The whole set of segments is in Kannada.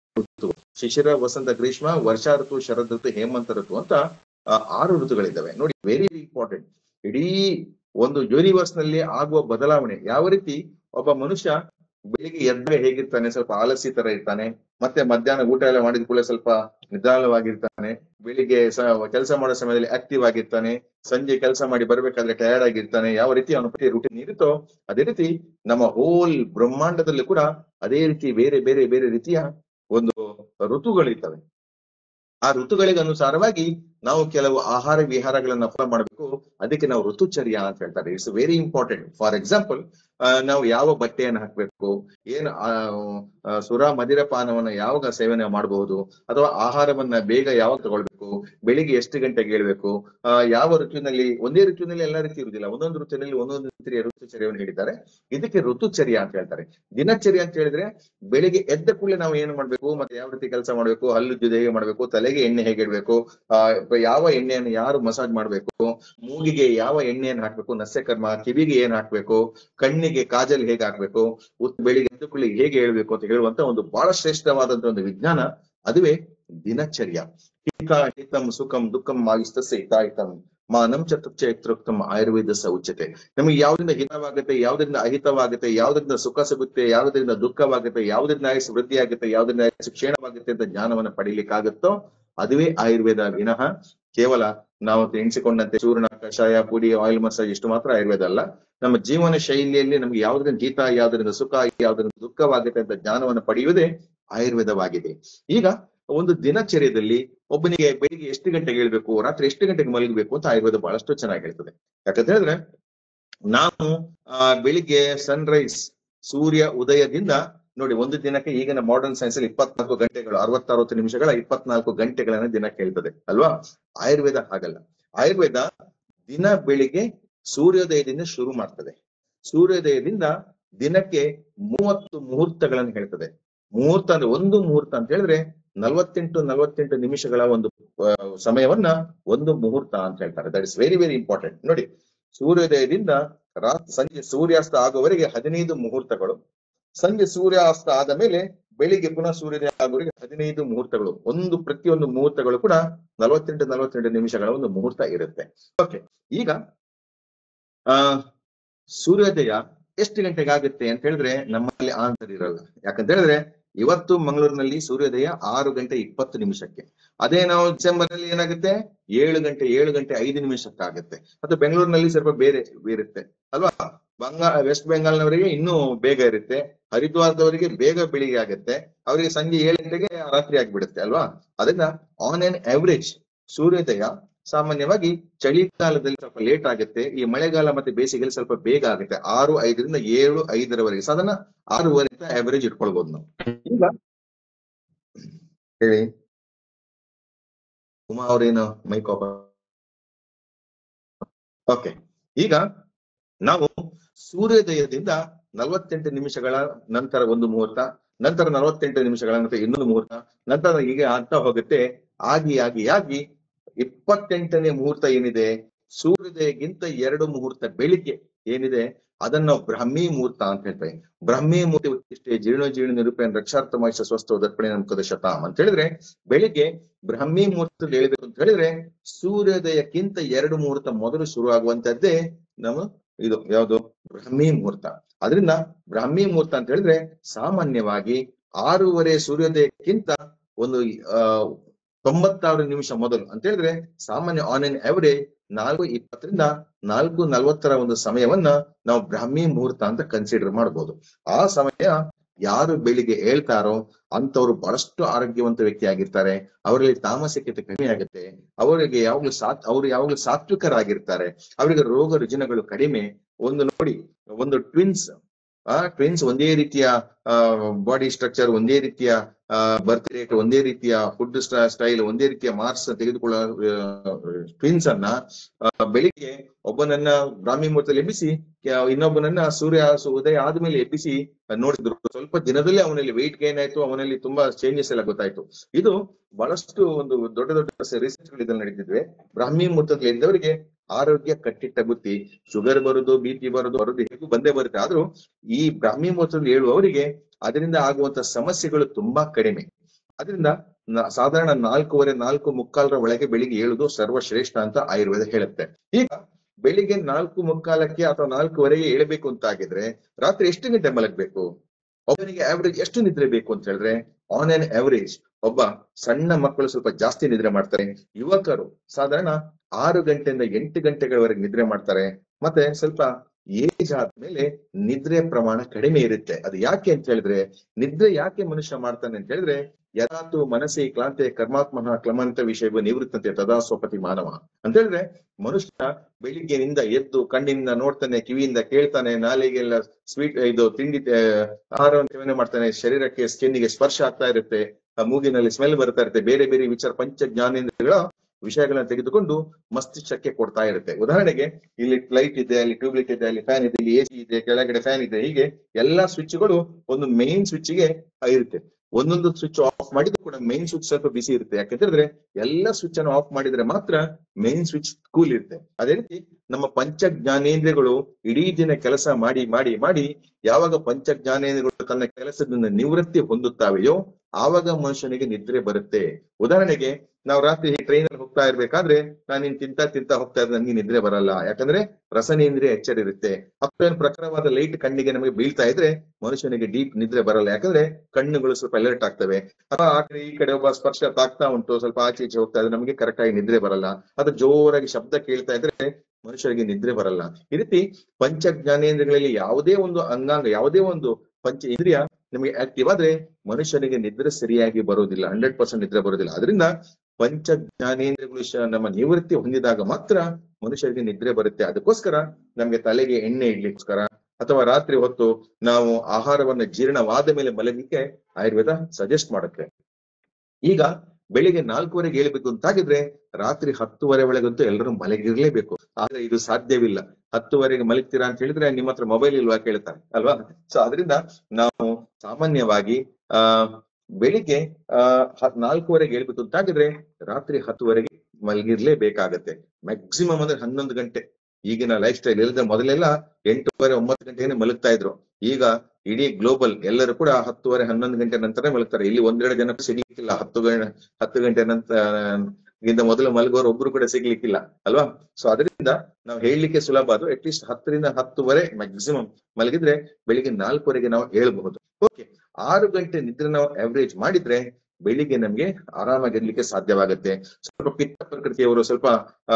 ಋತು ಶಿಶಿರ ವಸಂತ ಗ್ರೀಷ್ಮ ವರ್ಷಾ ಋತು ಶರದ್ ಋತು ಹೇಮಂತ ಋತು ಅಂತ ಆ, ಆರು ಋತುಗಳಿದ್ದಾವೆ ನೋಡಿ ವೆರಿ ಇಂಪಾರ್ಟೆಂಟ್ ಇಡೀ ಒಂದು ಯೂನಿವರ್ಸ್ ನಲ್ಲಿ ಆಗುವ ಬದಲಾವಣೆ ಯಾವ ರೀತಿ ಒಬ್ಬ ಮನುಷ್ಯ ಬೆಳಿಗ್ಗೆ ಎದ್ದಾಗ ಹೇಗಿರ್ತಾನೆ ಸ್ವಲ್ಪ ಆಲಸಿ ತರ ಇರ್ತಾನೆ ಮತ್ತೆ ಮಧ್ಯಾಹ್ನ ಊಟ ಎಲ್ಲ ಮಾಡಿದ ಕೂಡಲೇ ಸ್ವಲ್ಪ ನಿಧಾನವಾಗಿರ್ತಾನೆ ಬೆಳಿಗ್ಗೆ ಕೆಲಸ ಮಾಡೋ ಸಮಯದಲ್ಲಿ ಆಕ್ಟಿವ್ ಆಗಿರ್ತಾನೆ ಸಂಜೆ ಕೆಲಸ ಮಾಡಿ ಬರ್ಬೇಕಾದ್ರೆ ಟಯರ್ಡ್ ಆಗಿರ್ತಾನೆ ಯಾವ ರೀತಿ ಅವನ ಪ್ರತಿ ರೂಟೀನ್ ಇರುತ್ತೋ ಅದೇ ರೀತಿ ನಮ್ಮ ಹೋಲ್ ಬ್ರಹ್ಮಾಂಡದಲ್ಲಿ ಕೂಡ ಅದೇ ರೀತಿ ಬೇರೆ ಬೇರೆ ಬೇರೆ ರೀತಿಯ ಒಂದು ಋತುಗಳಿರ್ತವೆ ಆ ಋತುಗಳಿಗೆ ಅನುಸಾರವಾಗಿ ನಾವು ಕೆಲವು ಆಹಾರ ವಿಹಾರಗಳನ್ನ ಫಾಲೋ ಮಾಡಬೇಕು ಅದಕ್ಕೆ ನಾವು ಋತುಚರ್ಯ ಅಂತ ಹೇಳ್ತಾರೆ it's very important for example ನಾವು ಯಾವ ಬಟ್ಟೆಯನ್ನು ಹಾಕ್ಬೇಕು ಏನು ಆ, ಆ, ಸುರ ಮದಿರ ಪಾನವನ್ನ ಯಾವಾಗ ಸೇವನೆ ಮಾಡಬಹುದು ಅಥವಾ ಆಹಾರವನ್ನ ಬೇಗ ಯಾವಾಗ ತಗೊಳ್ಬೇಕು ಬೆಳಿಗ್ಗೆ ಎಷ್ಟು ಗಂಟೆಗೆ ಹೇಳ್ಬೇಕು ಆ, ಯಾವ ಋತುವಿನಲ್ಲಿ ಒಂದೇ ಋತುವಿನಲ್ಲಿ ಎಲ್ಲ ರೀತಿ ಇರುವುದಿಲ್ಲ ಒಂದೊಂದು ಋತುವಿನಲ್ಲಿ ಒಂದೊಂದು ರೀತಿಯ ಋತುಚರ್ಯವನ್ನು ಹೇಳಿದ್ದಾರೆ ಇದಕ್ಕೆ ಋತುಚರ್ಯ ಅಂತ ಹೇಳ್ತಾರೆ ದಿನಚರ್ಯ ಅಂತ ಹೇಳಿದ್ರೆ ಬೆಳಿಗ್ಗೆ ಎದ್ದ ಕೂಡಲೇ ನಾವು ಏನು ಮಾಡ್ಬೇಕು ಮತ್ತೆ ಯಾವ ರೀತಿ ಕೆಲಸ ಮಾಡ್ಬೇಕು ಹಲ್ಲುಜ್ಜು ಹೇಗೆ ಮಾಡ್ಬೇಕು ತಲೆಗೆ ಎಣ್ಣೆ ಹೇಗೆ ಇಡ್ಬೇಕು ಆ ಯಾವ ಎಣ್ಣೆಯನ್ನು ಯಾರು ಮಸಾಜ್ ಮಾಡ್ಬೇಕು ಮೂಗಿಗೆ ಯಾವ ಎಣ್ಣೆಯನ್ನು ಹಾಕ್ಬೇಕು ನಸ್ಯ ಕರ್ಮ ಕಿವಿಗೆ ಏನ್ ಹಾಕ್ಬೇಕು ಕಣ್ಣಿಗೆ ಕಾಜಲ್ ಹೇಗೆ ಹಾಕ್ಬೇಕು ಉತ್- ಬೆಳಿಗ್ಗೆ ಎದ್ದ ಕೂಡಲೇ ಹೇಗೆ ಹೇಳ್ಬೇಕು ಅಂತ ಹೇಳುವಂತ ಒಂದು ಬಹಳ ಶ್ರೇಷ್ಠವಾದಂತ ಒಂದು ವಿಜ್ಞಾನ ಅದುವೇ ದಿನಚರ್ಯ ಹಿತ ಹಿತಂ ಸುಖಂ ದುಃಖಂ ಮಾಗಿಸ್ತಸ್ಯ ಹಿತಾಹಿತಂ ಮಾನಂ ಚ ತಚ್ಚೈತ್ರೋಕ್ತಂ ಆಯುರ್ವೇದ ಸ ಉಚ್ಯತೆ ನಮಗೆ ಯಾವ್ದ್ರಿಂದ ಹಿತವಾಗುತ್ತೆ ಯಾವ್ದ್ರಿಂದ ಅಹಿತವಾಗುತ್ತೆ ಯಾವ್ದ್ರಿಂದ ಸುಖ ಸಿಗುತ್ತೆ ಯಾವ್ದ್ರಿಂದ ದುಃಖವಾಗುತ್ತೆ ಯಾವ್ದ್ರಿಂದ ಆಯಸ್ಸು ವೃದ್ಧಿ ಆಗುತ್ತೆ ಯಾವ್ದ್ರಿಂದ ಆಯಸ್ಸು ಕ್ಷೀಣವಾಗುತ್ತೆ ಅಂತ ಜ್ಞಾನವನ್ನ ಪಡೀಲಿಕ್ಕಾಗುತ್ತೋ ಅದುವೇ ಆಯುರ್ವೇದ ವಿನಃ ಕೇವಲ ನಾವು ಎಣಿಸಿಕೊಂಡಂತೆ ಚೂರ್ಣ ಕಷಾಯ ಪುಡಿ ಆಯಿಲ್ ಮಸಾಜ್ ಇಷ್ಟು ಮಾತ್ರ ಆಯುರ್ವೇದ ಅಲ್ಲ ನಮ್ಮ ಜೀವನ ಶೈಲಿಯಲ್ಲಿ ನಮ್ಗೆ ಯಾವ್ದ್ರಿಂದ ಹಿತ ಯಾವ್ದ್ರಿಂದ ಸುಖ ಯಾವ್ದ್ರಿಂದ ದುಃಖವಾಗುತ್ತೆ ಅಂತ ಜ್ಞಾನವನ್ನು ಪಡೆಯುವುದೇ ಆಯುರ್ವೇದವಾಗಿದೆ ಈಗ ಒಂದು ದಿನಚರ್ಯದಲ್ಲಿ ಒಬ್ಬನಿಗೆ ಬೆಳಿಗ್ಗೆ ಎಷ್ಟು ಗಂಟೆಗೆ ಹೇಳ್ಬೇಕು ರಾತ್ರಿ ಎಷ್ಟು ಗಂಟೆಗೆ ಮಲಗಬೇಕು ಅಂತ ಆಯುರ್ವೇದ ಬಹಳಷ್ಟು ಚೆನ್ನಾಗಿ ಹೇಳ್ತದೆ ಯಾಕಂತ ಹೇಳಿದ್ರೆ ನಾವು ಆ ಬೆಳಿಗ್ಗೆ ಸನ್ರೈಸ್ ಸೂರ್ಯ ಉದಯದಿಂದ ನೋಡಿ ಒಂದು ದಿನಕ್ಕೆ ಈಗಿನ ಮಾಡರ್ನ್ ಸೈನ್ಸ್ ಅಲ್ಲಿ ಇಪ್ಪತ್ನಾಲ್ಕು ಗಂಟೆಗಳು ಅರವತ್ತರವತ್ತು ನಿಮಿಷಗಳ ಇಪ್ಪತ್ನಾಲ್ಕು ಗಂಟೆಗಳನ್ನ ದಿನಕ್ಕೆ ಹೇಳ್ತದೆ ಅಲ್ವಾ ಆಯುರ್ವೇದ ಹಾಗಲ್ಲ ಆಯುರ್ವೇದ ದಿನ ಬೆಳಿಗ್ಗೆ ಸೂರ್ಯೋದಯದಿಂದ ಶುರು ಮಾಡ್ತದೆ ಸೂರ್ಯೋದಯದಿಂದ ದಿನಕ್ಕೆ ಮೂವತ್ತು ಮುಹೂರ್ತಗಳನ್ನು ಹೇಳ್ತದೆ ಮುಹೂರ್ತ ಅಂದ್ರೆ ಒಂದು ಮುಹೂರ್ತ ಅಂತ ಹೇಳಿದ್ರೆ ನಲವತ್ತೆಂಟು ನಲವತ್ತೆಂಟು ನಿಮಿಷಗಳ ಒಂದು ಆ, ಸಮಯವನ್ನ ಒಂದು ಮುಹೂರ್ತ ಅಂತ ಹೇಳ್ತಾರೆ that is very very important ನೋಡಿ ಸೂರ್ಯೋದಯದಿಂದ ರಾತ್ ಸಂಜೆ ಸೂರ್ಯಾಸ್ತ ಆಗುವವರೆಗೆ ಹದಿನೈದು ಮುಹೂರ್ತಗಳು ಸಂಜೆ ಸೂರ್ಯಾಸ್ತ ಆದ ಮೇಲೆ ಬೆಳಿಗ್ಗೆ ಪುನಃ ಸೂರ್ಯೋದಯ ಆಗುವವರೆಗೆ ಹದಿನೈದು ಮುಹೂರ್ತಗಳು ಒಂದು ಪ್ರತಿಯೊಂದು ಮುಹೂರ್ತಗಳು ಕೂಡ ನಲವತ್ತೆಂಟು ನಲವತ್ತೆಂಟು ನಿಮಿಷಗಳ ಒಂದು ಮುಹೂರ್ತ ಇರುತ್ತೆ ಓಕೆ ಈಗ ಆ ಸೂರ್ಯೋದಯ ಎಷ್ಟು ಗಂಟೆಗೆ ಆಗುತ್ತೆ ಅಂತ ಹೇಳಿದ್ರೆ ನಮ್ಮಲ್ಲಿ ಆನ್ಸರ್ ಇರಲ್ಲ ಯಾಕಂತ ಹೇಳಿದ್ರೆ ಇವತ್ತು ಮಂಗಳೂರಿನಲ್ಲಿ ಸೂರ್ಯೋದಯ ಆರು ಗಂಟೆ ಇಪ್ಪತ್ತು ನಿಮಿಷಕ್ಕೆ ಅದೇ ನಾವು ಡಿಸೆಂಬರ್ ಅಲ್ಲಿ ಏನಾಗುತ್ತೆ ಏಳು ಗಂಟೆ ಏಳು ಗಂಟೆ ಐದು ನಿಮಿಷಕ್ಕಾಗುತ್ತೆ ಮತ್ತು ಬೆಂಗಳೂರಿನಲ್ಲಿ ಸ್ವಲ್ಪ ಬೇರೆ ಇರುತ್ತೆ ಅಲ್ವಾ ಬಂಗಾಳ ವೆಸ್ಟ್ ಬೆಂಗಾಲ್ನವರಿಗೆ ಇನ್ನೂ ಬೇಗ ಇರುತ್ತೆ ಹರಿದ್ವಾರದವರಿಗೆ ಬೇಗ ಬೆಳಿಗ್ಗೆ ಆಗುತ್ತೆ ಅವರಿಗೆ ಸಂಜೆ ಏಳು ಗಂಟೆಗೆ ರಾತ್ರಿ ಆಗಿಬಿಡುತ್ತೆ ಅಲ್ವಾ ಅದರಿಂದ ಆನ್ ಆನ್ ಅವರೇಜ್ ಸೂರ್ಯೋದಯ ಸಾಮಾನ್ಯವಾಗಿ ಚಳಿಗಾಲದಲ್ಲಿ ಸ್ವಲ್ಪ ಲೇಟ್ ಆಗುತ್ತೆ ಈ ಮಳೆಗಾಲ ಮತ್ತೆ ಬೇಸಿಗೆಯಲ್ಲಿ ಸ್ವಲ್ಪ ಬೇಗ ಆಗುತ್ತೆ ಆರು ಐದರಿಂದ ಏಳು ಐದರವರೆಗೆ ಸಾಧಾರಣ ಆರೂವರೆ ಅಂತ ಅವರೇಜ್ ಇಟ್ಕೊಳ್ಬಹುದು ನಾವು ಈಗ ಹೇಳಿ ಉಮಾ ಅವ್ರೇನು ಮೈಕ್ ಓಕೆ ಈಗ ನಾವು ಸೂರ್ಯೋದಯದಿಂದ ನಲವತ್ತೆಂಟು ನಿಮಿಷಗಳ ನಂತರ ಒಂದು ಮುಹೂರ್ತ ನಂತರ ನಲವತ್ತೆಂಟು ನಿಮಿಷಗಳ ನಂತರ ಇನ್ನೊಂದು ಮುಹೂರ್ತ ನಂತರ ಹೀಗೆ ಆಗ್ತಾ ಹೋಗುತ್ತೆ ಆಗಿ ಆಗಿ ಆಗಿ ಇಪ್ಪತ್ತೆಂಟನೇ ಮುಹೂರ್ತ ಏನಿದೆ ಸೂರ್ಯೋದಯಕ್ಕಿಂತ ಎರಡು ಮುಹೂರ್ತ ಬೆಳಿಗ್ಗೆ ಏನಿದೆ ಅದನ್ನ ನಾವು ಬ್ರಹ್ಮಿ ಮುಹೂರ್ತ ಅಂತ ಹೇಳ್ತೇವೆ ಬ್ರಹ್ಮಿ ಮುಹೂರ್ತ ಇಷ್ಟೇ ಜೀರ್ಣ ಜೀರ್ಣ ನಿರೂಪೇಣ ರಕ್ಷಾರ್ಥ ಮಹಿಷ ಸ್ವಸ್ಥ ದರ್ಪಣೆ ನಮ್ಕದ ಶತಾಮ್ ಅಂತ ಹೇಳಿದ್ರೆ ಬೆಳಿಗ್ಗೆ ಬ್ರಹ್ಮಿ ಮುಹೂರ್ತ ಹೇಳ್ಬೇಕು ಅಂತ ಹೇಳಿದ್ರೆ ಸೂರ್ಯೋದಯಕ್ಕಿಂತ ಎರಡು ಮುಹೂರ್ತ ಮೊದಲು ಶುರು ಆಗುವಂತದ್ದೇ ನಮ್ಮ ಇದು ಯಾವುದು ಬ್ರಹ್ಮಿ ಮುಹೂರ್ತ ಅದರಿಂದ ಬ್ರಾಹ್ಮಿ ಮುಹೂರ್ತ ಅಂತ ಹೇಳಿದ್ರೆ ಸಾಮಾನ್ಯವಾಗಿ ಆರೂವರೆ ಸೂರ್ಯೋದಯಕ್ಕಿಂತ ಒಂದು ಆ ತೊಂಬತ್ತಾರು ನಿಮಿಷ ಮೊದಲು ಅಂತ ಹೇಳಿದ್ರೆ ಸಾಮಾನ್ಯ ಆನ್ ಎನ್ ಅವರೇಜ್ ನಾಲ್ಕು ಇಪ್ಪತ್ತರಿಂದ ನಾಲ್ಕು ನಲವತ್ತರ ಒಂದು ಸಮಯವನ್ನ ನಾವು ಬ್ರಾಹ್ಮಿ ಮುಹೂರ್ತ ಅಂತ ಕನ್ಸಿಡರ್ ಮಾಡಬಹುದು ಆ ಸಮಯ ಯಾರು ಬೆಳಿಗ್ಗೆ ಹೇಳ್ತಾರೋ ಅಂತವ್ರು ಬಹಳಷ್ಟು ಆರೋಗ್ಯವಂತ ವ್ಯಕ್ತಿ ಆಗಿರ್ತಾರೆ ಅವರಲ್ಲಿ ತಾಮಸಿಕತೆ ಕಡಿಮೆ ಆಗುತ್ತೆ ಅವರಿಗೆ ಯಾವಾಗ್ಲೂ ಸಾತ್ ಅವರು ಯಾವಾಗ್ಲೂ ಸಾತ್ವಿಕರಾಗಿರ್ತಾರೆ ಅವರಿಗೆ ರೋಗ ರುಜಿನಗಳು ಕಡಿಮೆ ಒಂದು ನೋಡಿ ಒಂದು ಟ್ವಿನ್ಸ್ ಆ ಟ್ವಿನ್ಸ್ ಒಂದೇ ರೀತಿಯ ಬಾಡಿ ಸ್ಟ್ರಕ್ಚರ್ ಒಂದೇ ರೀತಿಯ ಬರ್ತ್ ರೇಟ್ ಒಂದೇ ರೀತಿಯ ಫುಡ್ ಸ್ಟೈಲ್ ಒಂದೇ ರೀತಿಯ ಮಾರ್ಕ್ಸ್ ತೆಗೆದುಕೊಳ್ಳೋ ಟ್ವಿನ್ಸ್ ಅನ್ನ ಆ, ಬೆಳಿಗ್ಗೆ ಒಬ್ಬನನ್ನ ಬ್ರಾಹ್ಮಿ ಮುಹೂರ್ತದಲ್ಲಿ ಎಬ್ಬಿಸಿ ಕ- ಇನ್ನೊಬ್ಬನನ್ನ ಸೂರ್ಯ ಸು- ಉದಯ ಆದ್ಮೇಲೆ ಎಬ್ಬಿಸಿ ನೋಡಿದ್ರು ಸ್ವಲ್ಪ ದಿನದಲ್ಲೇ ಅವನಲ್ಲಿ ವೆಯ್ಟ್ ಗೈನ್ ಆಯ್ತು ಅವನಲ್ಲಿ ತುಂಬಾ ಚೇಂಜಸ್ ಎಲ್ಲ ಗೊತ್ತಾಯ್ತು ಇದು ಬಹಳಷ್ಟು ಒಂದು ದೊಡ್ಡ ದೊಡ್ಡ ರಿಸರ್ಚ್ ಗಳು ಇದ್ರಲ್ಲಿ ನಡೀತಿದ್ವಿ ಬ್ರಾಹ್ಮಿ ಮುಹೂರ್ತದಲ್ಲಿ ಇದ್ದವರಿಗೆ ಆರೋಗ್ಯ ಕಟ್ಟಿಟ್ಟ ಬುತ್ತಿ ಶುಗರ್ ಬರುದು ಬಿ ಪಿ ಬರುದು ಬರುದು ಹೇಗೂ ಬಂದೇ ಬರುತ್ತೆ ಆದ್ರೂ ಈ ಬ್ರಾಹ್ಮಿ ಮುಹೂರ್ತದಲ್ಲಿ ಹೇಳುವವರಿಗೆ ಅದರಿಂದ ಆಗುವಂತ ಸಮಸ್ಯೆಗಳು ತುಂಬಾ ಕಡಿಮೆ ಅದರಿಂದ ನ- ಸಾಧಾರಣ ನಾಲ್ಕೂವರೆ ನಾಲ್ಕು ಮುಕ್ಕಾಲರ ಒಳಗೆ ಬೆಳಿಗ್ಗೆ ಏಳುದು ಸರ್ವಶ್ರೇಷ್ಠ ಅಂತ ಆಯುರ್ವೇದ ಹೇಳುತ್ತೆ ಈಗ ಬೆಳಿಗ್ಗೆ ನಾಲ್ಕು ಮುಕ್ಕಾಲಕ್ಕೆ ಅಥವಾ ನಾಲ್ಕೂವರೆಗೆ ಏಳಬೇಕು ಅಂತ ಆಗಿದ್ರೆ ರಾತ್ರಿ ಎಷ್ಟು ಗಂಟೆ ಮಲಗಬೇಕು ಒಬ್ಬನಿಗೆ ಆವರೇಜ್ ಎಷ್ಟು ನಿದ್ರೆ ಬೇಕು ಅಂತ ಹೇಳಿದ್ರೆ ಆನ್ ಆನ್ ಆವರೇಜ್ ಒಬ್ಬ ಸಣ್ಣ ಮಕ್ಕಳು ಸ್ವಲ್ಪ ಜಾಸ್ತಿ ನಿದ್ರೆ ಮಾಡ್ತಾರೆ ಯುವಕರು ಸಾಧಾರಣ ಆರು ಗಂಟೆಯಿಂದ ಎಂಟು ಗಂಟೆಗಳವರೆಗೆ ನಿದ್ರೆ ಮಾಡ್ತಾರೆ ಮತ್ತೆ ಸ್ವಲ್ಪ ಏಜ್ ಆದ್ಮೇಲೆ ನಿದ್ರೆ ಪ್ರಮಾಣ ಕಡಿಮೆ ಇರುತ್ತೆ ಅದು ಯಾಕೆ ಅಂತ ಹೇಳಿದ್ರೆ ನಿದ್ರೆ ಯಾಕೆ ಮನುಷ್ಯ ಮಾಡ್ತಾನೆ ಅಂತ ಹೇಳಿದ್ರೆ ಯಥಾತು ಮನಸ್ಸಿ ಕ್ಲಾಂತೆ ಕರ್ಮಾತ್ಮನ ಕ್ಲಮಂತ ವಿಷಯ ನಿವೃತ್ತಂತೆ ತದಾ ಸ್ವಪತಿ ಮಾನವ ಅಂತ ಹೇಳಿದ್ರೆ ಮನುಷ್ಯ ಬೆಳಿಗ್ಗೆನಿಂದ ಎದ್ದು ಕಣ್ಣಿಂದ ನೋಡ್ತಾನೆ ಕಿವಿಯಿಂದ ಕೇಳ್ತಾನೆ ನಾಲಿಗೆಲ್ಲ ಸ್ವೀಟ್ ಇದು ತಿಂಡಿ ಆ, ಆಹಾರವನ್ನು ಸೇವನೆ ಮಾಡ್ತಾನೆ ಶರೀರಕ್ಕೆ ಸ್ಕಿನ್ನಿಗೆ ಸ್ಪರ್ಶ ಆಗ್ತಾ ಇರುತ್ತೆ ಆ ಮೂಗಿನಲ್ಲಿ ಸ್ಮೆಲ್ ಬರ್ತಾ ಇರುತ್ತೆ ಬೇರೆ ಬೇರೆ ವಿಚಾರ ಪಂಚ ಜ್ಞಾನೇಂದ್ರಿಯಗಳ ವಿಷಯಗಳನ್ನ ತೆಗೆದುಕೊಂಡು ಮಸ್ತಿಷ್ಕಕ್ಕೆ ಕೊಡ್ತಾ ಇರುತ್ತೆ ಉದಾಹರಣೆಗೆ ಇಲ್ಲಿ ಲೈಟ್ ಇದೆ ಅಲ್ಲಿ ಟ್ಯೂಬ್ಲೈಟ್ ಇದೆ ಅಲ್ಲಿ ಫ್ಯಾನ್ ಇದೆ ಇಲ್ಲಿ ಎಸಿ ಇದೆ ಕೆಳಗಡೆ ಫ್ಯಾನ್ ಇದೆ ಹೀಗೆ ಎಲ್ಲಾ ಸ್ವಿಚ್ಗಳು ಒಂದು ಮೇನ್ ಸ್ವಿಚ್ ಗೆ ಇರುತ್ತೆ ಒಂದೊಂದು ಸ್ವಿಚ್ ಆಫ್ ಮಾಡಿದ್ರು ಕೂಡ ಮೇನ್ ಸ್ವಿಚ್ ಸ್ವಲ್ಪ ಬಿಸಿ ಇರುತ್ತೆ ಯಾಕಂತಂದ್ರೆ ಎಲ್ಲ ಸ್ವಿಚ್ ಅನ್ನು ಆಫ್ ಮಾಡಿದ್ರೆ ಮಾತ್ರ ಮೇನ್ ಸ್ವಿಚ್ ಕೂಲ್ ಇರುತ್ತೆ ಅದೇ ರೀತಿ ನಮ್ಮ ಪಂಚ ಜ್ಞಾನೇಂದ್ರಿಯಗಳು ಇಡೀ ದಿನ ಕೆಲಸ ಮಾಡಿ ಮಾಡಿ ಮಾಡಿ ಯಾವಾಗ ಪಂಚ ಜ್ಞಾನೇಂದ್ರಿಯಗಳು ತನ್ನ ಕೆಲಸದಿಂದ ನಿವೃತ್ತಿ ಹೊಂದುತ್ತಾವೆಯೋ ಆವಾಗ ಮನುಷ್ಯನಿಗೆ ನಿದ್ರೆ ಬರುತ್ತೆ ಉದಾಹರಣೆಗೆ ನಾವು ರಾತ್ರಿ ಟ್ರೈನ್ ಅಲ್ಲಿ ಹೋಗ್ತಾ ಇರ್ಬೇಕಾದ್ರೆ ನಾನು ಇನ್ ತಿಂತ ತಿಂತ ಹೋಗ್ತಾ ಇದ್ರೆ ನನಗೆ ನಿದ್ರೆ ಬರಲ್ಲ ಯಾಕಂದ್ರೆ ರಸನೇಂದ್ರಿಯ ಎಚ್ಚರಿರುತ್ತೆ ಅಷ್ಟೊಂದು ಪ್ರಖರವಾದ ಲೈಟ್ ಕಣ್ಣಿಗೆ ನಮಗೆ ಬೀಳ್ತಾ ಇದ್ರೆ ಮನುಷ್ಯನಿಗೆ ಡೀಪ್ ನಿದ್ರೆ ಬರಲ್ಲ ಯಾಕಂದ್ರೆ ಕಣ್ಣುಗಳು ಸ್ವಲ್ಪ ಅಲರ್ಟ್ ಆಗ್ತವೆ ಅಥವಾ ಆ ಕಡೆ ಈ ಕಡೆ ಒಬ್ಬ ಸ್ಪರ್ಶ ತಾಗ್ತಾ ಉಂಟು ಸ್ವಲ್ಪ ಆಚೆ ಈಚೆ ಹೋಗ್ತಾ ಇದ್ರೆ ನಮಗೆ ಕರೆಕ್ಟ್ ಆಗಿ ನಿದ್ರೆ ಬರಲ್ಲ ಅಥವಾ ಜೋರಾಗಿ ಶಬ್ದ ಕೇಳ್ತಾ ಇದ್ರೆ ಮನುಷ್ಯರಿಗೆ ನಿದ್ರೆ ಬರಲ್ಲ ಈ ರೀತಿ ಪಂಚ ಜ್ಞಾನೇಂದ್ರಿಯಗಳಲ್ಲಿ ಯಾವುದೇ ಒಂದು ಅಂಗಾಂಗ ಯಾವುದೇ ಒಂದು ಪಂಚ ಇಂದ್ರಿಯ ನಮಗೆ ಆಕ್ಟಿವ್ ಆದ್ರೆ ಮನುಷ್ಯನಿಗೆ ನಿದ್ರೆ ಸರಿಯಾಗಿ ಬರೋದಿಲ್ಲ ಹಂಡ್ರೆಡ್ ಪರ್ಸೆಂಟ್ ನಿದ್ರೆ ಬರೋದಿಲ್ಲ ಅದರಿಂದ ಪಂಚ ಜ್ಞಾನೇಂದ್ರಿಯಗಳು ಶ- ನಮ್ಮ ನಿವೃತ್ತಿ ಹೊಂದಿದಾಗ ಮಾತ್ರ ಮನುಷ್ಯರಿಗೆ ನಿದ್ರೆ ಬರುತ್ತೆ ಅದಕ್ಕೋಸ್ಕರ ನಮ್ಗೆ ತಲೆಗೆ ಎಣ್ಣೆ ಇಡ್ಲಿಕ್ಕೋಸ್ಕರ ಅಥವಾ ರಾತ್ರಿ ಹೊತ್ತು ನಾವು ಆಹಾರವನ್ನ ಜೀರ್ಣವಾದ ಮೇಲೆ ಮಲಗಲಿಕ್ಕೆ ಆಯುರ್ವೇದ ಸಜೆಸ್ಟ್ ಮಾಡುತ್ತೆ ಈಗ ಬೆಳಿಗ್ಗೆ ನಾಲ್ಕೂವರೆಗೆ ಏಳ್ಬೇಕು ಅಂತಾಗಿದ್ರೆ ರಾತ್ರಿ ಹತ್ತುವರೆ ಒಳಗಂತೂ ಎಲ್ಲರೂ ಮಲಗಿರ್ಲೇಬೇಕು ಆದ್ರೆ ಇದು ಸಾಧ್ಯವಿಲ್ಲ ಹತ್ತುವರೆಗೆ ಮಲಗ್ತೀರಾ ಅಂತ ಹೇಳಿದ್ರೆ ನಿಮ್ಮ ಹತ್ರ ಮೊಬೈಲ್ ಇಲ್ವಾ ಕೇಳ್ತಾರೆ ಅಲ್ವಾ ಸೊ ಅದರಿಂದ ನಾವು ಸಾಮಾನ್ಯವಾಗಿ ಆ ಬೆಳಿಗ್ಗೆ ಆ ಹ- ನಾಲ್ಕೂವರೆಗೆ ಹೇಳ್ಬೇಕು ಅಂತಾಗಿದ್ರೆ ರಾತ್ರಿ ಹತ್ತುವರೆಗೆ ಮಲಗಿರ್ಲೇಬೇಕಾಗತ್ತೆ ಮ್ಯಾಕ್ಸಿಮಮ್ ಅಂದ್ರೆ ಹನ್ನೊಂದು ಗಂಟೆ ಈಗಿನ ಲೈಫ್ ಸ್ಟೈಲ್ ಇಲ್ಲದ್ರೆ ಮೊದಲೆಲ್ಲ ಎಂಟೂವರೆ ಒಂಬತ್ತು ಗಂಟೆಗೆ ಮಲಗ್ತಾ ಇದ್ರು ಈಗ ಇಡೀ ಗ್ಲೋಬಲ್ ಎಲ್ಲರೂ ಕೂಡ ಹತ್ತುವರೆ ಹನ್ನೊಂದು ಗಂಟೆ ನಂತರ ಮಲಗ್ತಾರೆ ಇಲ್ಲಿ ಒಂದೆರಡು ಜನ ಸಿಗ್ಲಿಕ್ಕಿಲ್ಲ ಹತ್ತು ಗಂಟೆ ಹತ್ತು ಗಂಟೆ ನಂತರ ಗಿಂತ ಮೊದಲು ಮಲಗುವವರು ಒಬ್ರು ಕೂಡ ಸಿಗ್ಲಿಕ್ಕಿಲ್ಲ ಅಲ್ವಾ ಸೊ ಅದರಿಂದ ನಾವು ಹೇಳಲಿಕ್ಕೆ ಸುಲಭ ಅದು ಅಟ್ ಲೀಸ್ಟ್ ಹತ್ತರಿಂದ ಹತ್ತುವರೆ ಮ್ಯಾಕ್ಸಿಮಮ್ ಮಲಗಿದ್ರೆ ಬೆಳಿಗ್ಗೆ ನಾಲ್ಕುವರೆಗೆ ನಾವು ಹೇಳ್ಬಹುದು ಓಕೆ ಆರು ಗಂಟೆ ನಿದ್ರೆ ನಾವು ಅವರೇಜ್ ಮಾಡಿದ್ರೆ ಬೆಳಿಗ್ಗೆ ನಮ್ಗೆ ಆರಾಮಾಗಿರ್ಲಿಕ್ಕೆ ಸಾಧ್ಯವಾಗುತ್ತೆ ಸ್ವಲ್ಪ ಪಿತ್ತ ಪ್ರಕೃತಿಯವರು ಸ್ವಲ್ಪ ಆ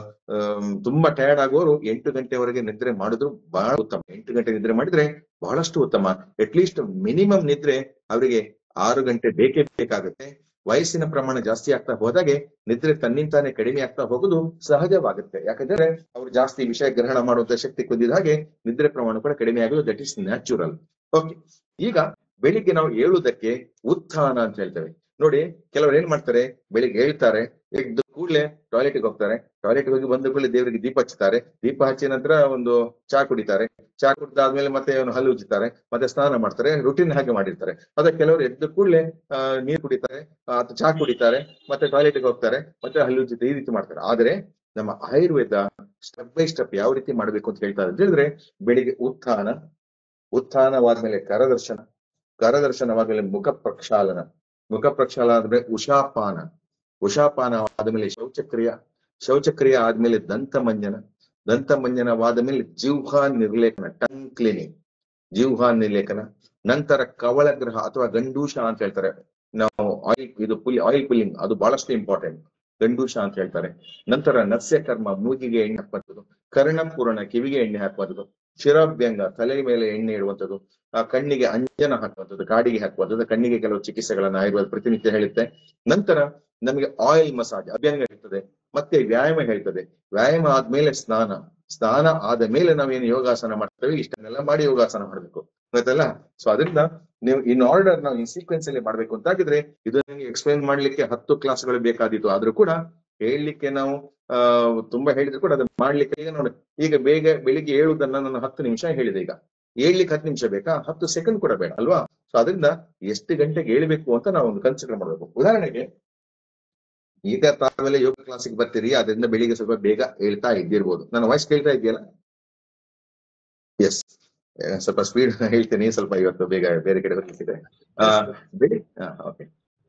ಆಮ್, ತುಂಬಾ ಟಯರ್ಡ್ ಆಗುವವರು ಎಂಟು ಗಂಟೆವರೆಗೆ ನಿದ್ರೆ ಮಾಡಿದ್ರು ಬಹಳ ಉತ್ತಮ ಎಂಟು ಗಂಟೆ ನಿದ್ರೆ ಮಾಡಿದ್ರೆ ಬಹಳಷ್ಟು ಉತ್ತಮ ಅಟ್ ಲೀಸ್ಟ್ ಮಿನಿಮಮ್ ನಿದ್ರೆ ಅವರಿಗೆ ಆರು ಗಂಟೆ ಬೇಕೇ ಬೇಕಾಗುತ್ತೆ ವಯಸ್ಸಿನ ಪ್ರಮಾಣ ಜಾಸ್ತಿ ಆಗ್ತಾ ಹೋದಾಗೆ ನಿದ್ರೆ ತನ್ನಿಂತಾನೆ ಕಡಿಮೆ ಆಗ್ತಾ ಹೋಗುದು ಸಹಜವಾಗುತ್ತೆ ಯಾಕಂದ್ರೆ ಅವರು ಜಾಸ್ತಿ ವಿಷಯ ಗ್ರಹಣ ಮಾಡುವಂತ ಶಕ್ತಿ ಕುಂದಿದ ಹಾಗೆ ನಿದ್ರೆ ಪ್ರಮಾಣ ಕೂಡ ಕಡಿಮೆ ಆಗೋದು ದಟ್ ಇಸ್ ನ್ಯಾಚುರಲ್ ಓಕೆ ಈಗ ಬೆಳಿಗ್ಗೆ ನಾವು ಏಳುವುದಕ್ಕೆ ಉತ್ಥಾನ ಅಂತ ಹೇಳ್ತೇವೆ ನೋಡಿ ಕೆಲವರು ಏನ್ ಮಾಡ್ತಾರೆ ಬೆಳಿಗ್ಗೆ ಹೇಳ್ತಾರೆ ಎದ್ದು ಕೂಡಲೇ ಟಾಯ್ಲೆಟ್ಗೆ ಹೋಗ್ತಾರೆ ಟಾಯ್ಲೆಟ್ ಹೋಗಿ ಬಂದ ಕೂಡಲೇ ದೇವರಿಗೆ ದೀಪ ಹಚ್ತಾರೆ ದೀಪ ಹಚ್ಚಿದ ನಂತರ ಒಂದು ಚಾ ಕುಡಿತಾರೆ ಚಾ ಕುಡಿದಾದ್ಮೇಲೆ ಮತ್ತೆ ಅವನು ಹಲ್ಲು ಉಜ್ಜುತ್ತಾರೆ ಮತ್ತೆ ಸ್ನಾನ ಮಾಡ್ತಾರೆ ರುಟೀನ್ ಹಾಗೆ ಮಾಡಿರ್ತಾರೆ ಅದ ಕೆಲವರು ಎದ್ದ ಕೂಡಲೇ ಆ ನೀರು ಕುಡಿತಾರೆ ಆ, ಅಥವಾ ಚಾ ಕುಡಿತಾರೆ ಮತ್ತೆ ಟಾಯ್ಲೆಟ್ಗೆ ಹೋಗ್ತಾರೆ ಮತ್ತೆ ಹಲ್ಲು ಉಜ್ಜುತ್ತೆ ಈ ರೀತಿ ಮಾಡ್ತಾರೆ ಆದ್ರೆ ನಮ್ಮ ಆಯುರ್ವೇದ ಸ್ಟೆಪ್ ಬೈ ಸ್ಟೆಪ್ ಯಾವ ರೀತಿ ಮಾಡ್ಬೇಕು ಅಂತ ಹೇಳ್ತಾರೆ ಅಂತ ಹೇಳಿದ್ರೆ ಬೆಳಿಗ್ಗೆ ಉತ್ಥಾನ ಉತ್ಥಾನವಾದ್ಮೇಲೆ ಕರದರ್ಶನ ಕರದರ್ಶನವಾದ್ಮೇಲೆ ಮುಖ ಪ್ರಕ್ಷಾಲನ ಮುಖ ಪ್ರಕ್ಷಾಲನ ಆದ್ಮೇಲೆ ಉಷಾಪಾನ ಉಷಾಪಾನ ಆದ್ಮೇಲೆ ಶೌಚಕ್ರಿಯ ಶೌಚಕ್ರಿಯ ಆದ್ಮೇಲೆ ದಂತ ಮಂಜನ ದಂತ ಮಂಜನವಾದ ಮೇಲೆ ಜಿಹ್ವಾ ನಿರ್ಲೇಖನ ಟಂಗ್ ಕ್ಲೀನಿಂಗ್ ಜಿಹ್ವಾ ನಿರ್ಲೇಖನ ನಂತರ ಕವಳಗ್ರಹ ಅಥವಾ ಗಂಡೂಷ ಅಂತ ಹೇಳ್ತಾರೆ ನಾವು ಆಯಿಲ್ ಇದು ಪುಲಿ ಆಯಿಲ್ ಪುಲ್ಲಿಂಗ್ ಅದು ಬಹಳಷ್ಟು ಇಂಪಾರ್ಟೆಂಟ್ ಗಂಡೂಷ ಅಂತ ಹೇಳ್ತಾರೆ ನಂತರ ನಸ್ಯಕರ್ಮ ಮೂಗಿಗೆ ಎಣ್ಣೆ ಹಾಕುವಂಥದ್ದು ಕರ್ಣಪೂರ್ಣ ಕಿವಿಗೆ ಎಣ್ಣೆ ಹಾಕುವಂಥದ್ದು ಶಿರಾಭ್ಯಂಗ ತಲೆ ಮೇಲೆ ಎಣ್ಣೆ ಇಡುವಂಥದ್ದು ಆ ಕಣ್ಣಿಗೆ ಅಂಜನ ಹಾಕುವಂಥದ್ದು ಕಾಡಿಗೆ ಹಾಕುವಂಥದ್ದು ಕಣ್ಣಿಗೆ ಕೆಲವು ಚಿಕಿತ್ಸೆಗಳನ್ನ ಆಯುರ್ವೇದ ಪ್ರತಿನಿತ್ಯ ಹೇಳುತ್ತೆ ನಂತರ ನಮಗೆ ಆಯಿಲ್ ಮಸಾಜ್ ಅಭ್ಯಂಗ ಹೇಳ್ತದೆ ಮತ್ತೆ ವ್ಯಾಯಾಮ ಹೇಳ್ತದೆ ವ್ಯಾಯಾಮ ಆದ್ಮೇಲೆ ಸ್ನಾನ ಸ್ನಾನ ಆದ ಮೇಲೆ ನಾವೇನು ಯೋಗಾಸನ ಮಾಡ್ತೇವೆ ಇಷ್ಟನ್ನೆಲ್ಲ ಮಾಡಿ ಯೋಗಾಸನ ಮಾಡ್ಬೇಕು ಗೊತ್ತಲ್ಲ ಸೊ ಅದರಿಂದ ನೀವು ಇನ್ ಆರ್ಡರ್ ನಾವು ಈ ಸೀಕ್ವೆನ್ಸ್ ಅಲ್ಲಿ ಮಾಡ್ಬೇಕು ಅಂತಾಗಿದ್ರೆ ಇದು ನಿಮಗೆ ಎಕ್ಸ್ಪ್ಲೈನ್ ಮಾಡ್ಲಿಕ್ಕೆ ಹತ್ತು ಕ್ಲಾಸ್ಗಳು ಬೇಕಾದಿತ್ತು ಆದ್ರೂ ಕೂಡ ಹೇಳಲಿಕ್ಕೆ ನಾವು ಆ ತುಂಬಾ ಹೇಳಿದ್ರು ಕೂಡ ಅದನ್ನ ಮಾಡ್ಲಿಕ್ಕೆ ಈಗ ನೋಡಿ ಈಗ ಬೇಗ ಬೆಳಿಗ್ಗೆ ಏಳುದನ್ನ ನಾನು ಹತ್ತು ನಿಮಿಷ ಹೇಳಿದೆ ಈಗ ಏಳ್ಲಿಕ್ಕೆ ಹತ್ತು ನಿಮಿಷ ಬೇಕಾ ಹತ್ತು ಸೆಕೆಂಡ್ ಕೂಡ ಬೇಡ ಅಲ್ವಾ ಸೊ ಅದರಿಂದ ಎಷ್ಟು ಗಂಟೆಗೆ ಏಳ್ಬೇಕು ಅಂತ ನಾವು ಒಂದು ಕನ್ಸಿಡರ್ ಮಾಡ್ಬೇಕು ಉದಾಹರಣೆಗೆ ಈಗ ತಾವೆಲ್ಲ ಯೋಗ ಕ್ಲಾಸಿಗೆ ಬರ್ತೀರಿ ಅದರಿಂದ ಬೆಳಿಗ್ಗೆ ಸ್ವಲ್ಪ ಬೇಗ ಹೇಳ್ತಾ ಇದ್ದಿರ್ಬೋದು ನನ್ನ ವಾಯ್ಸ್ ಕೇಳ್ತಾ ಇದೆಯಲ್ಲ ಎಸ್ ಸ್ವಲ್ಪ ಸ್ಪೀಡ್ ಹೇಳ್ತೀನಿ ಸ್ವಲ್ಪ ಇವತ್ತು ಬೇಗ ಬೇರೆ ಕಡೆ ಹೋಗ್ಲಿಕ್ಕಿದೆ ಆ ಬೆಳಿ ಓಕೆ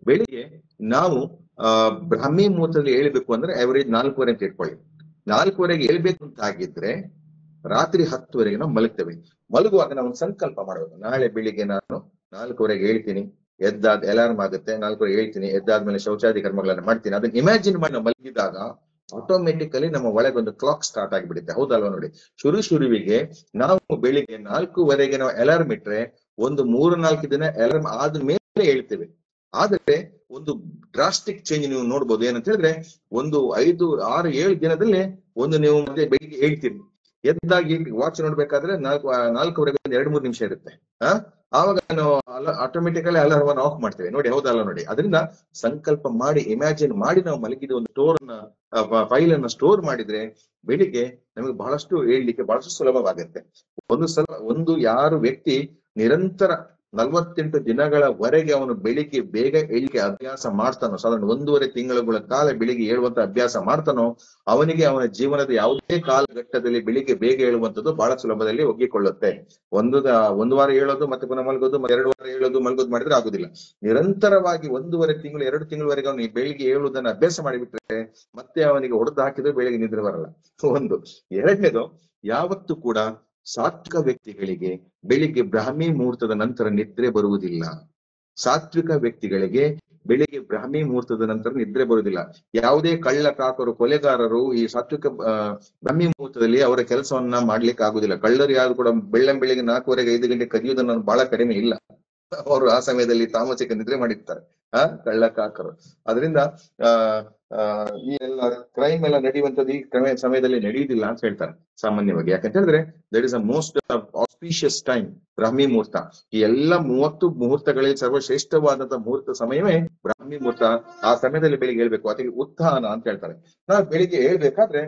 ಬೆಳಿಗ್ಗೆ ನಾವು ಆ ಬ್ರಾಹ್ಮಿ ಮುಹೂರ್ತದಲ್ಲಿ ಹೇಳ್ಬೇಕು ಅಂದ್ರೆ ಅವರೇಜ್ ನಾಲ್ಕೂವರೆ ಅಂತ ಇಟ್ಕೊಳ್ಳಿ ನಾಲ್ಕೂವರೆಗೆ ಹೇಳ್ಬೇಕು ಅಂತ ಆಗಿದ್ರೆ ರಾತ್ರಿ ಹತ್ತುವರೆಗೆ ನಾವು ಮಲಗ್ತೇವೆ ಮಲಗುವಾಗ ನಾವು ಒಂದು ಸಂಕಲ್ಪ ಮಾಡಬೇಕು ನಾಳೆ ಬೆಳಿಗ್ಗೆ ನಾನು ನಾಲ್ಕೂವರೆಗೆ ಹೇಳ್ತೀನಿ ಎದ್ದಾದ ಅಲಾರ್ಮ್ ಆಗುತ್ತೆ ನಾಲ್ಕೂವರೆಗೆ ಹೇಳ್ತೀನಿ ಎದ್ದಾದ್ಮೇಲೆ ಶೌಚಾದಿ ಕರ್ಮಗಳನ್ನ ಮಾಡ್ತೀನಿ ಅದನ್ನ ಇಮ್ಯಾಜಿನ್ ಮಾಡಿ ನಾವು ಮಲಗಿದಾಗ ಆಟೋಮೆಟಿಕಲಿ ನಮ್ಮ ಒಳಗೆ ಒಂದು ಕ್ಲಾಕ್ ಸ್ಟಾರ್ಟ್ ಆಗಿಬಿಡುತ್ತೆ ಹೌದಲ್ವಾ ನೋಡಿ ಶುರು ಶುರುವಿಗೆ ನಾವು ಬೆಳಿಗ್ಗೆ ನಾಲ್ಕೂವರೆಗೆ ನಾವು ಅಲಾರ್ಮ್ ಇಟ್ರೆ ಒಂದು ಮೂರು ನಾಲ್ಕು ದಿನ ಅಲಾರ್ಮ್ ಆದ್ಮೇಲೆ ಹೇಳ್ತೇವೆ ಆದ್ರೆ ಒಂದು ಡ್ರಾಸ್ಟಿಕ್ ಚೇಂಜ್ ನೀವು ನೋಡ್ಬೋದು ಏನಂತ ಹೇಳಿದ್ರೆ ಒಂದು ಐದು ಆರು ಏಳು ದಿನದಲ್ಲಿ ಒಂದು ನೀವು ಮತ್ತೆ ಬೆಳಿಗ್ಗೆ ಹೇಳ್ತೀರಿ ಎದ್ದಾಗಿ ವಾಚ್ ನೋಡ್ಬೇಕಾದ್ರೆ ನಾಲ್ಕು ನಾಲ್ಕೂವರೆಗೆ ಒಂದು ಎರಡು ಮೂರು ನಿಮಿಷ ಇರುತ್ತೆ ಆ ಆವಾಗ ನಾವು ಆಟೋಮೆಟಿಕಲಿ ಅಲಾರ್ಮ್ ಆಫ್ ಮಾಡ್ತೇವೆ ನೋಡಿ ಹೌದಲ್ಲ ನೋಡಿ ಅದರಿಂದ ಸಂಕಲ್ಪ ಮಾಡಿ ಇಮ್ಯಾಜಿನ್ ಮಾಡಿ ನಾವು ಮಲಗಿದ ಒಂದು ಸ್ಟೋರ್ ನ ಫೈಲ್ ಅನ್ನ ಸ್ಟೋರ್ ಮಾಡಿದ್ರೆ ಬೆಳಿಗ್ಗೆ ನಮಗೆ ಬಹಳಷ್ಟು ಹೇಳ್ಲಿಕ್ಕೆ ಬಹಳಷ್ಟು ಸುಲಭವಾಗುತ್ತೆ ಒಂದು ಸಲ ಒಂದು ಯಾರು ವ್ಯಕ್ತಿ ನಿರಂತರ ನಲವತ್ತೆಂಟು ದಿನಗಳವರೆಗೆ ಅವನು ಬೆಳಿಗ್ಗೆ ಬೇಗ ಏಳಿಕೆ ಅಭ್ಯಾಸ ಮಾಡ್ತಾನೋ ಸಾಧಾರಣ ಒಂದೂವರೆ ತಿಂಗಳುಗಳ ಕಾಲ ಬೆಳಿಗ್ಗೆ ಏಳುವಂತ ಅಭ್ಯಾಸ ಮಾಡ್ತಾನೋ ಅವನಿಗೆ ಅವನ ಜೀವನದ ಯಾವುದೇ ಕಾಲಘಟ್ಟದಲ್ಲಿ ಬೆಳಿಗ್ಗೆ ಬೇಗ ಹೇಳುವಂತದ್ದು ಬಹಳ ಸುಲಭದಲ್ಲಿ ಒಗ್ಗಿಕೊಳ್ಳುತ್ತೆ ಒಂದು ದ- ಒಂದು ವಾರ ಹೇಳೋದು ಮತ್ತೆ ಪುನಃ ಮಲಗೋದು ಮತ್ತೆ ಎರಡು ವಾರ ಹೇಳೋದು ಮಲಗೋದು ಮಾಡಿದ್ರೆ ಆಗುದಿಲ್ಲ ನಿರಂತರವಾಗಿ ಒಂದೂವರೆ ತಿಂಗಳು ಎರಡು ತಿಂಗಳವರೆಗೆ ಅವನಿಗೆ ಬೆಳಿಗ್ಗೆ ಹೇಳುವುದನ್ನ ಅಭ್ಯಾಸ ಮಾಡಿಬಿಟ್ರೆ ಮತ್ತೆ ಅವನಿಗೆ ಹೊಡೆದು ಹಾಕಿದ್ರೆ ಬೆಳಿಗ್ಗೆ ನಿದ್ರೆ ಬರಲ್ಲ ಒಂದು ಎರಡನೇದು ಯಾವತ್ತು ಕೂಡ ಸಾತ್ವಿಕ ವ್ಯಕ್ತಿಗಳಿಗೆ ಬೆಳಿಗ್ಗೆ ಬ್ರಾಹ್ಮಿ ಮುಹೂರ್ತದ ನಂತರ ನಿದ್ರೆ ಬರುವುದಿಲ್ಲ ಸಾತ್ವಿಕ ವ್ಯಕ್ತಿಗಳಿಗೆ ಬೆಳಿಗ್ಗೆ ಬ್ರಾಹ್ಮಿ ಮುಹೂರ್ತದ ನಂತರ ನಿದ್ರೆ ಬರುವುದಿಲ್ಲ ಯಾವುದೇ ಕಳ್ಳ ಕಾಕರು ಕೊಲೆಗಾರರು ಈ ಸಾತ್ವಿಕ ಆ, ಬ್ರಾಹ್ಮಿ ಮುಹೂರ್ತದಲ್ಲಿ ಅವರ ಕೆಲಸವನ್ನ ಮಾಡ್ಲಿಕ್ಕೆ ಆಗುದಿಲ್ಲ ಕಳ್ಳರು ಯಾರು ಕೂಡ ಬೆಳ್ಳಂ ಬೆಳಿಗ್ಗೆ ನಾಲ್ಕೂವರೆಗೆ ಐದು ಗಂಟೆ ಕದಿಯುವುದನ್ನು ಬಹಳ ಕಡಿಮೆ ಇಲ್ಲ ಅವರು ಆ ಸಮಯದಲ್ಲಿ ತಾಮಸಿಕ ನಿದ್ರೆ ಮಾಡಿರ್ತಾರೆ ಆ ಕಳ್ಳ ಕಾಕರು ಅದರಿಂದ ಆ ಆ, ಈ ಎಲ್ಲ ಕ್ರೈಮ್ ಎಲ್ಲ ನಡೆಯುವಂತದ್ದು ಈ ಕ್ರಮ ಸಮಯದಲ್ಲಿ ನಡೆಯುವುದಿಲ್ಲ ಅಂತ ಹೇಳ್ತಾರೆ ಸಾಮಾನ್ಯವಾಗಿ ಯಾಕಂತ ಹೇಳಿದ್ರೆ that is a most auspicious time Brahmi muhurta ಈ ಎಲ್ಲ ಮೂವತ್ತು ಮುಹೂರ್ತಗಳಲ್ಲಿ ಸರ್ವಶ್ರೇಷ್ಠವಾದಂತಹ ಮುಹೂರ್ತ ಸಮಯವೇ ಬ್ರಾಹ್ಮಿ ಮುಹೂರ್ತ ಆ ಸಮಯದಲ್ಲಿ ಬೆಳಿಗ್ಗೆ ಹೇಳ್ಬೇಕು ಅದಕ್ಕೆ ಉತ್ಥಾನ ಅಂತ ಹೇಳ್ತಾರೆ ನಾವು ಬೆಳಿಗ್ಗೆ ಹೇಳ್ಬೇಕಾದ್ರೆ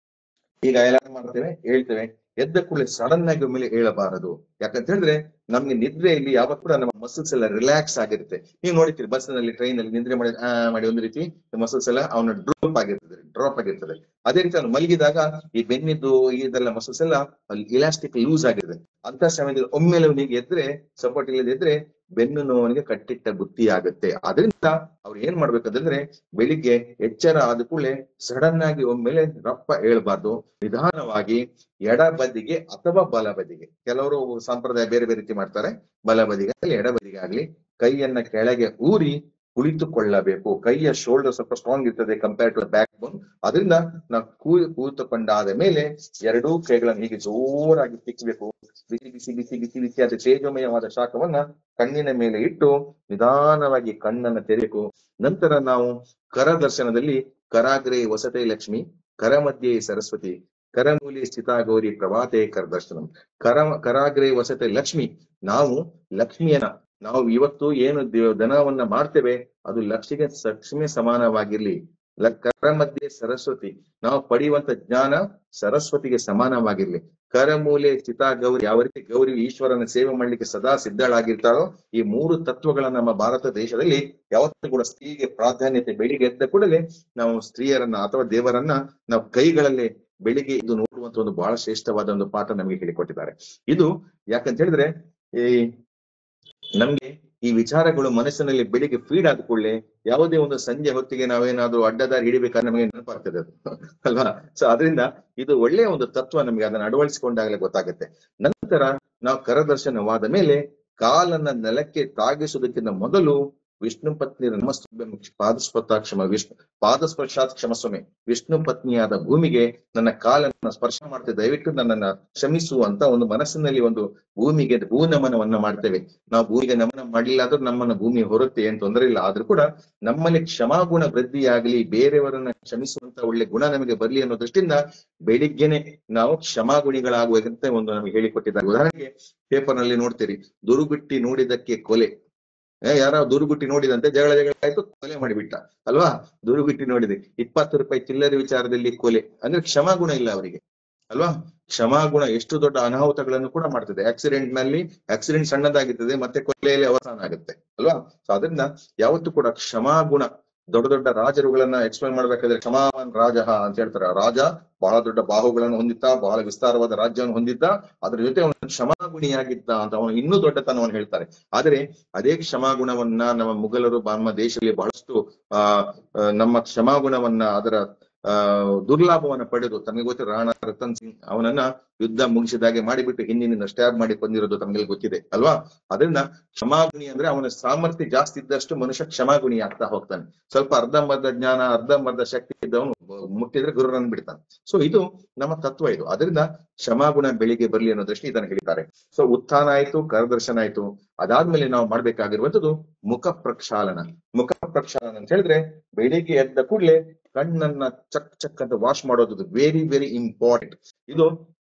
ಈಗ ಅಲಾರ್ಮ್ ಮಾಡ್ತೇವೆ ಹೇಳ್ತೇವೆ ಎದ್ದ ಕೂಡಲೇ ಸಡನ್ ಆಗಿ ಒಮ್ಮೆಲೆ ಹೇಳಬಾರದು ಯಾಕಂತ ಹೇಳಿದ್ರೆ ನಮ್ಗೆ ನಿದ್ರೆಯಲ್ಲಿ ಯಾವತ್ತು ಕೂಡ ನಮ್ಮ ಮಸಲ್ಸ್ ಎಲ್ಲ ರಿಲ್ಯಾಕ್ಸ್ ಆಗಿರುತ್ತೆ ನೀವು ನೋಡಿರ್ತೀರಿ ಬಸ್ ನಲ್ಲಿ ಟ್ರೈನ್ ಅಲ್ಲಿ ನಿದ್ರೆ ಮಾಡಿ ಆ ಮಾಡಿ ಒಂದು ರೀತಿ ಮಸಲ್ಸ್ ಎಲ್ಲ ಅವನ ಡ್ರಾಪ್ ಆಗಿರ್ತದೆ ಡ್ರಾಪ್ ಆಗಿರ್ತದೆ ಅದೇ ರೀತಿ ಅವನು ಮಲಗಿದಾಗ ಈ ಬೆನ್ನಿದ್ದು ಇದೆಲ್ಲ ಮಸಲ್ಸ್ ಎಲ್ಲ ಇಲಾಸ್ಟಿಕ್ ಲೂಸ್ ಆಗಿರ್ತದೆ ಅಂತ ಸಮಯದಲ್ಲಿ ಒಮ್ಮೆಲೆ ಅವನಿಗೆ ಎದ್ರೆ ಸಪೋರ್ಟ್ ಇಲ್ಲದೆ ಇದ್ರೆ ಬೆನ್ನು ನೋವನಿಗೆ ಕಟ್ಟಿಟ್ಟ ಬುತ್ತಿ ಆಗುತ್ತೆ ಅದರಿಂದ ಅವ್ರು ಏನ್ ಮಾಡ್ಬೇಕಂತಂದ್ರೆ ಬೆಳಿಗ್ಗೆ ಎಚ್ಚರ ಆದ ಕೂಡಲೇ ಸಡನ್ ಆಗಿ ಒಮ್ಮೆಲೆ ರಪ್ಪ ಹೇಳ್ಬಾರ್ದು ನಿಧಾನವಾಗಿ ಎಡ ಬದಿಗೆ ಅಥವಾ ಬಲ ಬದಿಗೆ ಕೆಲವರು ಸಂಪ್ರದಾಯ ಬೇರೆ ಬೇರೆ ರೀತಿ ಮಾಡ್ತಾರೆ ಬಲ ಬದಿಗೆ ಆಗಲಿ ಎಡ ಬದಿಗೆ ಆಗ್ಲಿ ಕೈಯನ್ನ ಕೆಳಗೆ ಊರಿ ಕುಳಿತುಕೊಳ್ಳಬೇಕು ಕೈಯ ಶೋಲ್ಡರ್ ಸ್ವಲ್ಪ ಸ್ಟ್ರಾಂಗ್ ಇರ್ತದೆ ಕಂಪೇರ್ ಟು ಬ್ಯಾಕ್ ಬೋನ್ ಅದರಿಂದ ನಾವು ಕೂ ಕೂತುಕೊಂಡಾದ ಮೇಲೆ ಎರಡೂ ಕೈಗಳನ್ನು ಹೀಗೆ ಜೋರಾಗಿ ತಿಕ್ಕಬೇಕು ಬಿಸಿ ಬಿಸಿ ಬಿಸಿ ಬಿಸಿ ಬಿಸಿ ಅದು ತೇಜೋಮಯವಾದ ಶಾಖವನ್ನ ಕಣ್ಣಿನ ಮೇಲೆ ಇಟ್ಟು ನಿಧಾನವಾಗಿ ಕಣ್ಣನ್ನ ತೆರೆಯಬೇಕು ನಂತರ ನಾವು ಕರ ದರ್ಶನದಲ್ಲಿ ಕರಾಗ್ರೆ ವಸತೆ ಲಕ್ಷ್ಮಿ ಕರ ಮಧ್ಯೆ ಸರಸ್ವತಿ ಕರಮೂಲಿ ಸ್ಥಿತಾ ಗೌರಿ ಪ್ರಭಾತೆ ಕರ ದರ್ಶನಂ ಕರ ಕರಾಗ್ರೆ ವಸತೆ ಲಕ್ಷ್ಮಿ ನಾವು ಲಕ್ಷ್ಮಿಯನ್ನ ನಾವು ಇವತ್ತು ಏನು ದ- ದನವನ್ನ ಮಾಡ್ತೇವೆ ಅದು ಲಕ್ಷ್ಮಿಗೆ ಲಕ್ಷ್ಮಿ ಸಮಾನವಾಗಿರ್ಲಿ ಲ- ಕರ ಮಧ್ಯೆ ಸರಸ್ವತಿ ನಾವು ಪಡೆಯುವಂತ ಜ್ಞಾನ ಸರಸ್ವತಿಗೆ ಸಮಾನವಾಗಿರ್ಲಿ ಕರಮೂಲೆ ಸ್ಥಿತಾ ಗೌರಿ ಯಾವ ರೀತಿ ಗೌರಿ ಈಶ್ವರನ ಸೇವೆ ಮಾಡ್ಲಿಕ್ಕೆ ಸದಾ ಸಿದ್ಧಳಾಗಿರ್ತಾಳೋ ಈ ಮೂರು ತತ್ವಗಳ ನಮ್ಮ ಭಾರತ ದೇಶದಲ್ಲಿ ಯಾವತ್ತೂ ಕೂಡ ಸ್ತ್ರೀಗೆ ಪ್ರಾಧಾನ್ಯತೆ ಬೆಳಿಗ್ಗೆ ಎದ್ದ ಕೂಡಲೇ ನಾವು ಸ್ತ್ರೀಯರನ್ನ ಅಥವಾ ದೇವರನ್ನ ನಾವು ಕೈಗಳಲ್ಲಿ ಬೆಳಿಗ್ಗೆ ಇದು ನೋಡುವಂತ ಒಂದು ಬಹಳ ಶ್ರೇಷ್ಠವಾದ ಒಂದು ಪಾಠ ನಮಗೆ ಹೇಳಿಕೊಟ್ಟಿದ್ದಾರೆ ಇದು ಯಾಕಂತ ಹೇಳಿದ್ರೆ ಈ ನಮ್ಗೆ ಈ ವಿಚಾರಗಳು ಮನಸ್ಸಿನಲ್ಲಿ ಬೆಳಿಗ್ಗೆ ಫೀಡ್ ಆದ ಕೂಡಲೇ ಯಾವುದೇ ಒಂದು ಸಂಜೆ ಹೊತ್ತಿಗೆ ನಾವೇನಾದ್ರೂ ಅಡ್ಡದಾರಿ ಹಿಡಿಬೇಕಾದ್ರೆ ನಮಗೆ ನೆನಪಾಗ್ತದೆ ಅದು ಅಲ್ವಾ ಸೊ ಅದರಿಂದ ಇದು ಒಳ್ಳೆಯ ಒಂದು ತತ್ವ ನಮಗೆ ಅದನ್ನ ಅಳವಡಿಸಿಕೊಂಡಾಗಲೇ ಗೊತ್ತಾಗುತ್ತೆ ನಂತರ ನಾವು ಕರದರ್ಶನವಾದ ಮೇಲೆ ಕಾಲನ್ನ ನೆಲಕ್ಕೆ ತಾಗಿಸುವುದಕ್ಕಿಂತ ಮೊದಲು ವಿಷ್ಣು ಪತ್ನಿ ನಮಸ್ತುಭ್ಯಂ ಪಾದಸ್ಪರ್ಶ ಕ್ಷಮ ವಿಷ್ಣು ಪಾದಸ್ಪರ್ಶಾತ್ ಕ್ಷಮಸ್ವಮೆ ವಿಷ್ಣು ಪತ್ನಿಯಾದ ಭೂಮಿಗೆ ನನ್ನ ಕಾಲನ್ನ ಸ್ಪರ್ಶ ಮಾಡ್ತೇವೆ ದಯವಿಟ್ಟು ನನ್ನನ್ನ ಕ್ಷಮಿಸು ಅಂತ ಒಂದು ಮನಸ್ಸಿನಲ್ಲಿ ಒಂದು ಭೂಮಿಗೆ ಭೂ ನಮನವನ್ನ ಮಾಡ್ತೇವೆ ನಾವು ಭೂಮಿಗೆ ನಮನ ಮಾಡಲಿಲ್ಲ ಆದ್ರೂ ನಮ್ಮನ್ನ ಭೂಮಿ ಹೊರುತ್ತೆ ಏನ್ ತೊಂದರೆ ಇಲ್ಲ ಆದ್ರೂ ಕೂಡ ನಮ್ಮಲ್ಲಿ ಕ್ಷಮಾಗುಣ ವೃದ್ಧಿಯಾಗಲಿ ಬೇರೆಯವರನ್ನ ಕ್ಷಮಿಸುವಂತ ಒಳ್ಳೆ ಗುಣ ನಮಗೆ ಬರ್ಲಿ ಅನ್ನೋ ದೃಷ್ಟಿಯಿಂದ ಬೆಳಿಗ್ಗೆನೆ ನಾವು ಕ್ಷಮಾಗುಣಿಗಳಾಗುವಂತೆ ಒಂದು ನಮಗೆ ಹೇಳಿಕೊಟ್ಟಿದ್ದಾರೆ ಉದಾಹರಣೆಗೆ ಪೇಪರ್ ನಲ್ಲಿ ನೋಡ್ತೀರಿ ದುರುಗುಟ್ಟಿ ನೋಡಿದಕ್ಕೆ ಕೊಲೆ ಏ, ಯಾರೋ ದುರುಗುಟ್ಟಿ ನೋಡಿದಂತೆ ಜಗಳ ಜಗಳ ಆಯ್ತು ಕೊಲೆ ಮಾಡಿಬಿಟ್ಟ ಅಲ್ವಾ ದುರುಗುಟ್ಟಿ ನೋಡಿದೆ ಇಪ್ಪತ್ತು ರೂಪಾಯಿ ಚಿಲ್ಲರೆ ವಿಚಾರದಲ್ಲಿ ಕೊಲೆ ಅಂದ್ರೆ ಕ್ಷಮಾಗುಣ ಇಲ್ಲ ಅವರಿಗೆ ಅಲ್ವಾ ಕ್ಷಮಾಗುಣ ಎಷ್ಟು ದೊಡ್ಡ ಅನಾಹುತಗಳನ್ನು ಕೂಡ ಮಾಡ್ತದೆ ಆಕ್ಸಿಡೆಂಟ್ ನಲ್ಲಿ ಆಕ್ಸಿಡೆಂಟ್ ಸಣ್ಣದಾಗಿರ್ತದೆ ಮತ್ತೆ ಕೊಲೆಯಲ್ಲಿ ಅವಸಾನ ಆಗುತ್ತೆ ಅಲ್ವಾ ಸೊ ಅದರಿಂದ ಯಾವತ್ತೂ ಕೂಡ ಕ್ಷಮಾಗುಣ ದೊಡ್ಡ ದೊಡ್ಡ ರಾಜರುಗಳನ್ನ ಎಕ್ಸ್ಪ್ಲೈನ್ ಮಾಡ್ಬೇಕಾದ್ರೆ ಕ್ಷಮಾವಾನ್ ರಾಜ ಅಂತ ಹೇಳ್ತಾರೆ ಆ ರಾಜ ಬಹಳ ದೊಡ್ಡ ಬಾಹುಗಳನ್ನು ಹೊಂದಿದ್ದ ಬಹಳ ವಿಸ್ತಾರವಾದ ರಾಜ್ಯವನ್ನು ಹೊಂದಿದ್ದ ಅದ್ರ ಜೊತೆ ಅವನು ಕ್ಷಮಾಗುಣಿಯಾಗಿದ್ದ ಅಂತ ಅವನು ಇನ್ನೂ ದೊಡ್ಡತನವನ್ನು ಹೇಳ್ತಾರೆ ಆದರೆ ಅದೇ ಕ್ಷಮಾಗುಣವನ್ನ ನಮ್ಮ ಮುಘಲರು ನಮ್ಮ ದೇಶದಲ್ಲಿ ಬಹಳಷ್ಟು ಆ ಆ, ನಮ್ಮ ಕ್ಷಮಾಗುಣವನ್ನ ಅದರ ಆ ದುರ್ಲಾಭವನ್ನ ಪಡೆದು ತಮಗೆ ಗೊತ್ತಿರೋ ರಾಣಾ ರತನ್ ಸಿಂಗ್ ಅವನನ್ನ ಯುದ್ಧ ಮುಗಿಸಿದಾಗೆ ಮಾಡಿಬಿಟ್ಟು ಹಿಂದಿನಿಂದ ಸ್ಟ್ಯಾಬ್ ಮಾಡಿ ಕೊಂದಿರೋದು ತಮಗೆ ಗೊತ್ತಿದೆ ಅಲ್ವಾ ಅದರಿಂದ ಕ್ಷಮಾಗುಣಿ ಅಂದ್ರೆ ಅವನ ಸಾಮರ್ಥ್ಯ ಜಾಸ್ತಿ ಇದ್ದಷ್ಟು ಮನುಷ್ಯ ಕ್ಷಮಾಗುಣಿ ಆಗ್ತಾ ಹೋಗ್ತಾನೆ ಸ್ವಲ್ಪ ಅರ್ಧಂಬರ್ಧ ಜ್ಞಾನ ಅರ್ಧಂಬರ್ಧ ಶಕ್ತಿ ಇದ್ದವನು ಮುಟ್ಟಿದ್ರೆ ಗುರುರನ್ನು ಬಿಡ್ತಾನೆ ಸೊ ಇದು ನಮ್ಮ ತತ್ವ ಇದು ಅದರಿಂದ ಕ್ಷಮಾಗುಣ ಬೆಳಿಗ್ಗೆ ಬರ್ಲಿ ಅನ್ನೋ ದೃಷ್ಟಿ ಇದನ್ನು ಹೇಳಿದ್ದಾರೆ ಸೊ ಉತ್ಥಾನ ಆಯ್ತು ಕರದರ್ಶನ ಆಯ್ತು ಅದಾದ್ಮೇಲೆ ನಾವು ಮಾಡ್ಬೇಕಾಗಿರುವಂತದ್ದು ಮುಖ ಪ್ರಕ್ಷಾಳನ ಮುಖ ಪ್ರಕ್ಷಾಳನ ಅಂತ ಹೇಳಿದ್ರೆ ಬೆಳಿಗ್ಗೆ ಎದ್ದ ಕೂಡಲೇ ಕಣ್ಣನ್ನ ಚಕ್ ಚಕ್ ಅಂತ ವಾಶ್ ಮಾಡೋದು ವೆರಿ ವೆರಿ ಇಂಪಾರ್ಟೆಂಟ್ ಇದು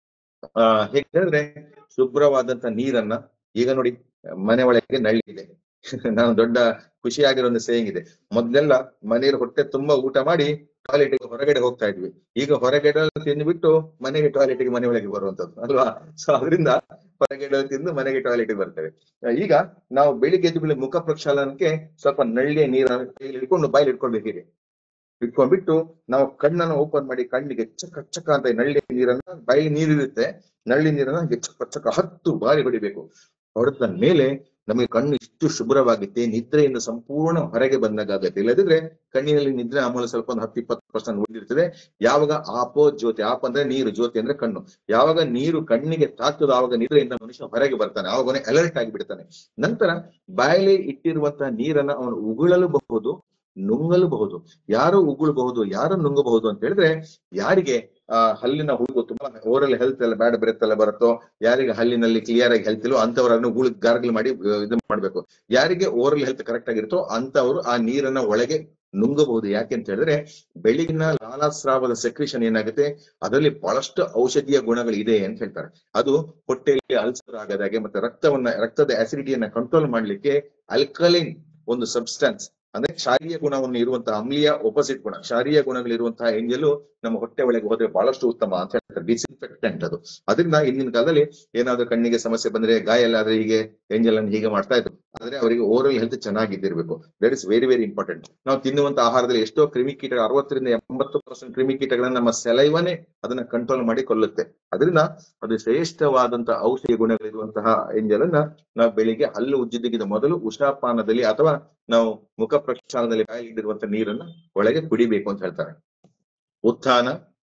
ಆ ಹೇಗೆ ಹೇಳಿದ್ರೆ ಶುಭ್ರವಾದಂತ ನೀರನ್ನ ಈಗ ನೋಡಿ ಮನೆ ಒಳಗೆ ನಳ್ಳಿ ಇದೆ ನಾನು ದೊಡ್ಡ ಖುಷಿಯಾಗಿರೋ ಒಂದು ಸೇಯಿಂಗ್ ಇದೆ ಮೊದ್ಲೆಲ್ಲ ಮನೆಯಲ್ಲಿ ಹೊಟ್ಟೆ ತುಂಬಾ ಊಟ ಮಾಡಿ ಟಾಯ್ಲೆಟ್ ಹೊರಗಡೆ ಹೋಗ್ತಾ ಇದ್ವಿ ಈಗ ಹೊರಗಡೆ ತಿಂದ್ಬಿಟ್ಟು ಮನೆಗೆ ಟಾಯ್ಲೆಟ್ ಗೆ ಮನೆ ಒಳಗೆ ಬರುವಂತದ್ದು ಅಲ್ವಾ ಸೊ ಅದರಿಂದ ಹೊರಗಡೆ ತಿಂದು ಮನೆಗೆ ಟಾಯ್ಲೆಟ್ ಬರ್ತೇವೆ ಈಗ ನಾವು ಬೆಳಿಗ್ಗೆ ಎದ್ದು ಮುಖ ಪ್ರಕ್ಷಾಳನಕ್ಕೆ ಸ್ವಲ್ಪ ನಳ್ಳಿಯ ನೀರನ್ನು ಕೈಯಲ್ಲಿ ಇಟ್ಕೊಂಡು ಬಾಯಲ್ಲಿ ಇಟ್ಕೊಳ್ಬೇಕು ಹೀಗೆ ಇಟ್ಕೊಂಡ್ಬಿಟ್ಟು ನಾವು ಕಣ್ಣನ್ನು ಓಪನ್ ಮಾಡಿ ಕಣ್ಣಿಗೆ ಚಕ್ಕ ಚಕ್ಕ ಅಂತ ನಳ್ಳಿ ನೀರನ್ನ ಬಾಯಲ್ಲಿ ನೀರಿರುತ್ತೆ ನಳ್ಳಿ ನೀರನ್ನ ಹೀಗೆ ಚಕ್ಕ ಚಕ್ಕ ಹತ್ತು ಬಾರಿ ಹೊಡಿಬೇಕು ಹೊಡೆದ ಮೇಲೆ ನಮಗೆ ಕಣ್ಣು ಇಷ್ಟು ಶುಭ್ರವಾಗುತ್ತೆ ನಿದ್ರೆಯಿಂದ ಸಂಪೂರ್ಣ ಹೊರಗೆ ಬಂದಾಗತ್ತೆ ಇಲ್ಲದಿದ್ರೆ ಕಣ್ಣಿನಲ್ಲಿ ನಿದ್ರೆ ಆಮೇಲೆ ಸ್ವಲ್ಪ ಒಂದು ಹತ್ತು ಇಪ್ಪತ್ತು ಪರ್ಸೆಂಟ್ ಉಳಿದಿರ್ತದೆ ಯಾವಾಗ ಆಪೋ ಜ್ಯೋತಿ ಆಪ್ ಅಂದ್ರೆ ನೀರು ಜ್ಯೋತಿ ಅಂದ್ರೆ ಕಣ್ಣು ಯಾವಾಗ ನೀರು ಕಣ್ಣಿಗೆ ತಾಕ್ತದೋ ಆವಾಗ ನಿದ್ರೆಯಿಂದ ಮನುಷ್ಯ ಹೊರಗೆ ಬರ್ತಾನೆ ಆವಾಗ ಅಲರ್ಟ್ ಆಗಿ ಬಿಡ್ತಾನೆ ನಂತರ ಬಾಯಲ್ಲಿ ಇಟ್ಟಿರುವಂತಹ ನೀರನ್ನ ಅವನು ಉಗುಳಲೂಬಹುದು ನುಂಗಲೂಬಹುದು ಯಾರು ಉಗುಳಬಹುದು ಯಾರು ನುಂಗಬಹುದು ಅಂತ ಹೇಳಿದ್ರೆ ಯಾರಿಗೆ ಆ ಹಲ್ಲಿನ ಹುಳುಗು ತುಂಬಾ ಓರಲ್ ಹೆಲ್ತ್ ಎಲ್ಲ ಬ್ಯಾಡ್ ಬ್ರೆತ್ ಎಲ್ಲ ಬರುತ್ತೋ ಯಾರಿಗೆ ಹಲ್ಲಿನಲ್ಲಿ ಕ್ಲಿಯರ್ ಆಗಿ ಹೆಲ್ತ್ ಇಲ್ಲೋ ಅಂತವರನ್ನು ಉಗುಳು ಗಾರ್ಗಲ್ ಮಾಡಿ ಆ, ಇದು ಮಾಡ್ಬೇಕು ಯಾರಿಗೆ ಓರಲ್ ಹೆಲ್ತ್ ಕರೆಕ್ಟ್ ಆಗಿರುತ್ತೋ ಅಂತವರು ಆ ನೀರನ್ನ ಒಳಗೆ ನುಂಗಬಹುದು ಯಾಕೆ ಅಂತ ಹೇಳಿದ್ರೆ ಬೆಳಗಿನ ಲಾಲಾಸ್ರಾವದ ಸೆಕ್ರಿಷನ್ ಏನಾಗುತ್ತೆ ಅದರಲ್ಲಿ ಬಹಳಷ್ಟು ಔಷಧೀಯ ಗುಣಗಳಿದೆ ಅಂತ ಹೇಳ್ತಾರೆ ಅದು ಹೊಟ್ಟೆಯಲ್ಲಿ ಅಲ್ಸರ್ ಆಗದಾಗೆ ಮತ್ತೆ ರಕ್ತವನ್ನ ರಕ್ತದ ಅಸಿಡಿಟಿಯನ್ನ ಕಂಟ್ರೋಲ್ ಮಾಡ್ಲಿಕ್ಕೆ ಅಲ್ಕಲೈನ್ ಒಂದು ಸಬ್ಸ್ಟೆನ್ಸ್ ಅಂದ್ರೆ ಕ್ಷಾರೀಯ ಗುಣವನ್ನು ಇರುವಂತಹ ಅಮ್ಲೀಯ ಒಪೋಸಿಟ್ ಗುಣ ಕ್ಷಾರೀಯ ಗುಣಗಳಿರುವಂತಹ ಎಂಜಲು ನಮ್ಮ ಹೊಟ್ಟೆ ಒಳಗೆ ಹೋದ್ರೆ ಬಹಳಷ್ಟು ಉತ್ತಮ ಅಂತ ಹೇಳ್ತಾರೆ ಡಿಸ್ಇನ್ಫೆಕ್ಟೆಂಟ್ ಅದು ಅದರಿಂದ ಇಂದಿನ ಕಾಲದಲ್ಲಿ ಏನಾದ್ರೂ ಕಣ್ಣಿಗೆ ಸಮಸ್ಯೆ ಬಂದ್ರೆ ಗಾಯ ಎಲ್ಲ ಆದ್ರೆ ಹೀಗೆ ಎಂಜಲ್ ಅನ್ನು ಹೀಗೆ ಮಾಡ್ತಾ ಇದ್ರು ಆದ್ರೆ ಅವರಿಗೆ ಓರಲ್ ಹೆಲ್ತ್ ಚೆನ್ನಾಗಿದ್ದಿರ್ಬೇಕು that is very very important ನಾವು ತಿನ್ನುವಂತ ಆಹಾರದಲ್ಲಿ ಎಷ್ಟೋ ಕ್ರಿಮಿಕೀಟ ಅರವತ್ತರಿಂದ ಎಂಬತ್ತು ಪರ್ಸೆಂಟ್ ಕ್ರಿಮಿಕೀಟಗಳನ್ನ ನಮ್ಮ ಸೆಲೈವನೇ ಅದನ್ನ ಕಂಟ್ರೋಲ್ ಮಾಡಿ ಕೊಲ್ಲುತ್ತೆ ಅದರಿಂದ ಅದು ಶ್ರೇಷ್ಠವಾದಂತಹ ಔಷಧಿ ಗುಣಗಳಿರುವಂತಹ ಎಂಜಲ್ ಅನ್ನ ನಾವು ಬೆಳಿಗ್ಗೆ ಹಲ್ಲು ಉಜ್ಜಿದ್ದಕ್ಕಿಂತ ಮೊದಲು ಉಷಾಪಾನದಲ್ಲಿ ಅಥವಾ ನಾವು ಮುಖ ಪ್ರಕ್ಷಾಳನದಲ್ಲಿ ಬಾಯಲ್ಲಿಟ್ಟಿರುವಂತಹ ನೀರನ್ನ ಒಳಗೆ ಕುಡಿಬೇಕು ಅಂತ ಹೇಳ್ತಾರೆ ಉತ್ಥಾನ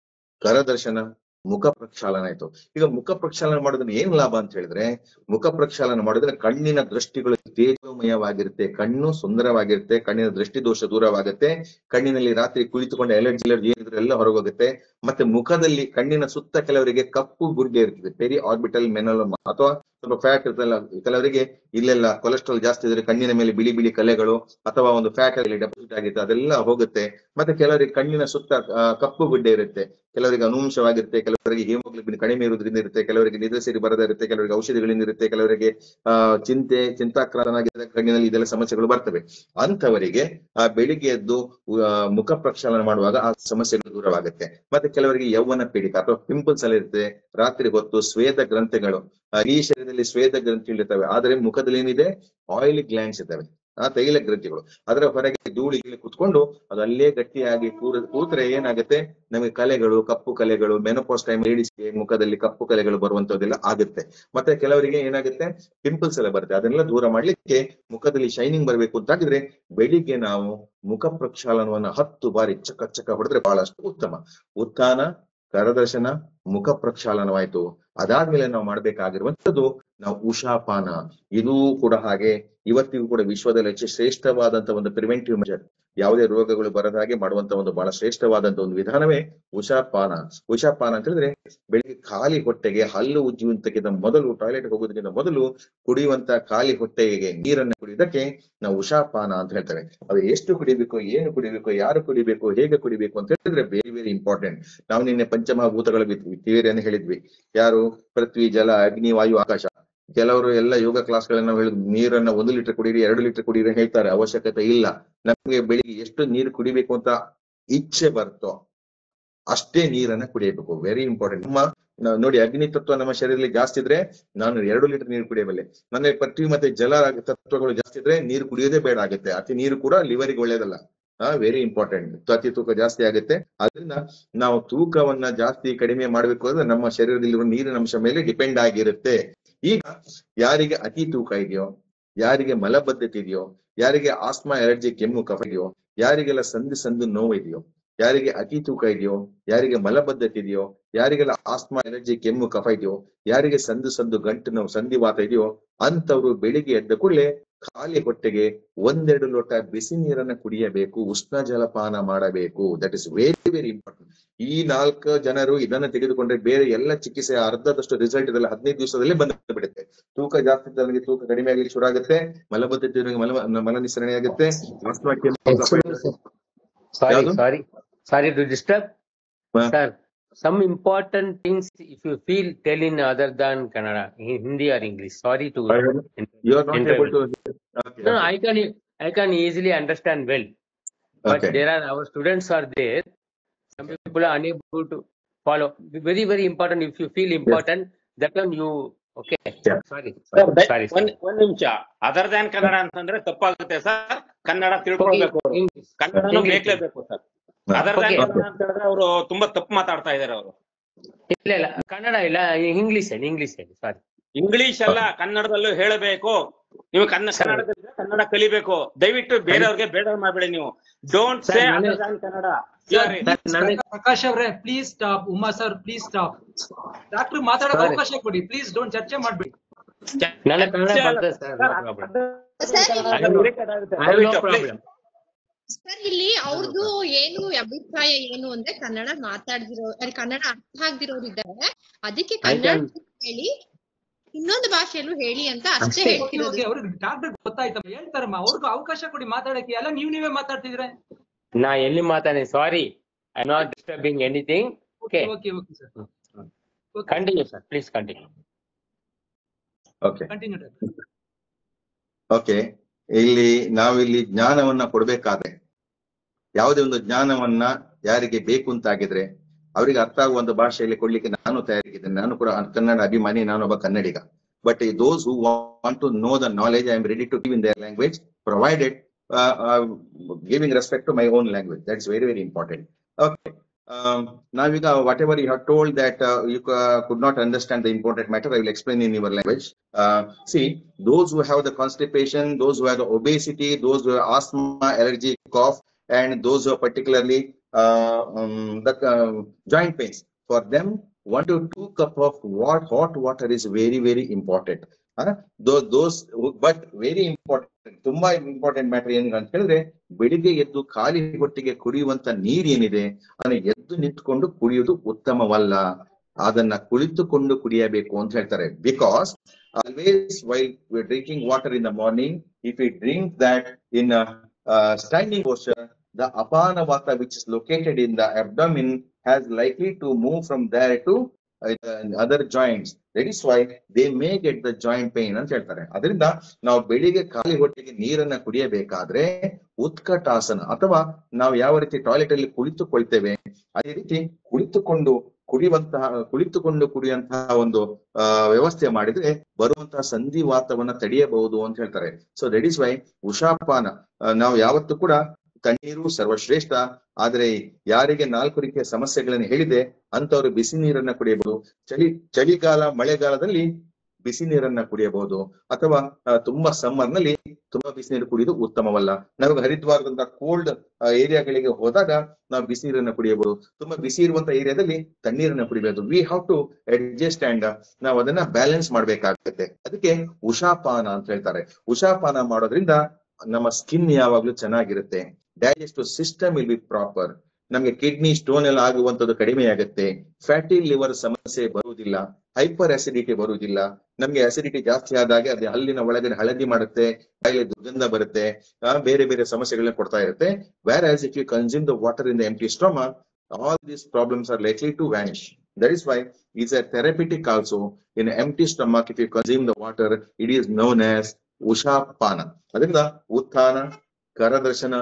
ಕರದರ್ಶನ ಮುಖ ಪ್ರಕ್ಷಾಳನ ಆಯ್ತು ಈಗ ಮುಖ ಪ್ರಕ್ಷಾಳನ ಮಾಡೋದ್ರಿಂದ ಏನ್ ಲಾಭ ಅಂತ ಹೇಳಿದ್ರೆ ಮುಖ ಪ್ರಕ್ಷಾಳನ ಮಾಡಿದ್ರೆ ಕಣ್ಣಿನ ದೃಷ್ಟಿಗಳು ತೇಜೋಮಯವಾಗಿರುತ್ತೆ ಕಣ್ಣು ಸುಂದರವಾಗಿರುತ್ತೆ ಕಣ್ಣಿನ ದೃಷ್ಟಿ ದೋಷ ದೂರವಾಗುತ್ತೆ ಕಣ್ಣಿನಲ್ಲಿ ರಾತ್ರಿ ಕುಳಿತುಕೊಂಡ ಎಲರ್ಜಿ ಎಲರ್ಜಿ ಏನಿದ್ರೆ ಎಲ್ಲ ಹೊರಗೋಗುತ್ತೆ ಮತ್ತೆ ಮುಖದಲ್ಲಿ ಕಣ್ಣಿನ ಸುತ್ತ ಕೆಲವರಿಗೆ ಕಪ್ಪು ಗುಡ್ಡೆ ಇರ್ತದೆ ಪೆರಿ ಆರ್ಬಿಟಲ್ ಮೆನೋಲಮ ಅಥವಾ ಸ್ವಲ್ಪ ಫ್ಯಾಟ್ ಇರ್ತಲ್ಲ ಕೆಲವರಿಗೆ ಇಲ್ಲೆಲ್ಲ ಕೊಲೆಸ್ಟ್ರಾಲ್ ಜಾಸ್ತಿ ಇದ್ರೆ ಕಣ್ಣಿನ ಮೇಲೆ ಬಿಳಿ ಬಿಳಿ ಕಲೆಗಳು ಅಥವಾ ಒಂದು ಫ್ಯಾಟ್ ಅಲ್ಲಿ ಡೆಪಾಸಿಟ್ ಆಗಿರುತ್ತೆ ಅದೆಲ್ಲ ಹೋಗುತ್ತೆ ಮತ್ತೆ ಕೆಲವರಿಗೆ ಕಣ್ಣಿನ ಸುತ್ತ ಆ, ಕಪ್ಪು ಗುಡ್ಡೆ ಇರುತ್ತೆ ಕೆಲವರಿಗೆ ಅನುಂಶವಾಗಿರುತ್ತೆ ಕೆಲವರಿಗೆ ಹಿಮೋಗ್ಲೋಬಿನ್ ಕಡಿಮೆ ಇರೋದ್ರಿಂದ ಇರುತ್ತೆ ಕೆಲವರಿಗೆ ನಿದ್ರೆ ಸೇರಿ ಬರದೇ ಇರುತ್ತೆ ಕೆಲವರಿಗೆ ಔಷಧಿಗಳಿಂದ ಇರುತ್ತೆ ಕೆಲವರಿಗೆ ಆ ಚಿಂತೆ ಚಿಂತಾಕ್ರಾಂತನಾಗಿದ್ದ ಕಣ್ಣಿನಲ್ಲಿ ಇದೆಲ್ಲ ಸಮಸ್ಯೆಗಳು ಬರ್ತವೆ ಅಂತವರಿಗೆ ಆ ಬೆಳಿಗ್ಗೆ ಎದ್ದು ಆ, ಮುಖ ಪ್ರಕ್ಷಾಳನ ಮಾಡುವಾಗ ಆ ಸಮಸ್ಯೆಗಳು ದೂರವಾಗುತ್ತೆ ಮತ್ತೆ ಕೆಲವರಿಗೆ ಯೌವನ ಪೀಡಿತ ಅಥವಾ ಪಿಂಪಲ್ಸ್ ಎಲ್ಲ ಇರುತ್ತೆ ರಾತ್ರಿ ಹೊತ್ತು ಸ್ವೇದ ಗ್ರಂಥಿಗಳು ಆ, ಈ ಶರೀರದಲ್ಲಿ ಸ್ವೇದ ಗ್ರಂಥಿಗಳು ಇರ್ತವೆ ಆದರೆ ಮುಖದಲ್ಲಿ ಏನಿದೆ ಆಯಿಲ್ ಗ್ಲ್ಯಾಂಡ್ಸ್ ಇದ್ದಾವೆ ಆ ತೈಲ ಗ್ರಂಥಿಗಳು ಅದರ ಹೊರಗೆ ಧೂಳಿ ಗೀಳಿ ಕುತ್ಕೊಂಡು ಅದು ಅಲ್ಲೇ ಗಟ್ಟಿಯಾಗಿ ಕೂರ ಕೂತ್ರೆ ಏನಾಗುತ್ತೆ ನಮಗೆ ಕಲೆಗಳು ಕಪ್ಪು ಕಲೆಗಳು ಮೆನೋಪಾಸ್ ಟೈಮ್ ಲೇಡೀಸ್ಗೆ ಮುಖದಲ್ಲಿ ಕಪ್ಪು ಕಲೆಗಳು ಬರುವಂತದ್ದೆಲ್ಲ ಆಗುತ್ತೆ ಮತ್ತೆ ಕೆಲವರಿಗೆ ಏನಾಗುತ್ತೆ ಪಿಂಪಲ್ಸ್ ಎಲ್ಲ ಬರುತ್ತೆ ಅದನ್ನೆಲ್ಲ ದೂರ ಮಾಡ್ಲಿಕ್ಕೆ ಮುಖದಲ್ಲಿ ಶೈನಿಂಗ್ ಬರಬೇಕು ಅಂತಾಗಿದ್ರೆ ಬೆಳಿಗ್ಗೆ ನಾವು ಮುಖ ಪ್ರಕ್ಷಾಳನವನ್ನ ಹತ್ತು ಬಾರಿ ಚಕ್ಕ ಚಕ್ಕ ಹೊಡೆದ್ರೆ ಬಹಳಷ್ಟು ಉತ್ತಮ ಉತ್ಥಾನ ಕರದರ್ಶನ ಮುಖ ಪ್ರಕ್ಷಾಳನವಾಯ್ತು ಅದಾದ್ಮೇಲೆ ನಾವು ಮಾಡ್ಬೇಕಾಗಿರುವಂತದ್ದು ನಾವು ಉಷಾಪಾನ ಇದೂ ಕೂಡ ಹಾಗೆ ಇವತ್ತಿಗೂ ಕೂಡ ವಿಶ್ವದಲ್ಲಿ ಹೆಚ್ಚು ಶ್ರೇಷ್ಠವಾದಂತ ಒಂದು ಪ್ರಿವೆಂಟಿವ್ ಮೆಜರ್ ಯಾವುದೇ ರೋಗಗಳು ಬರದ ಹಾಗೆ ಮಾಡುವಂತ ಒಂದು ಬಹಳ ಶ್ರೇಷ್ಠವಾದಂತ ಒಂದು ವಿಧಾನವೇ ಉಷಾಪಾನ ಉಷಾಪಾನ ಅಂತ ಹೇಳಿದ್ರೆ ಬೆಳಿಗ್ಗೆ ಖಾಲಿ ಹೊಟ್ಟೆಗೆ ಹಲ್ಲು ಉಜ್ಜುವಂತಕ್ಕಿಂತ ಮೊದಲು ಟಾಯ್ಲೆಟ್ ಹೋಗೋದಕ್ಕಿಂತ ಮೊದಲು ಕುಡಿಯುವಂತ ಖಾಲಿ ಹೊಟ್ಟೆಗೆ ನೀರನ್ನ ಕುಡಿಯೋದಕ್ಕೆ ನಾವು ಉಷಾಪಾನ ಅಂತ ಹೇಳ್ತೇವೆ ಅದು ಎಷ್ಟು ಕುಡಿಬೇಕು ಏನು ಕುಡಿಬೇಕು ಯಾರು ಕುಡಿಬೇಕು ಹೇಗೆ ಕುಡಿಬೇಕು ಅಂತ ಹೇಳಿದ್ರೆ ವೆರಿ ವೆರಿ ಇಂಪಾರ್ಟೆಂಟ್ ನಾವು ನಿನ್ನೆ ಪಂಚಮಹಾಭೂತಗಳ ಥಿಯರಿಯನ್ನು ಹೇಳಿದ್ವಿ ಯಾರು ಪೃಥ್ವಿ ಜಲ ಅಗ್ನಿ ವಾಯು ಆಕಾಶ ಕೆಲವರು ಎಲ್ಲ ಯೋಗ ಕ್ಲಾಸ್ಗಳನ್ನ ನಾವು ಹೇಳಿದ್ವಿ ನೀರನ್ನ ಒಂದು ಲೀಟರ್ ಕುಡೀರಿ ಎರಡು ಲೀಟರ್ ಕುಡೀರಿ ಹೇಳ್ತಾರೆ ಅವಶ್ಯಕತೆ ಇಲ್ಲ ನಮಗೆ ಬೆಳಿಗ್ಗೆ ಎಷ್ಟು ನೀರು ಕುಡಿಬೇಕು ಅಂತ ಇಚ್ಛೆ ಬರ್ತೋ ಅಷ್ಟೇ ನೀರನ್ನ ಕುಡಿಯಬೇಕು ವೆರಿ ಇಂಪಾರ್ಟೆಂಟ್ ನಮ್ಮ ನ- ನೋಡಿ ಅಗ್ನಿ ತತ್ವ ನಮ್ಮ ಶರೀರದಲ್ಲಿ ಜಾಸ್ತಿ ಇದ್ರೆ ನಾನು ಎರಡು ಲೀಟರ್ ನೀರು ಕುಡಿಯಬಲ್ಲೆ ನನ್ನ ಪೃಥ್ವಿ ಮತ್ತೆ ಜಲ ತತ್ವಗಳು ಜಾಸ್ತಿ ಇದ್ರೆ ನೀರು ಕುಡಿಯೋದೇ ಬೇಡ ಆಗುತ್ತೆ ಅತಿ ನೀರು ಕೂಡ ಲಿವರಿಗೆ ಒಳ್ಳೇದಲ್ಲ ವೆರಿ ಇಂಪಾರ್ಟೆಂಟ್ ಅತಿ ತೂಕ ಜಾಸ್ತಿ ಆಗುತ್ತೆ ಅದರಿಂದ ನಾವು ತೂಕವನ್ನ ಜಾಸ್ತಿ ಕಡಿಮೆ ಮಾಡ್ಬೇಕು ಅಂದ್ರೆ ನಮ್ಮ ಶರೀರದಲ್ಲಿರುವ ನೀರಿನ ಅಂಶ ಮೇಲೆ ಡಿಪೆಂಡ್ ಆಗಿರುತ್ತೆ ಈಗ ಯಾರಿಗೆ ಅತಿ ತೂಕ ಇದೆಯೋ ಯಾರಿಗೆ ಮಲಬದ್ಧತೆ ಇದೆಯೋ ಯಾರಿಗೆ ಆಸ್ಮಾ ಎಲರ್ಜಿ ಕೆಮ್ಮು ಕಫ ಇದೆಯೋ ಯಾರಿಗೆಲ್ಲ ಸಂಧಿ ಸಂದು ನೋವು ಇದೆಯೋ ಯಾರಿಗೆ ಅತಿ ತೂಕ ಇದೆಯೋ ಯಾರಿಗೆ ಮಲಬದ್ಧತೆ ಇದೆಯೋ ಯಾರಿಗೆಲ್ಲ ಆಸ್ಮಾ ಎಲರ್ಜಿ ಕೆಮ್ಮು ಕಫ ಇದೆಯೋ ಯಾರಿಗೆ ಸಂದು ಸಂದು ಗಂಟು ನೋವು ಸಂಧಿವಾತ ಇದೆಯೋ ಅಂತವ್ರು ಬೆಳಿಗ್ಗೆ ಎದ್ದ ಕೂಡಲೇ ಖಾಲಿ ಹೊಟ್ಟೆಗೆ ಒಂದೆರಡು ಲೋಟ ಬಿಸಿ ನೀರನ್ನ ಕುಡಿಯಬೇಕು ಉಷ್ಣ ಜಲಪಾನ ಮಾಡಬೇಕು that is very very important ಈ ನಾಲ್ಕು ಜನರು ಇದನ್ನ ತೆಗೆದುಕೊಂಡ್ರೆ ಬೇರೆ ಎಲ್ಲ ಚಿಕಿತ್ಸೆ ಅರ್ಧದಷ್ಟು ರಿಸಲ್ಟ್ ಇದೆಲ್ಲ ಹದಿನೈದು ದಿವಸದಲ್ಲೇ ಬಂದು ಬಿಡುತ್ತೆ ತೂಕ ಜಾಸ್ತಿ ಇದ್ದವನಿಗೆ ತೂಕ ಕಡಿಮೆ ಆಗಲಿಕ್ಕೆ ಶುರು ಆಗುತ್ತೆ ಮಲಬದ್ಧತೆ ಇದ್ದವನಿಗೆ ಮಲ ಮಲ ನಿಸರಣೆ ಆಗುತ್ತೆ ಆಸ್ಮಾ ಕೆಮ್ಮು ಕಫ Excuse me, sir. Sorry, ಯಾವ್ದು? sorry, sorry to disturb. ಹಾ. Sir, some important things if you feel tell in other than Kannada, in Hindi or English, sorry to. you are not interrupt. able to okay, No, no, okay. I can, I can easily understand well. But Okay. there are, our students are there. Some people are unable to follow. Very, very important, if you feel important, that one you, okay, Yeah. sorry, sir sorry. ಒಂದ್ ಒಂದ್ ನಿಮಿಷ ಅದರ್ ದ್ಯಾನ್ ಕನ್ನಡ ಅಂತಂದ್ರೆ ತಪ್ಪಾಗುತ್ತೆ ಸರ್ ಕನ್ನಡ ತಿಳ್ಕೊಳ್ಬೇಕು ಅವ್ರು. English. ಕನ್ನಡನೂ English. ಬೇಕೇಬೇಕು ಸರ್ ಹಾ. Other than Okay. ಕನ್ನಡ ಅಂತ ಹೇಳಿದ್ರೆ ಅವರು ತುಂಬಾ ತಪ್ಪು ಮಾತಾಡ್ತಾ ಇದಾರೆ ಅವರು ಇಲ್ಲ ಇಲ್ಲ ಕನ್ನಡ ಇಲ್ಲ ಇಂಗ್ಲಿಷ್ ಹೇಳಿ ಇಂಗ್ಲಿಷ್ ಹೇಳಿ ಸಾರಿ ಇಂಗ್ಲಿಷ್ ಅಲ್ಲ ಕನ್ನಡದಲ್ಲೂ ಹೇಳಬೇಕು ನೀವು ಕನ್ನಡ ಕನ್ನಡದಲ್ಲಿ ಕನ್ನಡ ಕಲಿಬೇಕು ದಯವಿಟ್ಟು ಬೇರೆಯವ್ರಿಗೆ ಬೇಡ ಮಾಡ್ಬೇಡಿ ನೀವು ಡೋಂಟ್ Sir, ಸೇ ನಾನೇ- other than Kannada Sir, Sorry. please, ನನಗೆ- ಪ್ರಕಾಶ್ ಅವರೇ please stop Uma sir please stop doctor ಮಾತಾಡೋಕೆ Sorry. ಅವಕಾಶ ಕೊಡಿ ಪ್ಲೀಸ್ ಡೋಂಟ್ ಚರ್ಚೆ ಮಾಡ್ಬೇಡಿ ನನಗೆ ಕನ್ನಡ ಚರ್ಚೆ ಅಲ್ಲ, ಬರ್ತದೆ sir sir, no problem other- I have no- irritate ಆಗುತ್ತೆ. ಐ ಹ್ಯಾವ್ ನೋ ದಯವಿಟ್ಟು, please. ಪ್ರಾಬ್ಲಮ್ ಸರ್ ಇಲ್ಲಿ ಅವ್ರದ್ದು ಏನು ಅಭಿಪ್ರಾಯ ಏನು ಅಂದ್ರೆ ಕನ್ನಡ ಮಾತಾಡ್ದಿರೋ ಅಲ್ಲಿ ಕನ್ನಡ ಅರ್ಥ ಆಗ್ದಿರೋರು ಇದ್ದಾರೆ ಅದಕ್ಕೆ ಕನ್ನಡ can- ಹೇಳಿ ಇನ್ನೊಂದು ಭಾಷೆಯಲ್ಲೂ ಹೇಳಿ ಅಂತ ಅಷ್ಟೇ ಅಷ್ಟೇ. ಹೇಳ್ತಿರೋದು ಅವ್ರಿಗೆ ಡಾಕ್ಟರ್ ಗೊತ್ತಾಯ್ತಮ್ಮ ಹೇಳ್ತಾರಮ್ಮ ಅವ್ರಿಗೂ ಅವಕಾಶ ಕೊಡಿ ಮಾತಾಡಕ್ಕೆ ಎಲ್ಲ ನೀವ್ ನೀವೇ ಮಾತಾಡ್ತಿದ್ರೆ ನಾ ಎಲ್ಲಿ ಮಾತಾಡಿ sorry I not disturbing anything okay okay okay sir continue sir please continue Okay. Continue doctor okay ಇಲ್ಲಿ ನಾವಿಲ್ಲಿ ಜ್ಞಾನವನ್ನ ಕೊಡ್ಬೇಕಾದ್ರೆ ಯಾವುದೇ ಒಂದು ಜ್ಞಾನವನ್ನ ಯಾರಿಗೆ ಬೇಕು ಅಂತಾಗಿದ್ರೆ ಅವರಿಗೆ ಅರ್ಥ ಆಗುವ ಒಂದು ಭಾಷೆಯಲ್ಲಿ ಕೊಡ್ಲಿಕ್ಕೆ ನಾನು ತಯಾರಿಗಿದ್ದೇನೆ ನಾನು ಕೂಡ ಕನ್ನಡ ಅಭಿಮಾನಿ ನಾನೊಬ್ಬ Kannadiga but those who want to know the knowledge I am ready to give in their language provided giving respect to my own language that's very very important okay ನಾವೀಗ whatever you have told that you could not understand the important matter I will explain in your language see those who have the constipation, those who have the obesity, those who have asthma, allergy, cough, and those who are particularly uh, um, the uh, joint pains. For them, one to two cup of what hot water is very very important. Huh? Those those who- but very important. ತುಂಬಾ ಇಂಪಾರ್ಟೆಂಟ್ ಮ್ಯಾಟರ್ ಏನು ಅಂತ ಹೇಳಿದ್ರೆ ಬೆಳಿಗ್ಗೆ ಎದ್ದು ಖಾಲಿ ಹೊಟ್ಟೆಗೆ ಕುಡಿಯುವಂತ ನೀರ್ ಏನಿದೆ ಅದನ್ನ ಎದ್ದು ನಿಂತ್ಕೊಂಡು ಕುಡಿಯುವುದು ಉತ್ತಮವಲ್ಲ ಅದನ್ನ ಕುಳಿತುಕೊಂಡು ಕುಡಿಯಬೇಕು ಅಂತ ಹೇಳ್ತಾರೆ because always while we're drinking water in the morning, if we drink that in a uh, standing posture, the apana vata which is located in the abdomen has likely to move from there to uh, the other joints. That is why they may get the joint pain ಅಂತ ಹೇಳ್ತಾರೆ ಅದರಿಂದ ನಾವು ಬೆಳಿಗ್ಗೆ ಖಾಲಿ ಹೊಟ್ಟೆಗೆ ನೀರನ್ನ ಕುಡಿಯಬೇಕಾದ್ರೆ ಉತ್ಕಟಾಸನ ಅಥವಾ ನಾವು ಯಾವ ರೀತಿ ಟಾಯ್ಲೆಟ್ ಅಲ್ಲಿ ಕುಳಿತುಕೊಳ್ತೇವೆ ಅದೇ ರೀತಿ ಕುಳಿತುಕೊಂಡು ಕುಡಿಯುವಂತಹ ಕುಳಿತುಕೊಂಡು ಕುಡಿಯುವಂತಹ ಒಂದು ಆ, ವ್ಯವಸ್ಥೆ ಮಾಡಿದ್ರೆ ಬರುವಂತಹ ಸಂಧಿವಾತವನ್ನ ತಡೆಯಬಹುದು ಅಂತ ಹೇಳ್ತಾರೆ ಸೊ ದಟ್ ಇಸ್ ವೈ ಉಷಾಪಾನ ಆ, ನಾವು ಯಾವತ್ತೂ ಕೂಡ ತಣ್ಣೀರು ಸರ್ವಶ್ರೇಷ್ಠ ಆದ್ರೆ ಯಾರಿಗೆ ನಾಲ್ಕು ರೀತಿಯ ಸಮಸ್ಯೆಗಳನ್ನು ಹೇಳಿದೆ ಅಂತವರು ಬಿಸಿ ನೀರನ್ನ ಕುಡಿಯಬಹುದು ಚಳಿ ಚಳಿಗಾಲ ಮಳೆಗಾಲದಲ್ಲಿ ಬಿಸಿ ನೀರನ್ನ ಕುಡಿಯಬಹುದು ಅಥವಾ ಆ, ತುಂಬಾ ಸಮ್ಮರ್ ನಲ್ಲಿ ತುಂಬಾ ಬಿಸಿ ನೀರು ಕುಡಿಯುವುದು ಉತ್ತಮವಲ್ಲ ನಮಗೆ ಹರಿದ್ವಾರದಂತ ಕೋಲ್ಡ್ ಏರಿಯಾಗಳಿಗೆ ಹೋದಾಗ ನಾವು ಬಿಸಿ ನೀರನ್ನ ಕುಡಿಯಬಹುದು ತುಂಬಾ ಬಿಸಿ ಇರುವಂತ ಏರಿಯಾದಲ್ಲಿ ತಣ್ಣೀರನ್ನ ಕುಡಿಬಹುದು we have to adjust and ನಾವು ಅದನ್ನ ಬ್ಯಾಲೆನ್ಸ್ ಮಾಡ್ಬೇಕಾಗುತ್ತೆ ಅದಕ್ಕೆ ಉಷಾಪಾನ ಅಂತ ಹೇಳ್ತಾರೆ ಉಷಾಪಾನ ಮಾಡೋದ್ರಿಂದ ನಮ್ಮ ಸ್ಕಿನ್ ಯಾವಾಗ್ಲೂ ಚೆನ್ನಾಗಿರುತ್ತೆ digestive system will be proper ನಮಗೆ ಕಿಡ್ನಿ ಸ್ಟೋನ್ ಎಲ್ಲ ಆಗುವಂತದ್ದು ಕಡಿಮೆ ಆಗುತ್ತೆ ಫ್ಯಾಟಿ ಲಿವರ್ ಸಮಸ್ಯೆ ಬರುವುದಿಲ್ಲ ಹೈಪರ್ ಅಸಿಡಿಟಿ ಬರುವುದಿಲ್ಲ ನಮ್ಗೆ ಅಸಿಡಿಟಿ ಜಾಸ್ತಿ ಆದಾಗ ಅದು ಹಲ್ಲಿನ ಒಳಗಡೆ ಹಳದಿ ಮಾಡುತ್ತೆ ಬಾಯಲ್ಲಿ ದುರ್ಗಂಧ ಬರುತ್ತೆ ಆ, ಬೇರೆ ಬೇರೆ ಸಮಸ್ಯೆಗಳನ್ನ ಕೊಡ್ತಾ ಇರುತ್ತೆ whereas if you consume the water in the empty stomach all these problems are likely to vanish. That is why it's a therapeutic also. In empty stomach, if you consume the water, it is known as Ushapana. ಅದರಿಂದ ಉತ್ಥಾನ ಕರದರ್ಶನ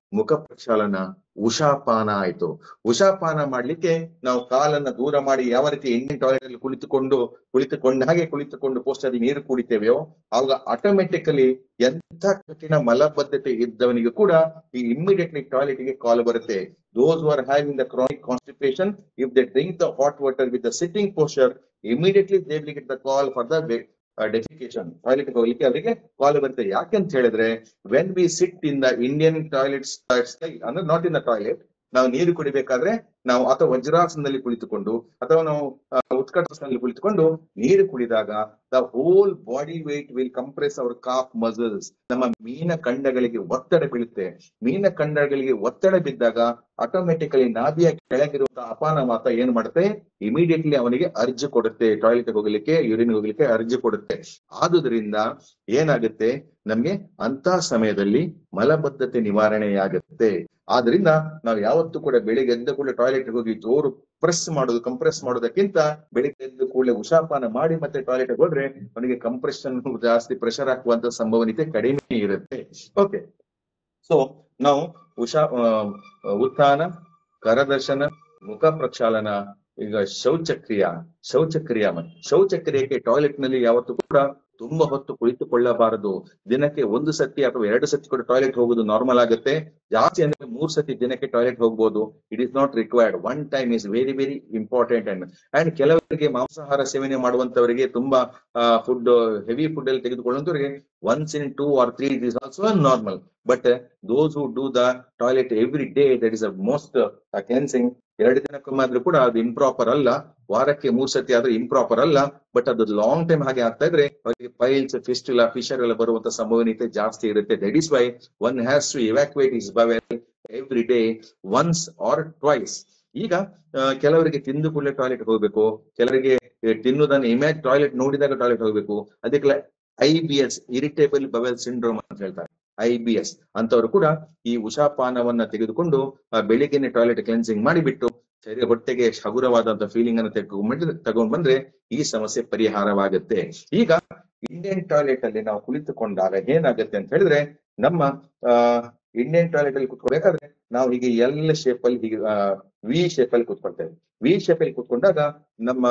ಮುಖ ಪ್ರಕ್ಷಾಳನ ಉಷಾಪಾನ ಆಯ್ತು ಉಷಾಪಾನ ಮಾಡ್ಲಿಕ್ಕೆ ನಾವು ಕಾಲನ್ನ ದೂರ ಮಾಡಿ ಯಾವ ರೀತಿ ಇಂಡಿಯನ್ ಟಾಯ್ಲೆಟ್ ಅಲ್ಲಿ ಕುಳಿತುಕೊಂಡು ಕುಳಿತುಕೊಂಡ ಹಾಗೆ ಕುಳಿತುಕೊಂಡು ಪೋಸ್ಟಲ್ಲಿ ನೀರು ಕುಡಿತೇವೆಯೋ ಆವಾಗ ಆಟೋಮೆಟಿಕಲಿ ಎಂಥ ಕಠಿಣ ಮಲಬದ್ಧತೆ ಇದ್ದವನಿಗೆ ಕೂಡ ಈ ಇಮ್ಮಿಡಿಯೇಟ್ಲಿ ಟಾಯ್ಲೆಟ್ ಗೆ ಕಾಲ್ ಬರುತ್ತೆ those are having the chronic constipation if they drink the hot water with the sitting posture immediately they will get the call for the defecation toilet ಹೋಗ್ಲಿಕ್ಕೆ ಅವರಿಗೆ ಕಾಲ್ ಬರುತ್ತೆ ಯಾಕಂತ ಹೇಳಿದ್ರೆ when we sit in the Indian toilets ಅಂದ್ರೆ ನಾಟ್ ಇನ್ ದ ಟಾಯ್ಲೆಟ್ ನಾವು ನೀರು ಕುಡಿಬೇಕಾದ್ರೆ ನಾವು ಅಥವಾ ವಜ್ರಾಸನದಲ್ಲಿ ಕುಳಿತುಕೊಂಡು ಅಥವಾ ನಾವು ಆ, ಉತ್ಕಟಾಸನದಲ್ಲಿ ಕುಳಿತುಕೊಂಡು ನೀರು ಕುಡಿದಾಗ the whole body weight will compress our calf muscles ನಮ್ಮ ಮೀನ ಖಂಡಗಳಿಗೆ ಒತ್ತಡ ಬೀಳುತ್ತೆ ಮೀನ ಖಂಡಗಳಿಗೆ ಒತ್ತಡ ಬಿದ್ದಾಗ ಆಟೋಮೆಟಿಕಲಿ ನಾಭಿಯ ಕೆಳಗಿರುವಂತಹ ಅಪಾನ ಮಾತ ಏನ್ ಮಾಡುತ್ತೆ ಇಮಿಡಿಯೇಟ್ಲಿ ಅವನಿಗೆ ಅರ್ಜಿ ಕೊಡುತ್ತೆ ಟಾಯ್ಲೆಟ್ ಹೋಗ್ಲಿಕ್ಕೆ ಯೂರಿನ್ ಹೋಗ್ಲಿಕ್ಕೆ ಅರ್ಜಿ ಕೊಡುತ್ತೆ ಆದುದರಿಂದ ಏನಾಗುತ್ತೆ ನಮ್ಗೆ ಅಂತ ಸಮಯದಲ್ಲಿ ಮಲಬದ್ಧತೆ ನಿವಾರಣೆಯಾಗುತ್ತೆ ಆದ್ರಿಂದ ನಾವು ಯಾವತ್ತೂ ಕೂಡ ಬೆಳಿಗ್ಗೆ ಎದ್ದ ಕೂಡಲೇ ಟಾಯ್ಲೆಟ್ ಹೋಗಿ ಜೋರು ಪ್ರೆಸ್ ಮಾಡೋದು ಕಂಪ್ರೆಸ್ ಮಾಡೋದಕ್ಕಿಂತ ಬೆಳಿಗ್ಗೆ ಎದ್ದ ಕೂಡಲೇ ಉಷಾಪಾನ ಮಾಡಿ ಮತ್ತೆ ಟಾಯ್ಲೆಟ್ ಹೋದ್ರೆ ಅವನಿಗೆ ಕಂಪ್ರೆಷನ್ ಜಾಸ್ತಿ ಪ್ರೆಷರ್ ಹಾಕುವಂತ ಸಂಭವನೀಯತೆ ಕಡಿಮೆ ಇರುತ್ತೆ ಓಕೆ ಸೊ ನಾವು ಉಷಾ ಆ, ಉತ್ಥಾನ ಕರದರ್ಶನ ಮುಖ ಪ್ರಕ್ಷಾಳನ ಈಗ ಶೌಚಕ್ರಿಯ ಶೌಚಕ್ರಿಯ ಮ- ಶೌಚಕ್ರಿಯೆಗೆ ಟಾಯ್ಲೆಟ್ ನಲ್ಲಿ ಯಾವತ್ತೂ ಕೂಡ ತುಂಬಾ ಹೊತ್ತು ಕುಳಿತುಕೊಳ್ಳಬಾರದು ದಿನಕ್ಕೆ ಒಂದು ಸತಿ ಅಥವಾ ಎರಡು ಸತಿ ಕೂಡ ಟಾಯ್ಲೆಟ್ ಹೋಗುದು ನಾರ್ಮಲ್ ಆಗುತ್ತೆ ಜಾಸ್ತಿ ಅಂದ್ರೆ ಮೂರ್ ಸತಿ ದಿನಕ್ಕೆ ಟಾಯ್ಲೆಟ್ ಹೋಗ್ಬೋದು it is not required one time is very very important and and ಕೆಲವರಿಗೆ ಮಾಂಸಾಹಾರ ಸೇವನೆ ಮಾಡುವಂತವರಿಗೆ ತುಂಬಾ ಫುಡ್ ಹೆವಿ ಫುಡ್ ಅಲ್ಲಿ ತೆಗೆದುಕೊಳ್ಳುವಂತವರಿಗೆ once in two or three it is also normal but those who do the toilet every day that is a most cleansing ಎರಡು ದಿನಕ್ಕೊಮ್ಮೆ ಆದ್ರೂ ಕೂಡ ಅದು ಇಂಪ್ರಾಪರ್ ಅಲ್ಲ ವಾರಕ್ಕೆ ಮೂರ್ ಸತಿ ಆದ್ರೂ ಇಂಪ್ರಾಪರ್ ಅಲ್ಲ ಬಟ್ ಅದು ಲಾಂಗ್ ಟೈಮ್ ಹಾಗೆ ಆಗ್ತಾ ಇದ್ರೆ ಅವರಿಗೆ ಪೈಲ್ಸ್ ಫಿಸ್ಟುಲಾ ಫಿಶರ್ ಎಲ್ಲ ಬರುವಂತ ಸಂಭವನೀಯತೆ ಜಾಸ್ತಿ ಇರುತ್ತೆ that is why one has to evacuate his bowel every day once or twice ಈಗ ಆ, ಕೆಲವರಿಗೆ ತಿಂದು ಕೂಡಲೇ ಟಾಯ್ಲೆಟ್ ಹೋಗ್ಬೇಕು ಕೆಲವರಿಗೆ ಆ, ತಿನ್ನುವುದನ್ನು ಇಮ್ಯಾಜ್ ಟಾಯ್ಲೆಟ್ ನೋಡಿದಾಗ ಟಾಯ್ಲೆಟ್ ಹೋಗ್ಬೇಕು ಅದಕ್ಕೆ I B S irritable bowel syndrome ಅಂತ ಹೇಳ್ತಾರೆ ಐ ಬಿ ಎಸ್ ಅಂತವರು ಕೂಡ ಈ ಉಷಾಪಾನವನ್ನ ತೆಗೆದುಕೊಂಡು ಆ, ಬೆಳಿಗ್ಗೆನೆ ಟಾಯ್ಲೆಟ್ ಕ್ಲೆನ್ಸಿಂಗ್ ಮಾಡಿಬಿಟ್ಟು ಶರೀರ ಹೊಟ್ಟೆಗೆ ಹಗುರವಾದಂತ ಫೀಲಿಂಗ್ ಅನ್ನು ತೆಗೆದುಕೊಂಡ್ ತಗೊಂಡ್ ಬಂದ್ರೆ ಈ ಸಮಸ್ಯೆ ಪರಿಹಾರವಾಗುತ್ತೆ ಈಗ ಇಂಡಿಯನ್ ಟಾಯ್ಲೆಟ್ ಅಲ್ಲಿ ನಾವು ಕುಳಿತುಕೊಂಡಾಗ ಏನಾಗುತ್ತೆ ಅಂತ ಹೇಳಿದ್ರೆ ನಮ್ಮ ಆ ಇಂಡಿಯನ್ ಟಾಯ್ಲೆಟ್ ಅಲ್ಲಿ ಕುತ್ಕೊಳ್ಬೇಕಾದ್ರೆ ನಾವು ಹೀಗೆ ಎಲ್ ಶೇಪ್ ಅಲ್ಲಿ ಹೀಗೆ ವಿ ಶೇಪ್ ಅಲ್ಲಿ ಕುತ್ಕೊಳ್ತೇವೆ ವಿ ಶೇಪ್ ಅಲ್ಲಿ ಕುತ್ಕೊಂಡಾಗ ನಮ್ಮ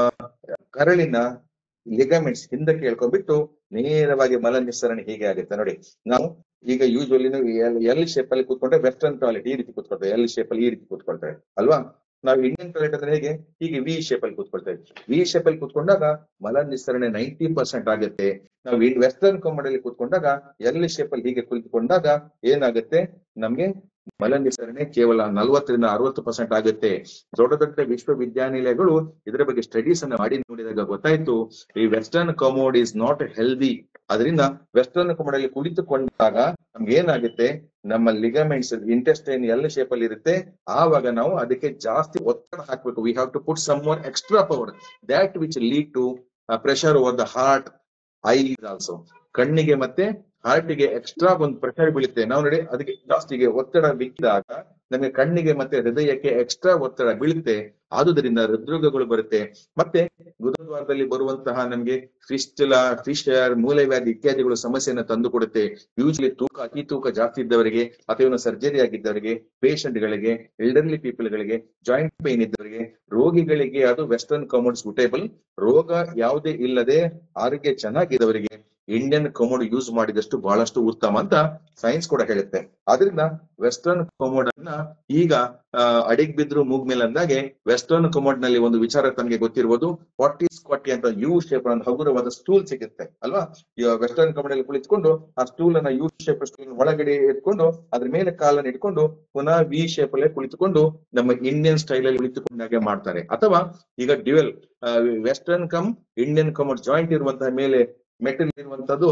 ಕರಳಿನ ಲಿಗಮೆಂಟ್ಸ್ ಹಿಂದಕ್ಕೆ ಹೇಳ್ಕೊಂಡ್ಬಿಟ್ಟು ನೇರವಾಗಿ ಮಲ ನಿಸ್ಸರಣೆ ಹೀಗೆ ಆಗುತ್ತೆ ನೋಡಿ ನಾವು ಈಗ ಯೂಶುವಲಿ ಎಲ್ ಶೇಪ್ ಅಲ್ಲಿ ಕೂತ್ಕೊಂಡ್ರೆ ವೆಸ್ಟರ್ನ್ ಟಾಯ್ಲೆಟ್ ಈ ರೀತಿ ಕೂತ್ಕೊಳ್ತೇವೆ ಎಲ್ ಶೇಪ್ ಅಲ್ಲಿ ಈ ರೀತಿ ಕೂತ್ಕೊಳ್ತೇವೆ ಅಲ್ವಾ ನಾವು ಇಂಡಿಯನ್ ಟಾಯ್ಲೆಟ್ ಅಂದ್ರೆ ಹೇಗೆ ಹೀಗೆ ವಿ ಶೇಪ್ ಅಲ್ಲಿ ಕೂತ್ಕೊಳ್ತೇವೆ ವಿ ಶೇಪ್ ಅಲ್ಲಿ ಕೂತ್ಕೊಂಡಾಗ ಮಲ ನಿಸ್ಸರಣೆ ನೈಂಟಿ ಪರ್ಸೆಂಟ್ ಆಗುತ್ತೆ ನಾವು ವೆಸ್ಟರ್ನ್ ಕಮಡ್ ಅಲ್ಲಿ ಕೂತ್ಕೊಂಡಾಗ ಎಲ್ ಶೇಪ್ ಅಲ್ಲಿ ಹೀಗೆ ಕುಳಿತುಕೊಂಡಾಗ ಏನಾಗುತ್ತೆ ನಮ್ಗೆ ಮಲ ನಿಸರಣೆ ಕೇವಲ ನಲವತ್ತರಿಂದ ಅರವತ್ತು ಪರ್ಸೆಂಟ್ ಆಗುತ್ತೆ ದೊಡ್ಡ ದೊಡ್ಡ ವಿಶ್ವವಿದ್ಯಾನಿಲಯಗಳು ಇದರ ಬಗ್ಗೆ ಸ್ಟಡೀಸ್ ಅನ್ನ ಮಾಡಿ ನೋಡಿದಾಗ ಗೊತ್ತಾಯ್ತು ಈ western commode is not healthy ಅದರಿಂದ ವೆಸ್ಟರ್ನ್ ಕಮೋಡ್ ಅಲ್ಲಿ ಕುಳಿತುಕೊಂಡಾಗ ನಮ್ಗೆ ಏನಾಗುತ್ತೆ ನಮ್ಮ ಲಿಗಮೆಂಟ್ಸ್ ಇಂಟೆಸ್ಟೈನ್ ಎಲ್ಲ ಶೇಪ್ ಅಲ್ಲಿ ಇರುತ್ತೆ ಆವಾಗ ನಾವು ಅದಕ್ಕೆ ಜಾಸ್ತಿ ಒತ್ತಡ ಹಾಕ್ಬೇಕು we have to put some more extra power that which lead to pressure over the heart eyes also ಕಣ್ಣಿಗೆ ಮತ್ತೆ ಹಾರ್ಟಿಗೆ ಎಕ್ಸ್ಟ್ರಾ ಒಂದು ಪ್ರೆಷರ್ ಬೀಳುತ್ತೆ ನಾವು ನೋಡಿ ಅದಕ್ಕೆ ಜಾಸ್ತಿಗೆ ಒತ್ತಡ ಬಿದ್ದಾಗ ನಮಗೆ ಕಣ್ಣಿಗೆ ಮತ್ತೆ ಹೃದಯಕ್ಕೆ ಎಕ್ಸ್ಟ್ರಾ ಒತ್ತಡ ಬೀಳುತ್ತೆ ಆದುದರಿಂದ ಹೃದ್ರೋಗಗಳು ಬರುತ್ತೆ ಮತ್ತೆ ಗುದದ್ವಾರದಲ್ಲಿ ಬರುವಂತಹ ನಮ್ಗೆ ಫಿಸ್ಟುಲಾ ಫಿಶರ್ ಮೂಲವ್ಯಾಧಿ ಇತ್ಯಾದಿಗಳು ಸಮಸ್ಯೆಯನ್ನು ತಂದು ಕೊಡುತ್ತೆ ಯೂಶಲಿ ತೂಕ ಅತಿ ತೂಕ ಜಾಸ್ತಿ ಇದ್ದವರಿಗೆ ಅಥವಾ ಸರ್ಜರಿ ಆಗಿದ್ದವರಿಗೆ ಪೇಷಂಟ್ ಗಳಿಗೆ ಎಲ್ಡರ್ಲಿ ಪೀಪಲ್ ಗಳಿಗೆ ಜಾಯಿಂಟ್ ಪೈನ್ ಇದ್ದವರಿಗೆ ರೋಗಿಗಳಿಗೆ ಅದು ವೆಸ್ಟರ್ನ್ ಕಮೋಡ್ ಸೂಟೇಬಲ್ ರೋಗ ಯಾವುದೇ ಇಲ್ಲದೆ ಆರೋಗ್ಯ ಚೆನ್ನಾಗಿದ್ದವರಿಗೆ ಇಂಡಿಯನ್ ಕಮೋಡ್ ಯೂಸ್ ಮಾಡಿದಷ್ಟು ಬಹಳಷ್ಟು ಉತ್ತಮ ಅಂತ ಸೈನ್ಸ್ ಕೂಡ ಹೇಳುತ್ತೆ ಆದ್ರಿಂದ ವೆಸ್ಟರ್ನ್ ಕಮೋಡ್ ಅನ್ನ ಈಗ ಅಡಿಗ್ ಬಿದ್ರು ಮೂಗ್ ಮೇಲೆ ಅಂದಾಗೆ ವೆಸ್ಟರ್ನ್ ಕಮೋಡ್ ನಲ್ಲಿ ಒಂದು ವಿಚಾರ ತಮಗೆ ಗೊತ್ತಿರ್ಬೋದು ಫಾರ್ಟಿ ಸ್ಕ್ವಾಟಿ ಅಂತ ಯು ಶೇಪ್ ಒಂದು ಹಗುರವಾದ ಸ್ಟೂಲ್ ಸಿಗುತ್ತೆ ಅಲ್ವಾ ಈಗ ವೆಸ್ಟರ್ನ್ ಕಮೋಡ್ ಅಲ್ಲಿ ಕುಳಿತುಕೊಂಡು ಆ ಸ್ಟೂಲ್ ಅನ್ನ ಯು ಶೇಪ್ ಸ್ಟೂಲ್ ಒಳಗಡೆ ಇಟ್ಕೊಂಡು ಅದ್ರ ಮೇಲೆ ಕಾಲನ್ನು ಇಟ್ಕೊಂಡು ಪುನಃ ವಿ ಶೇಪ್ ಅಲ್ಲೇ ಕುಳಿತುಕೊಂಡು ನಮ್ಮ ಇಂಡಿಯನ್ ಸ್ಟೈಲ್ ಅಲ್ಲಿ ಕುಳಿತುಕೊಂಡಾಗೆ ಮಾಡ್ತಾರೆ ಅಥವಾ ಈಗ dual western cum Indian commode joint ಇರುವಂತಹ ಮೇಲೆ ಮೆಟಲ್ ಇರುವಂತದ್ದು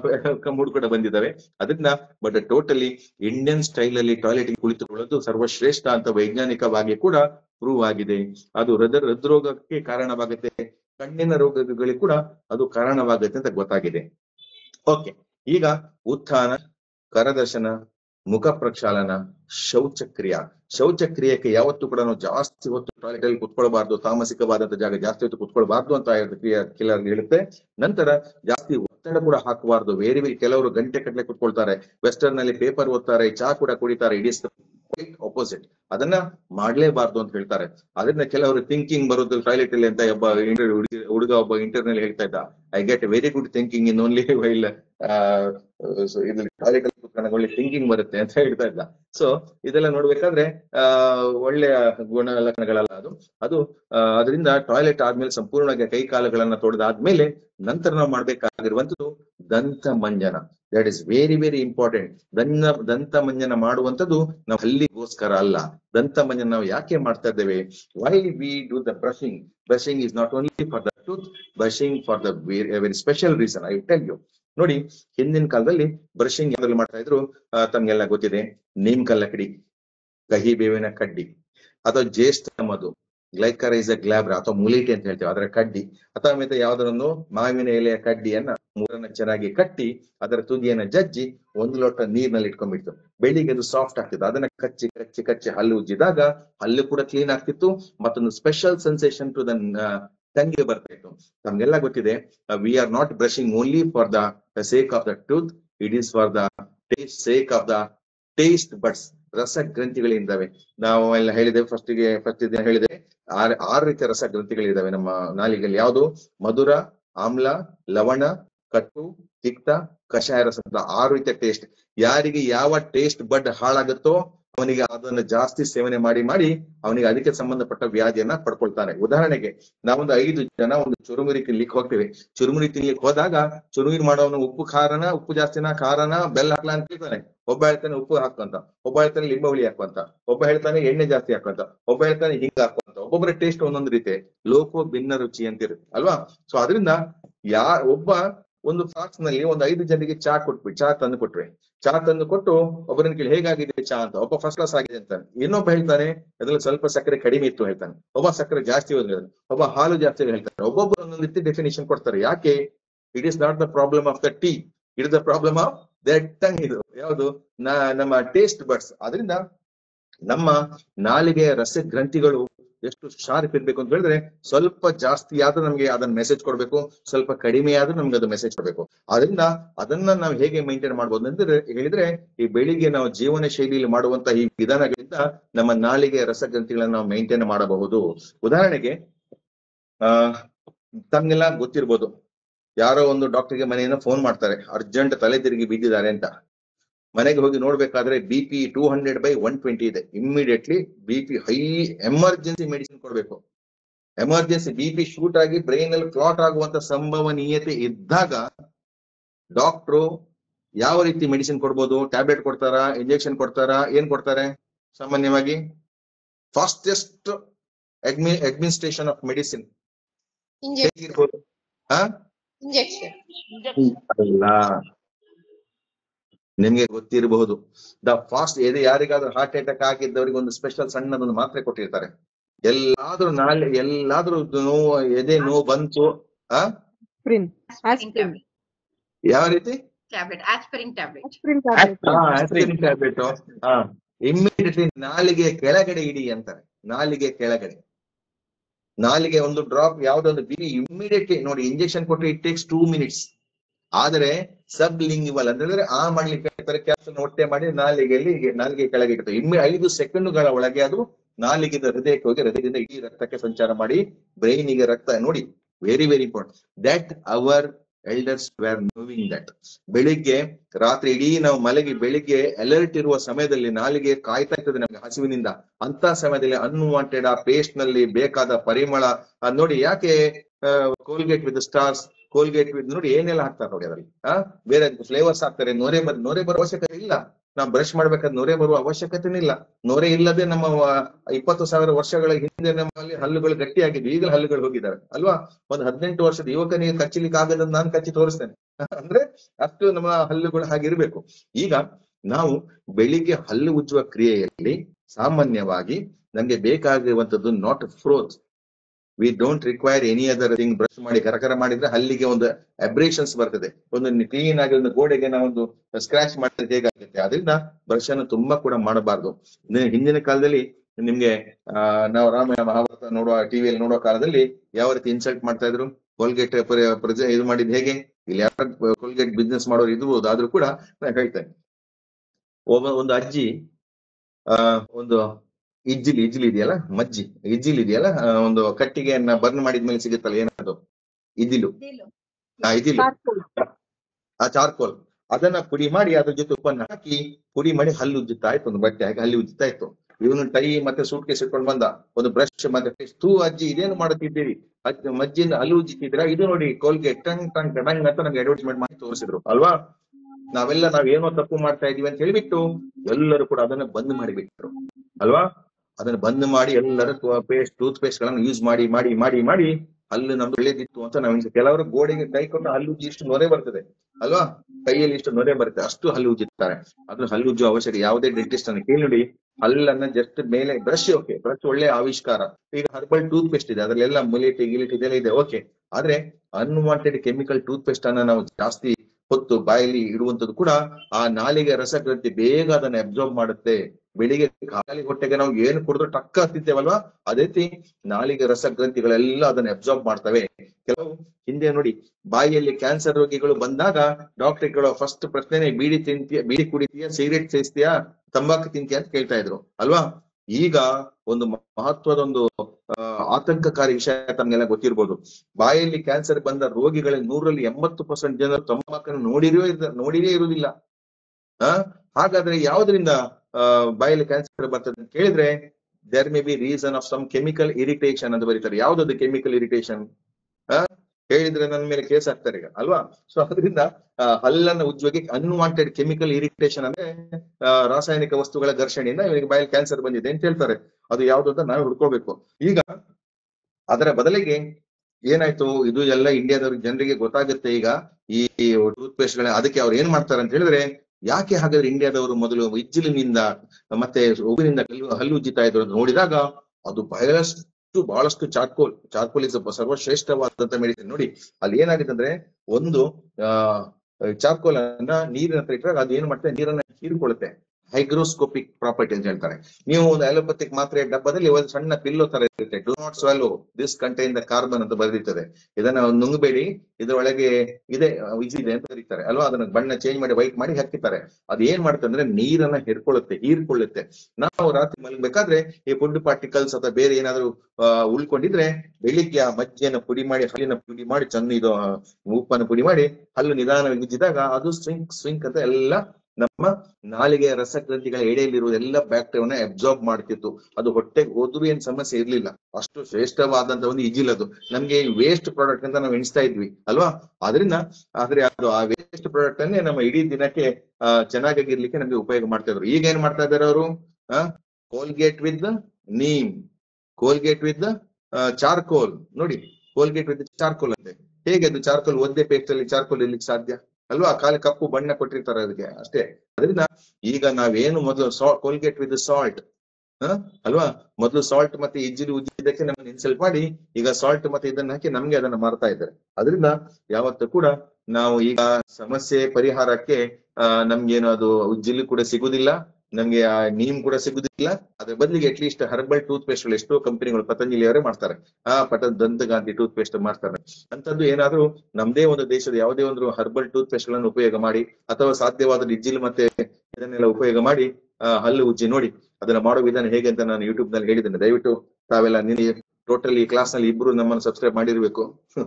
ಕಮೋಡ್ ಕೂಡ ಬಂದಿದ್ದಾವೆ ಅದನ್ನ ಬಟ್ ಟೋಟಲಿ ಇಂಡಿಯನ್ ಸ್ಟೈಲ್ ಅಲ್ಲಿ ಟಾಯ್ಲೆಟ್ ಕುಳಿತುಕೊಳ್ಳೋದು ಸರ್ವಶ್ರೇಷ್ಠ ಅಂತ ವೈಜ್ಞಾನಿಕವಾಗಿ ಕೂಡ ಪ್ರೂವ್ ಆಗಿದೆ ಅದು ಹೃದಯ ಹೃದ್ರೋಗಕ್ಕೆ ಕಾರಣವಾಗುತ್ತೆ ಕಣ್ಣಿನ ರೋಗಗಳಿಗೆ ಕೂಡ ಅದು ಕಾರಣವಾಗುತ್ತೆ ಅಂತ ಗೊತ್ತಾಗಿದೆ ಓಕೆ ಈಗ ಉತ್ಥಾನ ಕರದರ್ಶನ ಮುಖ ಪ್ರಕ್ಷಾಳನ ಶೌಚಕ್ರಿಯೆ ಶೌಚಕ್ರಿಯೆಗೆ ಯಾವತ್ತೂ ಕೂಡ ನಾವು ಜಾಸ್ತಿ ಹೊತ್ತು ಟಾಯ್ಲೆಟ್ ಅಲ್ಲಿ ಕುತ್ಕೊಳ್ಬಾರ್ದು ತಾಮಸಿಕವಾದಂತ ಜಾಗ ಜಾಸ್ತಿ ಹೊತ್ತು ಕುತ್ಕೊಳ್ಬಾರ್ದು ಅಂತ ಕ್ರಿಯೆ ಕೆಲವರಿಗೆ ಹೇಳುತ್ತೆ ನಂತರ ಜಾಸ್ತಿ ಒತ್ತಡ ಕೂಡ ಹಾಕಬಾರ್ದು ವೇರಿ ವೇರಿ ಕೆಲವರು ಗಂಟೆ ಕಟ್ಲೆ ಕುತ್ಕೊಳ್ತಾರೆ ವೆಸ್ಟರ್ನ್ ನಲ್ಲಿ ಪೇಪರ್ ಓದ್ತಾರೆ ಚಾ ಕೂಡ ಕುಡಿತಾರೆ ಇಟ್ ಇಸ್ ಅಪೋಸಿಟ್ ಅದನ್ನ ಮಾಡ್ಲೇಬಾರ್ದು ಅಂತ ಹೇಳ್ತಾರೆ ಅದರಿಂದ ಕೆಲವರು ಥಿಂಕಿಂಗ್ ಬರೋದು ಟಾಯ್ಲೆಟ್ ಅಲ್ಲಿ ಅಂತ ಒಬ್ಬ ಇಂಟರ್ ಹುಡುಗ ಒಬ್ಬ ಇಂಟರ್ನಲ್ಲಿ ಹೇಳ್ತಾ ಇದ್ದ I get very good thinking in only while ಇದ್ರಲ್ಲಿ ಟಾಯ್ಲೆಟ್ ಅಲ್ಲಿ ಕುತ್ಕೊಂಡಾಗ ಒಳ್ಳೆ ಥಿಂಕಿಂಗ್ ಬರುತ್ತೆ ಅಂತ ಹೇಳ್ತಾ ಇದ್ದ ಸೊ ಇದೆಲ್ಲ ನೋಡ್ಬೇಕಾದ್ರೆ ಆ ಒಳ್ಳೆಯ ಗುಣ ಲಕ್ಷಣಗಳಲ್ಲ ಅದು ಅದು ಆ, ಅದರಿಂದ ಟಾಯ್ಲೆಟ್ ಆದ್ಮೇಲೆ ಸಂಪೂರ್ಣವಾಗಿ ಕೈ ಕಾಲುಗಳನ್ನ ತೊಳೆದಾದ್ಮೇಲೆ ನಂತರ ನಾವು ಮಾಡ್ಬೇಕಾಗಿರುವಂತದ್ದು ದಂತ ಮಂಜನ that is very very important ದಂತ ದಂತ ಮಂಜನ ಮಾಡುವಂತದ್ದು ನಾವು ಹಲ್ಲಿಗೋಸ್ಕರ ಅಲ್ಲ ದಂತ ಮಂಜನ ನಾವು ಯಾಕೆ ಮಾಡ್ತಾ ಇದ್ದೇವೆ why we do the brushing brushing is not only for the tooth brushing for the very special reason I tell you ನೋಡಿ ಹಿಂದಿನ ಕಾಲದಲ್ಲಿ ಬ್ರಷಿಂಗ್ ಯಾವ್ದ್ರಲ್ಲಿ ಮಾಡ್ತಾ ಇದ್ರು ಆ, ತಮ್ಗೆಲ್ಲ ಗೊತ್ತಿದೆ ನೀಮ್ ಕಲ್ಲಕಡಿ ಕಹಿ ಬೇವಿನ ಕಡ್ಡಿ ಅಥವಾ ಜ್ಯೇಷ್ಠ ಮಧು ಗ್ಲೈಕರೈಸ್ ಗ್ಲಾಬ್ರ ಅಥವಾ ಮುಲಿಟಿ ಅಂತ ಹೇಳ್ತೇವೆ ಅದರ ಕಡ್ಡಿ ಅಥವಾ ಮತ್ತೆ ಯಾವ್ದರೊಂದು ಮಾವಿನ ಎಲೆಯ ಕಡ್ಡಿಯನ್ನ ಮೂರನ್ನ ಚೆನ್ನಾಗಿ ಕಟ್ಟಿ ಅದರ ತುದಿಯನ್ನ ಜಜ್ಜಿ ಒಂದು ಲೋಟ ನೀರ್ನಲ್ಲಿ ಇಟ್ಕೊಂಡ್ಬಿಡ್ತು ಬೆಳಿಗ್ಗೆ ಅದು ಸಾಫ್ಟ್ ಆಗ್ತಿತ್ತು ಅದನ್ನ ಕಚ್ಚಿ ಕಚ್ಚಿ ಕಚ್ಚಿ ಹಲ್ಲು ಉಜ್ಜಿದಾಗ ಹಲ್ಲು ಕೂಡ ಕ್ಲೀನ್ ಆಗ್ತಿತ್ತು ಮತ್ತೊಂದು ಸ್ಪೆಷಲ್ ಸೆನ್ಸೇಷನ್ ಟು ದ ಟಂಗ್ಗೆ ಬರ್ತಾ ಇತ್ತು ನಮ್ಗೆಲ್ಲ ಗೊತ್ತಿದೆ we are not brushing only for the sake of the tooth it is for the taste sake of the taste buds ರಸ ಗ್ರಂಥಿಗಳಿದ್ದಾವೆ ನಾವು ಎಲ್ಲ ಹೇಳಿದೆ ಫಸ್ಟ್ ಗೆ ಫಸ್ಟ್ ದಿನ ಹೇಳಿದೆ ಆರ್ ಆರು ರೀತಿಯ ರಸ ಗ್ರಂಥಿಗಳಿದ್ದಾವೆ ನಮ್ಮ ನಾಲಿಗೆಯಲ್ಲಿ ಯಾವುದು ಮಧುರ ಆಮ್ಲ ಲವಣ ಕಟ್ಟು ತಿಕ್ತ ಕಷಾಯ ರಸ ಅಂತ ಆರು ರೀತಿಯ ಟೇಸ್ಟ್ ಯಾರಿಗೆ ಯಾವ ಟೇಸ್ಟ್ ಬಡ್ ಹಾಳಾಗುತ್ತೋ ಅವನಿಗೆ ಅದನ್ನ ಜಾಸ್ತಿ ಸೇವನೆ ಮಾಡಿ ಮಾಡಿ ಅವನಿಗೆ ಅದಕ್ಕೆ ಸಂಬಂಧಪಟ್ಟ ವ್ಯಾಧಿಯನ್ನ ಪಡ್ಕೊಳ್ತಾನೆ ಉದಾಹರಣೆಗೆ ನಾವೊಂದು ಐದು ಜನ ಒಂದು ಚುರುಮುರಿ ತಿನ್ಲಿಕ್ಕೆ ಹೋಗ್ತೇವೆ ಚುರುಮುರಿ ತಿನ್ಲಿಕ್ಕೆ ಹೋದಾಗ ಚುರುಮುರಿ ಮಾಡೋನು ಉಪ್ಪು ಖಾರನ ಉಪ್ಪು ಜಾಸ್ತಿನ ಖಾರನ ಬೆಲ್ಲ ಹಾಕ್ಲಾ ಅಂತ ಕೇಳ್ತಾನೆ ಒಬ್ಬ ಹೇಳ್ತಾನೆ ಉಪ್ಪು ಹಾಕುವಂತ ಒಬ್ಬ ಹೇಳ್ತಾನೆ ಲಿಂಬ ಹುಳಿ ಹಾಕುವಂತ ಒಬ್ಬ ಹೇಳ್ತಾನೆ ಎಣ್ಣೆ ಜಾಸ್ತಿ ಹಾಕುವಂತ ಒಬ್ಬ ಹೇಳ್ತಾನೆ ಹಿಂಗ ಹಾಕುವಂತ ಒಬ್ಬೊಬ್ಬರ ಟೇಸ್ಟ್ ಒಂದೊಂದು ರೀತಿ ಲೋಕೋ ಭಿನ್ನ ರುಚಿ ಅಂತಿರುತ್ತೆ ಅಲ್ವಾ ಸೊ ಅದರಿಂದ ಯಾ ಒಬ್ಬ ಒಂದು ಫ್ಲಾಕ್ಸ್ ನಲ್ಲಿ ಒಂದು ಐದು ಜನರಿಗೆ ಚಾ ಕೊಟ್ವಿ ಚಾ ತಂದು ಕೊಟ್ವಿ ಚಾ ತಂದು ಕೊಟ್ಟು ಒಬ್ಬರನ್ನ ಕೇಳಿ ಹೇಗಾಗಿದೆ ಚಾ ಅಂತ ಒಬ್ಬ ಫಸ್ಟ್ ಕ್ಲಾಸ್ ಆಗಿದೆ ಅಂತಾನೆ ಇನ್ನೊಬ್ಬ ಹೇಳ್ತಾನೆ ಅದ್ರಲ್ಲಿ ಸ್ವಲ್ಪ ಸಕ್ಕರೆ ಕಡಿಮೆ ಇತ್ತು ಹೇಳ್ತಾನೆ ಒಬ್ಬ ಸಕ್ಕರೆ ಜಾಸ್ತಿ ಹೋದ್ರೆ ಹೇಳ್ತಾನೆ. ಒಬ್ಬ ಹಾಲು ಜಾಸ್ತಿ ಹೋದ್ರೆ ಹೇಳ್ತಾನೆ ಒಬ್ಬೊಬ್ಬರು ಒಂದೊಂದು ರೀತಿ ಡೆಫಿನೇಷನ್ ಕೊಡ್ತಾರೆ ಯಾಕೆ it is not the problem of the teeth it the problem of that tongue ಇದು ಯಾವುದು ನ- ನಮ್ಮ ಟೇಸ್ಟ್ ಬಡ್ಸ್ ಅದರಿಂದ ನಮ್ಮ ನಾಲಿಗೆಯ ರಸ ಗ್ರಂಥಿಗಳು ಎಷ್ಟು ಶಾರ್ಪ್ ಇರ್ಬೇಕು ಅಂತ ಹೇಳಿದ್ರೆ ಸ್ವಲ್ಪ ಜಾಸ್ತಿ ಆದ್ರೂ ನಮ್ಗೆ ಅದನ್ನ ಮೆಸೇಜ್ ಕೊಡ್ಬೇಕು ಸ್ವಲ್ಪ ಕಡಿಮೆ ಆದ್ರೂ ನಮ್ಗೆ ಅದು ಮೆಸೇಜ್ ಕೊಡ್ಬೇಕು ಅದರಿಂದ ಅದನ್ನ ನಾವು ಹೇಗೆ ಮೇಂಟೈನ್ ಮಾಡ್ಬೋದು ಅಂದ್ರೆ ಹೇಳಿದ್ರೆ ಈ ಬೆಳಿಗ್ಗೆ ನಾವು ಜೀವನ ಶೈಲಿಯಲ್ಲಿ ಮಾಡುವಂತ ಈ ವಿಧಾನಗಳಿಂದ ನಮ್ಮ ನಾಲಿಗೆ ರಸಗ್ರಂಥಿಗಳನ್ನ ನಾವು ಮೇಂಟೈನ್ ಮಾಡಬಹುದು ಉದಾಹರಣೆಗೆ ಆ ತಮ್ಗೆಲ್ಲ ಗೊತ್ತಿರ್ಬೋದು ಯಾರೋ ಒಂದು ಡಾಕ್ಟರ್ಗೆ ಮನೆಯಿಂದ ಫೋನ್ ಮಾಡ್ತಾರೆ ಅರ್ಜೆಂಟ್ ತಲೆ ತಿರುಗಿ ಬಿದ್ದಿದ್ದಾರೆ ಅಂತ ಮನೆಗೆ ಹೋಗಿ ನೋಡ್ಬೇಕಾದ್ರೆ B P two hundred by one twenty ಇದೆ immediately B P high emergency medicine ಕೊಡ್ಬೇಕು ಎಮರ್ಜೆನ್ಸಿ ಬಿ ಪಿ ಶೂಟ್ ಆಗಿ ಬ್ರೈನ್ ಅಲ್ಲಿ ಕ್ಲಾಟ್ ಆಗುವಂತ ಸಂಭವನೀಯತೆ ಇದ್ದಾಗ ಡಾಕ್ಟ್ರು ಯಾವ ರೀತಿ ಮೆಡಿಸಿನ್ ಕೊಡ್ಬೋದು ಟ್ಯಾಬ್ಲೆಟ್ ಕೊಡ್ತಾರಾ ಇಂಜೆಕ್ಷನ್ ಕೊಡ್ತಾರಾ ಏನ್ ಕೊಡ್ತಾರೆ ಸಾಮಾನ್ಯವಾಗಿ ಫಾಸ್ಟೆಸ್ಟ್ ಅಡ್ಮಿ ಅಡ್ಮಿನಿಸ್ಟ್ರೇಷನ್ ಆಫ್ ಮೆಡಿಸಿನ್ ಇಂಜೆಕ್ಷನ್ ಹೇಗಿರ್ಬೋದು ಹಾ ಇಂಜೆಕ್ಷನ್ ಅಲ್ಲ ನಿಮ್ಗೆ ಗೊತ್ತಿರಬಹುದು ದ ಫಾಸ್ಟ್ ಎದೆ ಯಾರಿಗಾದ್ರೂ ಹಾರ್ಟ್ ಅಟ್ಯಾಕ್ ಆಗಿದ್ದವರಿಗೆ ಒಂದು ಸ್ಪೆಷಲ್ ಸಣ್ಣದೊಂದು ಮಾತ್ರೆ ಕೊಟ್ಟಿರ್ತಾರೆ ಎಲ್ಲಾದ್ರೂ ನಾಳೆ ಎಲ್ಲಾದ್ರೂ ನೋವು ಎದೆ ನೋವು ಬಂತು ಆ Aspirin. ಯಾವ ರೀತಿ tablet aspirin tablet Aspirin tablet. Tablet ಹಾ ಇಮ್ಮಿಡಿಯೇಟ್ಲಿ ನಾಲಿಗೆ ಕೆಳಗಡೆ ಇಡಿ ಅಂತಾರೆ ನಾಲಿಗೆ ಕೆಳಗಡೆ ನಾಲಿಗೆ ಒಂದು ಡ್ರಾಪ್ ಯಾವ್ದೊಂದು ಬಿರಿ ಇಮ್ಮಿಡಿಯೇಟ್ಲಿ ನೋಡಿ ಇಂಜೆಕ್ಷನ್ ಕೊಟ್ಟರೆ ಇಟ್ ಟೇಕ್ಸ್ ಟೂ ಮಿನಿಟ್ಸ್ ಆದರೆ ಸಬ್ ಲಿಂಗಿವಲ್ ಅಂತಂದ್ರೆ ಆ ಮಾಡ್ಲಿಕ್ಕೆ ಹೇಳ್ತಾರೆ ಕ್ಯಾಪ್ಸೂಲ್ ಹೊಟ್ಟೆ ಮಾಡಿ ನಾಲಿಗೆಯಲ್ಲಿ ಹೀಗೆ ನಾಲಿಗೆ ಕೆಳಗೆ ಇಡ್ತಾರೆ ಇಮ್ಮಿ ಐದು ಸೆಕೆಂಡ್ಗಳ ಒಳಗೆ ಅದು ನಾಲಿಗೆದ ಹೃದಯಕ್ಕೆ ಹೋಗಿ ಹೃದಯದಿಂದ ಇಡೀ ರಕ್ತಕ್ಕೆ ಸಂಚಾರ ಮಾಡಿ ಬ್ರೈನಿಗೆ ರಕ್ತ ನೋಡಿ very very important that our elders were moving that ಬೆಳಿಗ್ಗೆ ರಾತ್ರಿ ಇಡೀ ನಾವು ಮಲಗಿ ಬೆಳಿಗ್ಗೆ ಅಲರ್ಟ್ ಇರುವ ಸಮಯದಲ್ಲಿ ನಾಲಿಗೆ ಕಾಯ್ತಾ ಇರ್ತದೆ ನಮ್ಗೆ ಹಸಿವಿನಿಂದ ಅಂತ ಸಮಯದಲ್ಲಿ ಅನ್ವಾಂಟೆಡ್ ಆ ಪೇಸ್ಟ್ ನಲ್ಲಿ ಬೇಕಾದ ಪರಿಮಳ ಅದ್ ನೋಡಿ ಯಾಕೆ Colgate with stars Colgate with ನೋಡಿ ಏನೆಲ್ಲ ಹಾಕ್ತಾರೆ ನೋಡಿ ಅದರಲ್ಲಿ ಆ ಬೇರೆ ಫ್ಲೇವರ್ಸ್ ಹಾಕ್ತಾರೆ ನೊರೆ ಬರ್ ನೊರೆ ಬರೋ ಅವಶ್ಯಕತೆ ಇಲ್ಲ ನಾವು ಬ್ರಷ್ ಮಾಡ್ಬೇಕಾದ್ರೆ ನೊರೆ ಬರುವ ಅವಶ್ಯಕತೆನೇ ಇಲ್ಲ ನೊರೆ ಇಲ್ಲದೆ ನಮ್ಮ ವ- ಇಪ್ಪತ್ತು ಸಾವಿರ ವರ್ಷಗಳ ಹಿಂದೆ ನಮ್ಮಲ್ಲಿ ಹಲ್ಲುಗಳು ಗಟ್ಟಿಯಾಗಿದ್ವು ಈಗಲೂ ಹಲ್ಲುಗಳು ಹೋಗಿದ್ದಾವೆ ಅಲ್ವಾ ಒಂದು ಹದಿನೆಂಟು ವರ್ಷದ ಯುವಕನಿಗೆ ಕಚ್ಚಲಿಕ್ಕೆ ಆಗದಂತ ನಾನು ಕಚ್ಚಿ ತೋರಿಸ್ತೇನೆ ಅಂದ್ರೆ ಅಷ್ಟು ನಮ್ಮ ಹಲ್ಲುಗಳು ಹಾಗಿರ್ಬೇಕು ಈಗ ನಾವು ಬೆಳಿಗ್ಗೆ ಹಲ್ಲು ಉಜ್ಜುವ ಕ್ರಿಯೆಯಲ್ಲಿ ಸಾಮಾನ್ಯವಾಗಿ ನಮ್ಗೆ ಬೇಕಾಗಿರುವಂತದ್ದು not froth we don't require any other thing brush ಮಾಡಿ ಕರಕರ ಮಾಡಿದ್ರೆ ಹಲ್ಲಿಗೆ ಒಂದು ಅಬ್ರೇಷನ್ಸ್ ಬರ್ತದೆ ಒಂದು ಕ್ಲೀನ್ ಆಗಿ ಒಂದು ಗೋಡೆಗೆ ನಾವೊಂದು ಸ್ಕ್ರಾಚ್ ಮಾಡಿದ್ರೆ ಹೇಗಾಗುತ್ತೆ ಅದರಿಂದ ಬ್ರಷ್ ಅನ್ನು ತುಂಬಾ ಕೂಡ ಮಾಡಬಾರ್ದು ನಿ- ಹಿಂದಿನ ಕಾಲದಲ್ಲಿ ನಿಮ್ಗೆ ಆ ನಾವು ರಾಮಾಯಣ ಮಹಾಭಾರತ ನೋಡುವ ಟಿವಿಯಲ್ಲಿ ನೋಡುವ ಕಾಲದಲ್ಲಿ ಯಾವ ರೀತಿ ಇನ್ಸಲ್ಟ್ ಮಾಡ್ತಾ ಇದ್ರು ಕೋಲ್ಗೇಟ್ ಇದು ಮಾಡಿದ್ ಹೇಗೆ ಇಲ್ಲಿ ಯಾರು ಕೋಲ್ಗೇಟ್ ಬಿಸ್ನೆಸ್ ಮಾಡೋರು ಇರ್ಬೋದು ಆದ್ರೂ ಕೂಡ ನಾನು ಹೇಳ್ತೇನೆ ಒಬ್ಬ ಒಂದು ಅಜ್ಜಿ ಆ ಒಂದು ಇಜ್ಜಿಲಿ ಇಜ್ಜಿಲಿ ಇದೆಯಲ್ಲ ಮಜ್ಜಿ ಇಜ್ಜಿಲಿ ಇದೆಯಲ್ಲ ಆ, ಒಂದು ಕಟ್ಟಿಗೆಯನ್ನ ಬರ್ನ್ ಮಾಡಿದ್ಮೇಲೆ ಸಿಗುತ್ತಲ್ಲ ಏನದು ಇದಿಲು ಆ ಇದಿಲು Charcoal. ಆ ಚಾರ್ಕೋಲ್ ಅದನ್ನ ಪುಡಿ ಮಾಡಿ ಅದ್ರ ಜೊತೆ ಉಪ್ಪನ್ನ ಹಾಕಿ ಪುಡಿ ಮಾಡಿ ಹಲ್ಲು ಉಜ್ಜುತ್ತಾ ಇತ್ತು ಒಂದು ಬಟ್ಟೆ ಹಾಕಿ ಹಲ್ಲಿ ಉಜ್ಜುತ್ತಾ ಇತ್ತು ಇವನು ಟೈ ಮತ್ತೆ ಸೂಟ್ ಕೇಸ್ ಇಟ್ಕೊಂಡು ಬಂದ ಒಂದು ಬ್ರಷ್ ಮತ್ತೆ paste. ತೂ ಅಜ್ಜಿ ಇದೇನು ಮಾಡುತ್ತಿದ್ದೀರಿ ಅಜ್ಜಿ ಮಜ್ಜಿಯಿಂದ ಹಲ್ಲು ಉಜ್ಜಿತಿದ್ದೀರಾ ಇದು ನೋಡಿ ಕೋಲ್ಗೇಟ್ ಟಂಗ್ ಟಂಗ್ ಟಂಗ್ ಅಂತ ನಮ್ಗೆ ಅಡ್ವರ್ಟೈಸ್ಮೆಂಟ್ ಮಾಡಿ ತೋರಿಸಿದ್ರು ಅಲ್ವಾ ನಾವೆಲ್ಲ ನಾವೇನೋ ತಪ್ಪು ಮಾಡ್ತಾ ಇದೀವಿ ಅಂತ ಹೇಳ್ಬಿಟ್ಟು ಎಲ್ಲರೂ ಕೂಡ ಅದನ್ನ ಬಂದ್ ಮಾಡಿಬಿಟ್ರು ಅಲ್ವಾ ಅದನ್ನ ಬಂದ್ ಮಾಡಿ ಎಲ್ಲರೂ ಪೇಸ್ಟ್ ಟೂತ್ ಪೇಸ್ಟ್ ಗಳನ್ನ ಯೂಸ್ ಮಾಡಿ ಮಾಡಿ ಮಾಡಿ ಮಾಡಿ ಹಲ್ಲು ನಮ್ದು ಒಳ್ಳೇದಿತ್ತು ಅಂತ ನಾವು ಕೆಲವರು ಗೋಡೆಗೆ ಕೈ ಕೊಟ್ಟು ಹಲ್ಲು ಉಜ್ಜಿ ಇಷ್ಟು ನೊರೆ ಬರ್ತದೆ ಅಲ್ವಾ ಕೈಯಲ್ಲಿ ಇಷ್ಟು ನೊರೆ ಬರುತ್ತೆ ಅಷ್ಟು ಹಲ್ಲು ಉಜ್ಜುತ್ತಾರೆ ಅದ್ರ ಹಲ್ಲು ಉಜ್ಜುವ ಅವಶ್ಯಕ ಯಾವುದೇ ಡೆಂಟಿಸ್ಟ್ ಅನ್ನ ಕೇಳಿ ನೋಡಿ ಹಲ್ಲನ್ನ ಜಸ್ಟ್ ಮೇಲೆ ಬ್ರಷ್ ಓಕೆ ಬ್ರಷ್ ಒಳ್ಳೆ ಆವಿಷ್ಕಾರ ಈಗ ಹರ್ಬಲ್ ಟೂತ್ ಪೇಸ್ಟ್ ಇದೆ ಅದ್ರಲ್ಲೆಲ್ಲ ಮುಲಿಟಿ ಗಿಲಿಟಿ ಇದೆಲ್ಲ ಇದೆ ಓಕೆ ಆದ್ರೆ ಅನ್ವಾಂಟೆಡ್ ಕೆಮಿಕಲ್ ಟೂತ್ ಪೇಸ್ಟ್ ಅನ್ನ ನಾವು ಜಾಸ್ತಿ ಹೊತ್ತು ಬಾಯಲ್ಲಿ ಇಡುವಂತದ್ದು ಕೂಡ ಆ ನಾಲಿಗೆ ರಸಗ್ರಂಥಿ ಬೇಗ ಅದನ್ನ ಅಬ್ಸರ್ವ್ ಮಾಡುತ್ತೆ ಬೆಳಿಗ್ಗೆ ಖಾಲಿ ಹೊಟ್ಟೆಗೆ ನಾವು ಏನು ಕುಡಿದ್ರು ಟಕ್ಕ ತಿಂತೇವಲ್ವಾ ಅದೇ ರೀತಿ ನಾಲಿಗೆ ರಸಗ್ರಂಥಿಗಳೆಲ್ಲ ಅದನ್ನ ಅಬ್ಸರ್ವ್ ಮಾಡ್ತವೆ ಕೆಲವು ಹಿಂದೆ ನೋಡಿ ಬಾಯಿಯಲ್ಲಿ ಕ್ಯಾನ್ಸರ್ ರೋಗಿಗಳು ಬಂದಾಗ ಡಾಕ್ಟರ್ಗಳು ಫಸ್ಟ್ ಪ್ರಶ್ನೆನೆ ಬೀಡಿ ತಿಂತೀಯ ಬೀಡಿ ಕುಡಿತೀಯಾ ಸಿಗರೇಟ್ ಸೇಸ್ತೀಯಾ ತಂಬಾಕು ತಿಂತೀಯಾ ಅಂತ ಕೇಳ್ತಾ ಇದ್ರು ಅಲ್ವಾ ಈಗ ಒಂದು ಮಹತ್ವದ ಒಂದು ಆ, ಆತಂಕಕಾರಿ ವಿಷಯ ತಮ್ಗೆಲ್ಲ ಗೊತ್ತಿರ್ಬೋದು ಬಾಯಲ್ಲಿ ಕ್ಯಾನ್ಸರ್ ಬಂದ ರೋಗಿಗಳಲ್ಲಿ ನೂರಲ್ಲಿ ಎಂಬತ್ತು ಪರ್ಸೆಂಟ್ ಜನರು ತಂಬಾಕನ್ನು ನೋಡಿರೋ ನೋಡಿರೇ ಇರುವುದಿಲ್ಲ ಆ ಹಾಗಾದ್ರೆ ಯಾವುದರಿಂದ ಆ, ಬಾಯಲ್ಲಿ ಕ್ಯಾನ್ಸರ್ ಬರ್ತದೆ ಅಂತ ಕೇಳಿದ್ರೆ there may be reason of some chemical irritation ಅಂತ ಬರೀತಾರೆ ಯಾವ್ದದು ಕೆಮಿಕಲ್ ಇರಿಟೇಷನ್ ಹೇಳಿದ್ರೆ ನನ್ನ ಮೇಲೆ ಕೇಸ್ ಹಾಕ್ತಾರೆ ಈಗ ಅಲ್ವಾ ಸೊ ಅದರಿಂದ ಆ, ಹಲ್ಲನ್ನ ಉಜ್ಜುವಿಕೆ ಅನ್ವಾಂಟೆಡ್ ಕೆಮಿಕಲ್ ಇರಿಟೇಷನ್ ಅಂದ್ರೆ ಆ, ರಾಸಾಯನಿಕ ವಸ್ತುಗಳ ಘರ್ಷಣೆಯಿಂದ ಇವರಿಗೆ ಬಾಯಲ್ಲಿ ಕ್ಯಾನ್ಸರ್ ಬಂದಿದೆ ಅಂತ ಹೇಳ್ತಾರೆ ಅದು ಯಾವ್ದು ಅಂತ ನಾವು ಹುಡ್ಕೋಬೇಕು ಈಗ ಅದರ ಬದಲಿಗೆ ಏನಾಯ್ತು ಇದು ಎಲ್ಲ ಇಂಡಿಯಾದವ್ರ ಜನರಿಗೆ ಗೊತ್ತಾಗುತ್ತೆ ಈಗ ಈ ಟೂತ್ ಪೇಸ್ಟ್ ಗಳ ಅದಕ್ಕೆ ಅವ್ರು ಏನ್ ಮಾಡ್ತಾರೆ ಅಂತ ಹೇಳಿದ್ರೆ ಯಾಕೆ ಹಾಗಾದ್ರೆ ಇಂಡಿಯಾದವರು ಮೊದಲು ಇಜ್ಜಿಲಿನಿಂದ ಮತ್ತೆ ಉಪ್ಪಿನಿಂದ ಹಲ್ಲು ಹಲ್ಲು ಉಜ್ಜಿತಾ ಇದ್ರು ಅಂತ ನೋಡಿದಾಗ ಅದು ಬಹಳಷ್ಟು ಬಹಳಷ್ಟು ಚಾರ್ಕೋಲ್ ಚಾರ್ಕೋಲ್ ಇಸ್ ಸರ್ವಶ್ರೇಷ್ಠವಾದಂತ ಮೆಡಿಸಿನ್ ನೋಡಿ ಅಲ್ಲಿ ಏನಾಗುತ್ತೆ ಅಂದ್ರೆ ಒಂದು ಆ ಚಾರ್ಕೋಲ್ ಅನ್ನ ನೀರಿನ ಹತ್ರ ಇಟ್ಟರೆ ಅದು ಏನ್ ಮಾಡ್ತದೆ ನೀರನ್ನ ಹೀರ್ಕೊಳ್ಳುತ್ತೆ ಹೈಗ್ರೋಸ್ಕೋಪಿಕ್ ಪ್ರಾಪರ್ಟಿ ಅಂತ ಹೇಳ್ತಾರೆ ನೀವು ಒಂದು ಅಲೋಪತಿಕ್ ಮಾತ್ರೆ ಡಬ್ಬದಲ್ಲಿ ಒಂದು ಸಣ್ಣ ಪಿಲ್ಲೋ ತರ ಇರುತ್ತೆ do not swallow this contain the carbon ಅಂತ ಬರೆದಿರ್ತದೆ ಇದನ್ನ ನುಂಗಬೇಡಿ ಇದರೊಳಗೆ ಇದೆ ಇದೆ ಅಂತ ಕರೀತಾರೆ ಅಲ್ವಾ ಅದನ್ನ ಬಣ್ಣ ಚೇಂಜ್ ಮಾಡಿ ವೈಟ್ ಮಾಡಿ ಹಾಕಿರ್ತಾರೆ ಅದು ಏನ್ ಮಾಡುತ್ತೆ ಅಂದ್ರೆ ನೀರನ್ನ ಹಿಡ್ಕೊಳ್ಳುತ್ತೆ ಹೀರ್ಕೊಳ್ಳುತ್ತೆ ನಾವು ರಾತ್ರಿ ಮಲಗಬೇಕಾದ್ರೆ ಈ ಫುಡ್ ಪಾರ್ಟಿಕಲ್ಸ್ ಅಥವಾ ಬೇರೆ ಏನಾದ್ರು ಆ, ಉಳ್ಕೊಂಡಿದ್ರೆ ಬೆಳಿಗ್ಗೆ ಆ ಮಜ್ಜಿಯನ್ನು ಪುಡಿ ಮಾಡಿ ಹಲ್ಲಿನ ಪುಡಿ ಮಾಡಿ ಚೆನ್ನ ಇದು ಆ, ಉಪ್ಪನ್ನು ಪುಡಿ ಮಾಡಿ ಹಲ್ಲು ನಿಧಾನವಾಗಿ ಉಜ್ಜಿದಾಗ ಅದು ಸ್ವಿಂಕ್ ಸ್ವಿಂಕ್ ಅಂತ ಎಲ್ಲ ನಮ್ಮ ನಾಲಿಗೆಯ ರಸಗ್ರಂಥಿಗಳ ಎಡೆಯಲ್ಲಿರುವುದೆಲ್ಲ ಬ್ಯಾಕ್ಟೀರಿಯಾವನ್ನ ಅಬ್ಸಾರ್ಬ್ ಮಾಡ್ತಿತ್ತು ಅದು ಹೊಟ್ಟೆಗೆ ಹೋದ್ರೂ ಏನ್ ಸಮಸ್ಯೆ ಇರ್ಲಿಲ್ಲ ಅಷ್ಟು ಶ್ರೇಷ್ಠವಾದಂತ ಒಂದು ಇಜಿಲ್ ಅದು ನಮ್ಗೆ ವೇಸ್ಟ್ ಪ್ರಾಡಕ್ಟ್ ಅಂತ ನಾವು ಎಣಿಸ್ತಾ ಇದ್ವಿ ಅಲ್ವಾ ಆದ್ರಿಂದ ಆದ್ರೆ ಅದು ಆ ವೇಸ್ಟ್ ಪ್ರಾಡಕ್ಟ್ ಅನ್ನೇ ನಮ್ಮ ಇಡೀ ದಿನಕ್ಕೆ ಆ ಚೆನ್ನಾಗಿರ್ಲಿಕ್ಕೆ ನಮ್ಗೆ ಉಪಯೋಗ ಮಾಡ್ತಾ ಇದ್ರು ಈಗ ಏನ್ ಮಾಡ್ತಾ ಇದಾರೆ ಅವರು Colgate with neem Colgate with charcoal ನೋಡಿ ಕೋಲ್ಗೇಟ್ ವಿತ್ ಚಾರ್ಕೋಲ್ ಅಂತೆ ಹೇಗೆ ಅದು ಚಾರ್ಕೋಲ್ ಒಂದೇ ಪೇಸ್ಟ್ ಅಲ್ಲಿ ಚಾರ್ಕೋಲ್ ಇರ್ಲಿಕ್ಕೆ ಸಾಧ್ಯ ಅಲ್ವಾ ಖಾಲಿ ಕಪ್ಪು ಬಣ್ಣ ಕೊಟ್ಟಿರ್ತಾರೆ ಅದಕ್ಕೆ ಅಷ್ಟೇ ಅದರಿಂದ ಈಗ ನಾವೇನು ಮೊದಲು ಸಾ ಕೋಲ್ಗೇಟ್ ವಿತ್ ಸಾಲ್ಟ್ ಅಲ್ವಾ ಮೊದಲು ಸಾಲ್ಟ್ ಮತ್ತೆ ಇಜ್ಜಿಲು ಉಜ್ಜಿದ್ದಕ್ಕೆ ನಮ್ಮನ್ನ ಇನ್ಸಲ್ಟ್ ಮಾಡಿ ಈಗ ಸಾಲ್ಟ್ ಮತ್ತೆ ಇದನ್ನ ಹಾಕಿ ನಮ್ಗೆ ಅದನ್ನ ಮಾರ್ತಾ ಇದ್ದಾರೆ ಅದರಿಂದ ಯಾವತ್ತೂ ಕೂಡ ನಾವು ಈಗ ಸಮಸ್ಯೆ ಪರಿಹಾರಕ್ಕೆ ಆ ನಮ್ಗೇನು ಅದು ಉಜ್ಜಿಲು ಕೂಡ ಸಿಗುದಿಲ್ಲ ನಮ್ಗೆ ಆ ನೀಮ್ ಕೂಡ ಸಿಗುದಿಲ್ಲ ಅದ್ರ ಬದಲಿಗೆ ಅಟ್ಲೀಸ್ಟ್ ಹರ್ಬಲ್ ಟೂತ್ ಪೇಸ್ಟ್ ಎಷ್ಟೋ ಕಂಪನಿಗಳು ಪತಂಜಲಿ ಅವರೇ ಮಾಡ್ತಾರೆ ಆ ಪಟ ದಂತಗಾಂತಿ ಟೂತ್ ಪೇಸ್ಟ್ ಮಾಡ್ತಾರೆ ಅಂತದ್ದು ಏನಾದ್ರೂ ನಮ್ದೇ ಒಂದು ದೇಶದ ಯಾವುದೇ ಒಂದು ಹರ್ಬಲ್ ಟೂತ್ ಪೇಸ್ಟ್ ಗಳನ್ನು ಉಪಯೋಗ ಮಾಡಿ ಅಥವಾ ಸಾಧ್ಯವಾದ ಇಜ್ಜಿಲ್ ಮತ್ತೆ ಇದನ್ನೆಲ್ಲ ಉಪಯೋಗ ಮಾಡಿ ಆ, ಹಲ್ಲು ಉಜ್ಜಿ ನೋಡಿ ಅದನ್ನ ಮಾಡೋ ವಿಧಾನ ಹೇಗೆ ಅಂತ ನಾನು ಯೂಟ್ಯೂಬ್ ನಲ್ಲಿ ಹೇಳಿದ್ದೇನೆ ದಯವಿಟ್ಟು ತಾವೆಲ್ಲ ನಿನಗೆ ಟೋಟಲ್ ಈ ಕ್ಲಾಸ್ ನಲ್ಲಿ ಇಬ್ರು ನಮ್ಮನ್ನು ಸಬ್ಸ್ಕ್ರೈಬ್ ಮಾಡಿರ್ಬೇಕು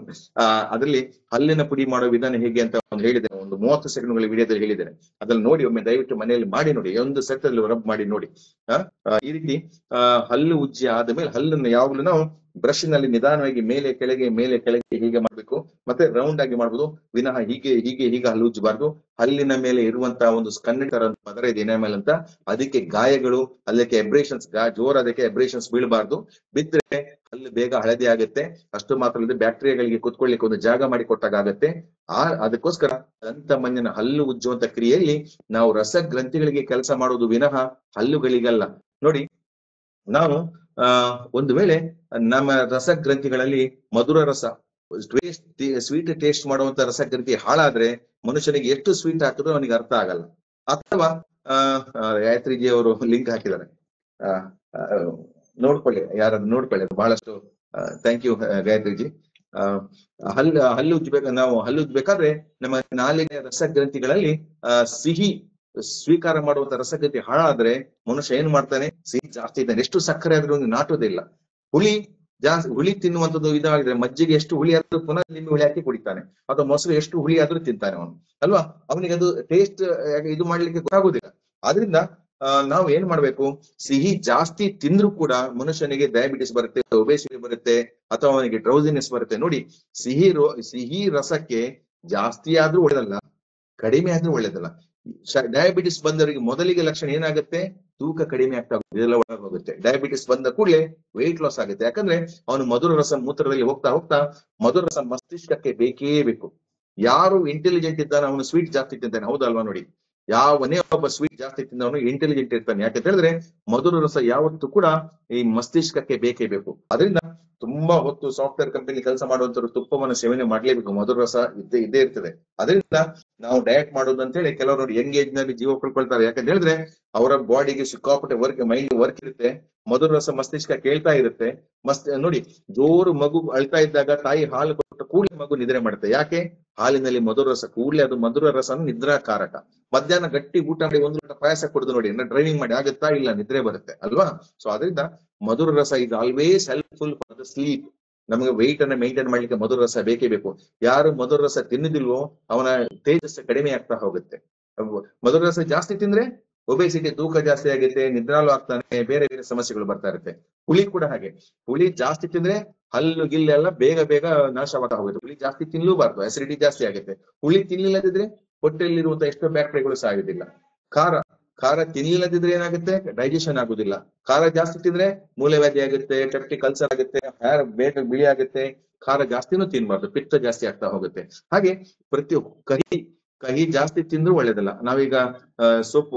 ಆ ಅದರಲ್ಲಿ ಹಲ್ಲಿನ ಪುಡಿ ಮಾಡೋ ವಿಧಾನ ಹೇಗೆ ಅಂತ ಒಂದು ಹೇಳಿದ್ದೇನೆ ಒಂದು ಮೂವತ್ತು ಸೆಕೆಂಡ್ಗಳ ವಿಡಿಯೋದಲ್ಲಿ ಹೇಳಿದ್ದೇನೆ ಅದನ್ನ ನೋಡಿ ಒಮ್ಮೆ ದಯವಿಟ್ಟು ಮನೆಯಲ್ಲಿ ಮಾಡಿ ನೋಡಿ ಒಂದು ಸೆಟ್ ಅಲ್ಲಿ ರಬ್ ಮಾಡಿ ನೋಡಿ ಆ, ಆ, ಈ ರೀತಿ ಆ ಹಲ್ಲು ಉಜ್ಜಿ ಆದ್ಮೇಲೆ ಹಲ್ಲನ್ನು ಯಾವಾಗಲೂ ನಾವು ಬ್ರಷ್ ನಲ್ಲಿ ನಿಧಾನವಾಗಿ ಮೇಲೆ ಕೆಳಗೆ ಮೇಲೆ ಕೆಳಗೆ ಹೀಗೆ ಮಾಡ್ಬೇಕು ಮತ್ತೆ ರೌಂಡ್ ಆಗಿ ಮಾಡ್ಬೋದು ವಿನಃ ಹೀಗೆ ಹೀಗೆ ಹೀಗೆ ಹಲ್ಲು ಉಜ್ಜಬಾರ್ದು ಹಲ್ಲಿನ ಮೇಲೆ ಇರುವಂತಹ ಒಂದು ಕನ್ನಡಿ ತರ ಒಂದು ಪದರ ಇದೆ ಎನಾಮೆಲ್ ಅಂತ ಅದಕ್ಕೆ ಗಾಯಗಳು ಅದಕ್ಕೆ ಎಬ್ರೇಷನ್ಸ್ ಜೋರ್ ಅದಕ್ಕೆ ಎಬ್ರೇಷನ್ಸ್ ಬೀಳಬಾರ್ದು ಬಿದ್ರೆ ಹಲ್ಲು ಬೇಗ ಹಳದಿ ಆಗುತ್ತೆ ಅಷ್ಟು ಮಾತ್ರ ಅಲ್ಲದೆ ಬ್ಯಾಕ್ಟೀರಿಯಾಗಳಿಗೆ ಕುತ್ಕೊಳ್ಳಿಕ್ಕೆ ಒಂದು ಜಾಗ ಮಾಡಿ ಕೊಟ್ಟಾಗ ಆಗತ್ತೆ ಆ ಅದಕ್ಕೋಸ್ಕರ ದಂತ ಮಂಜನ ಹಲ್ಲು ಉಜ್ಜುವಂತ ಕ್ರಿಯೆಯಲ್ಲಿ ನಾವು ರಸಗ್ರಂಥಿಗಳಿಗೆ ಕೆಲಸ ಮಾಡೋದು ವಿನಃ ಹಲ್ಲುಗಳಿಗಲ್ಲ ನೋಡಿ ನಾವು ಆ ಒಂದು ವೇಳೆ ನಮ್ಮ ರಸಗ್ರಂಥಿಗಳಲ್ಲಿ ಮಧುರ ರಸ ಸ್ವೀಟ್ ಟೇಸ್ಟ್ ಮಾಡುವಂತ ರಸಗ್ರಂಥಿ ಹಾಳಾದ್ರೆ ಮನುಷ್ಯನಿಗೆ ಎಷ್ಟು ಸ್ವೀಟ್ ಹಾಕಿದ್ರು ಅವನಿಗೆ ಅರ್ಥ ಆಗಲ್ಲ ಅಥವಾ ಆ ಆ, ಗಾಯತ್ರಿಜಿ ಅವರು ಲಿಂಕ್ ಹಾಕಿದ್ದಾರೆ ಆ, ಆ, ನೋಡ್ಕೊಳ್ಳಿ ಯಾರಾದ್ರೂ ನೋಡ್ಕೊಳ್ಳಿ ಅದು ಬಹಳಷ್ಟು ಥ್ಯಾಂಕ್ ಯು ಗಾಯತ್ರಿಜಿ ಆ ಹಲ್ಲು ಹಲ್ಲು ಉಜ್ಬೇಕು ನಾವು ಹಲ್ಲು ಉಜ್ಬೇಕಾದ್ರೆ ನಮ್ಮ ನಾಲಿಗೆ ರಸಗ್ರಂಥಿಗಳಲ್ಲಿ ಆ ಸಿಹಿ ಸ್ವೀಕಾರ ಮಾಡುವಂತ ರಸಗ್ರಂಥಿ ಹಾಳಾದ್ರೆ ಮನುಷ್ಯ ಏನ್ ಮಾಡ್ತಾನೆ ಸಿಹಿ ಜಾಸ್ತಿ ಇದ್ದಾನೆ ಎಷ್ಟು ಸಕ್ಕರೆ ಆದ್ರೂ ಅವ್ನಿಗೆ ನಾಟೋದಿಲ್ಲ ಹುಳಿ ಜಾಸ್ತಿ ಹುಳಿ ತಿನ್ನುವಂಥದ್ದು ಇದಾಗಿದ್ರೆ ಮಜ್ಜಿಗೆ ಎಷ್ಟು ಹುಳಿ ಆದ್ರೂ ಪುನಃ ನಿಂಬೆ ಹುಳಿ ಹಾಕಿ ಕುಡಿತಾನೆ ಅಥವಾ ಮೊಸರು ಎಷ್ಟು ಹುಳಿ ಆದ್ರೂ ತಿಂತಾನೆ ಅವನು ಅಲ್ವಾ ಅವನಿಗೆ ಅದು ಟೇಸ್ಟ್ ಇದು ಮಾಡ್ಲಿಕ್ಕೆ ಗೊತ್ತಾಗುದಿಲ್ಲ ಆದ್ರಿಂದ ಆ, ನಾವು ಏನ್ ಮಾಡ್ಬೇಕು ಸಿಹಿ ಜಾಸ್ತಿ ತಿಂದ್ರೂ ಕೂಡ ಮನುಷ್ಯನಿಗೆ ಡಯಾಬಿಟಿಸ್ ಬರುತ್ತೆ ಒಬೇಸಿಟಿ ಬರುತ್ತೆ ಅಥವಾ ಅವನಿಗೆ ಡ್ರೌಸಿನೆಸ್ ಬರುತ್ತೆ ನೋಡಿ ಸಿಹಿ ರೋ ಸಿಹಿ ರಸಕ್ಕೆ ಜಾಸ್ತಿ ಆದ್ರೂ ಒಳ್ಳೇದಲ್ಲ ಕಡಿಮೆ ಆದ್ರೂ ಒಳ್ಳೇದಲ್ಲ ಡಯಾಬಿಟಿಸ್ ಬಂದವರಿಗೆ ಮೊದಲಿಗೆ ಲಕ್ಷಣ ಏನಾಗುತ್ತೆ ತೂಕ ಕಡಿಮೆ ಆಗ್ತಾ ಹೋಗುತ್ತೆ ಇದೆಲ್ಲ ಒಳಗೆ ಹೋಗುತ್ತೆ ಡಯಾಬಿಟಿಸ್ ಬಂದ ಕೂಡಲೇ ವೆಯ್ಟ್ ಲಾಸ್ ಆಗುತ್ತೆ ಯಾಕಂದ್ರೆ ಅವನು ಮಧುರ ರಸ ಮೂತ್ರದಲ್ಲಿ ಹೋಗ್ತಾ ಹೋಗ್ತಾ ಮಧುರ ರಸ ಮಸ್ತಿಷ್ಕಕ್ಕೆ ಬೇಕೇ ಬೇಕು ಯಾರು ಇಂಟೆಲಿಜೆಂಟ್ ಇದ್ದಾನೆ ಅವನು ಸ್ವೀಟ್ ಜಾಸ್ತಿ ತಿಂತಾನೆ ಹೌದಲ್ವಾ ನೋಡಿ ಯಾವನೇ ಒಬ್ಬ ಸ್ವೀಟ್ ಜಾಸ್ತಿ ತಿಂದವನು ಇಂಟೆಲಿಜೆಂಟ್ ಇರ್ತಾನೆ ಯಾಕೆ ಹೇಳಿದ್ರೆ ಮಧುರ ರಸ ಯಾವತ್ತೂ ಕೂಡ ಈ ಮಸ್ತಿಷ್ಕಕ್ಕೆ ಬೇಕೇ ಬೇಕು ಅದರಿಂದ ತುಂಬಾ ಹೊತ್ತು ಸಾಫ್ಟ್ವೇರ್ ಕಂಪನಿ ಕೆಲಸ ಮಾಡುವಂತರು ತುಪ್ಪವನ್ನು ಸೇವನೆ ಮಾಡ್ಲೇಬೇಕು ಮಧುರ ರಸ ಇದ್ದೇ ಇದ್ದೇ ಇರ್ತದೆ ಅದರಿಂದ ನಾವು ಡಯಟ್ ಮಾಡೋದು ಅಂತ ಹೇಳಿ ಕೆಲವರು ನೋಡಿ ಯಂಗ್ ಏಜ್ ನಲ್ಲಿ ಜೀವ ಕಳ್ಕೊಳ್ತಾರೆ ಯಾಕಂತ ಹೇಳಿದ್ರೆ ಅವರ ಬಾಡಿಗೆ ಸಿಕ್ಕಾಪಟ್ಟೆ ವರ್ಕ್ ಮೈಂಡ್ ವರ್ಕ್ ಇರುತ್ತೆ ಮಧುರ ರಸ ಮಸ್ತಿಷ್ಕ ಕೇಳ್ತಾ ಇರುತ್ತೆ ಮಸ್ತ್ ನೋಡಿ ಜೋರು ಮಗು ಅಳ್ತಾ ಇದ್ದಾಗ ತಾಯಿ ಹಾಲು ಕೊಟ್ಟು ಕೂಡಲೇ ಮಗು ನಿದ್ರೆ ಮಾಡುತ್ತೆ ಯಾಕೆ ಹಾಲಿನಲ್ಲಿ ಮಧುರ ರಸ ಕೂಡಲೇ ಅದು ಮಧುರ ರಸ ನಿದ್ರಾಕಾರಕ ಮಧ್ಯಾಹ್ನ ಗಟ್ಟಿ ಊಟ ಮಾಡಿ ಒಂದು ಲೋಟ ಪಾಯಸ ಕುಡಿದು ನೋಡಿ ಡ್ರೈವಿಂಗ್ ಮಾಡಿ ಆಗುತ್ತಾ ಇಲ್ಲ ನಿದ್ರೆ ಬರುತ್ತೆ ಅಲ್ವಾ ಸೊ ಅದರಿಂದ ಮಧುರ ರಸ ಇದು always helpful for the sleep ನಮಗೆ weight ಅನ್ನ ಮೇಂಟೈನ್ ಮಾಡ್ಲಿಕ್ಕೆ ಮಧುರ ರಸ ಬೇಕೇ ಬೇಕು ಯಾರು ಮಧುರ ರಸ ತಿನ್ನುದಿಲ್ವೋ ಅವನ ತೇಜಸ್ಸು ಕಡಿಮೆ ಆಗ್ತಾ ಹೋಗುತ್ತೆ ಅವ್- ಮಧುರ ರಸ ಜಾಸ್ತಿ ತಿಂದ್ರೆ ಒಬೇಸಿಟಿ ತೂಕ ಜಾಸ್ತಿ ಆಗುತ್ತೆ ನಿದ್ರಾಲು ಆಗ್ತಾನೆ ಬೇರೆ ಬೇರೆ ಸಮಸ್ಯೆಗಳು ಬರ್ತಾ ಇರುತ್ತೆ ಹುಳಿ ಕೂಡ ಹಾಗೆ ಹುಳಿ ಜಾಸ್ತಿ ತಿಂದ್ರೆ ಹಲ್ಲು ಗಿಲ್ಲೆಲ್ಲ ಬೇಗ ಬೇಗ ನಾಶವಾಗ್ತಾ ಹೋಗುತ್ತೆ ಹುಳಿ ಜಾಸ್ತಿ ತಿನ್ಲೂಬಾರ್ದು ಅಸಿಡಿಟಿ ಜಾಸ್ತಿ ಆಗುತ್ತೆ ಹುಳಿ ತಿನ್ಲಿಲ್ಲದಿದ್ರೆ ಹೊಟ್ಟೆಯಲ್ಲಿರುವಂತ ಎಷ್ಟೋ ಬ್ಯಾಕ್ಟೀರಿಯಾಗಳು ಸಾಯುವುದಿಲ್ಲ ಖಾರ ಖಾರ ತಿನ್ಲಿಲ್ಲದಿದ್ರೆ ಏನಾಗುತ್ತೆ ಡೈಜೆಷನ್ ಆಗುದಿಲ್ಲ ಖಾರ ಜಾಸ್ತಿ ತಿಂದ್ರೆ ಮೂಲವ್ಯಾಧಿ ಆಗುತ್ತೆ ಪೆಪ್ಟಿಕ್ ಅಲ್ಸರ್ ಆಗುತ್ತೆ ಹೇರ್ ಬೇಗ ಬಿಳಿ ಆಗುತ್ತೆ ಖಾರ ಜಾಸ್ತಿನೂ ತಿನ್ಬಾರ್ದು ಪಿತ್ತ ಜಾಸ್ತಿ ಆಗ್ತಾ ಹೋಗುತ್ತೆ ಹಾಗೆ ಪ್ರತಿ ಕಹಿ ಕಹಿ ಜಾಸ್ತಿ ತಿಂದ್ರೂ ಒಳ್ಳೇದಲ್ಲ ನಾವೀಗ ಆ, ಸೊಪ್ಪು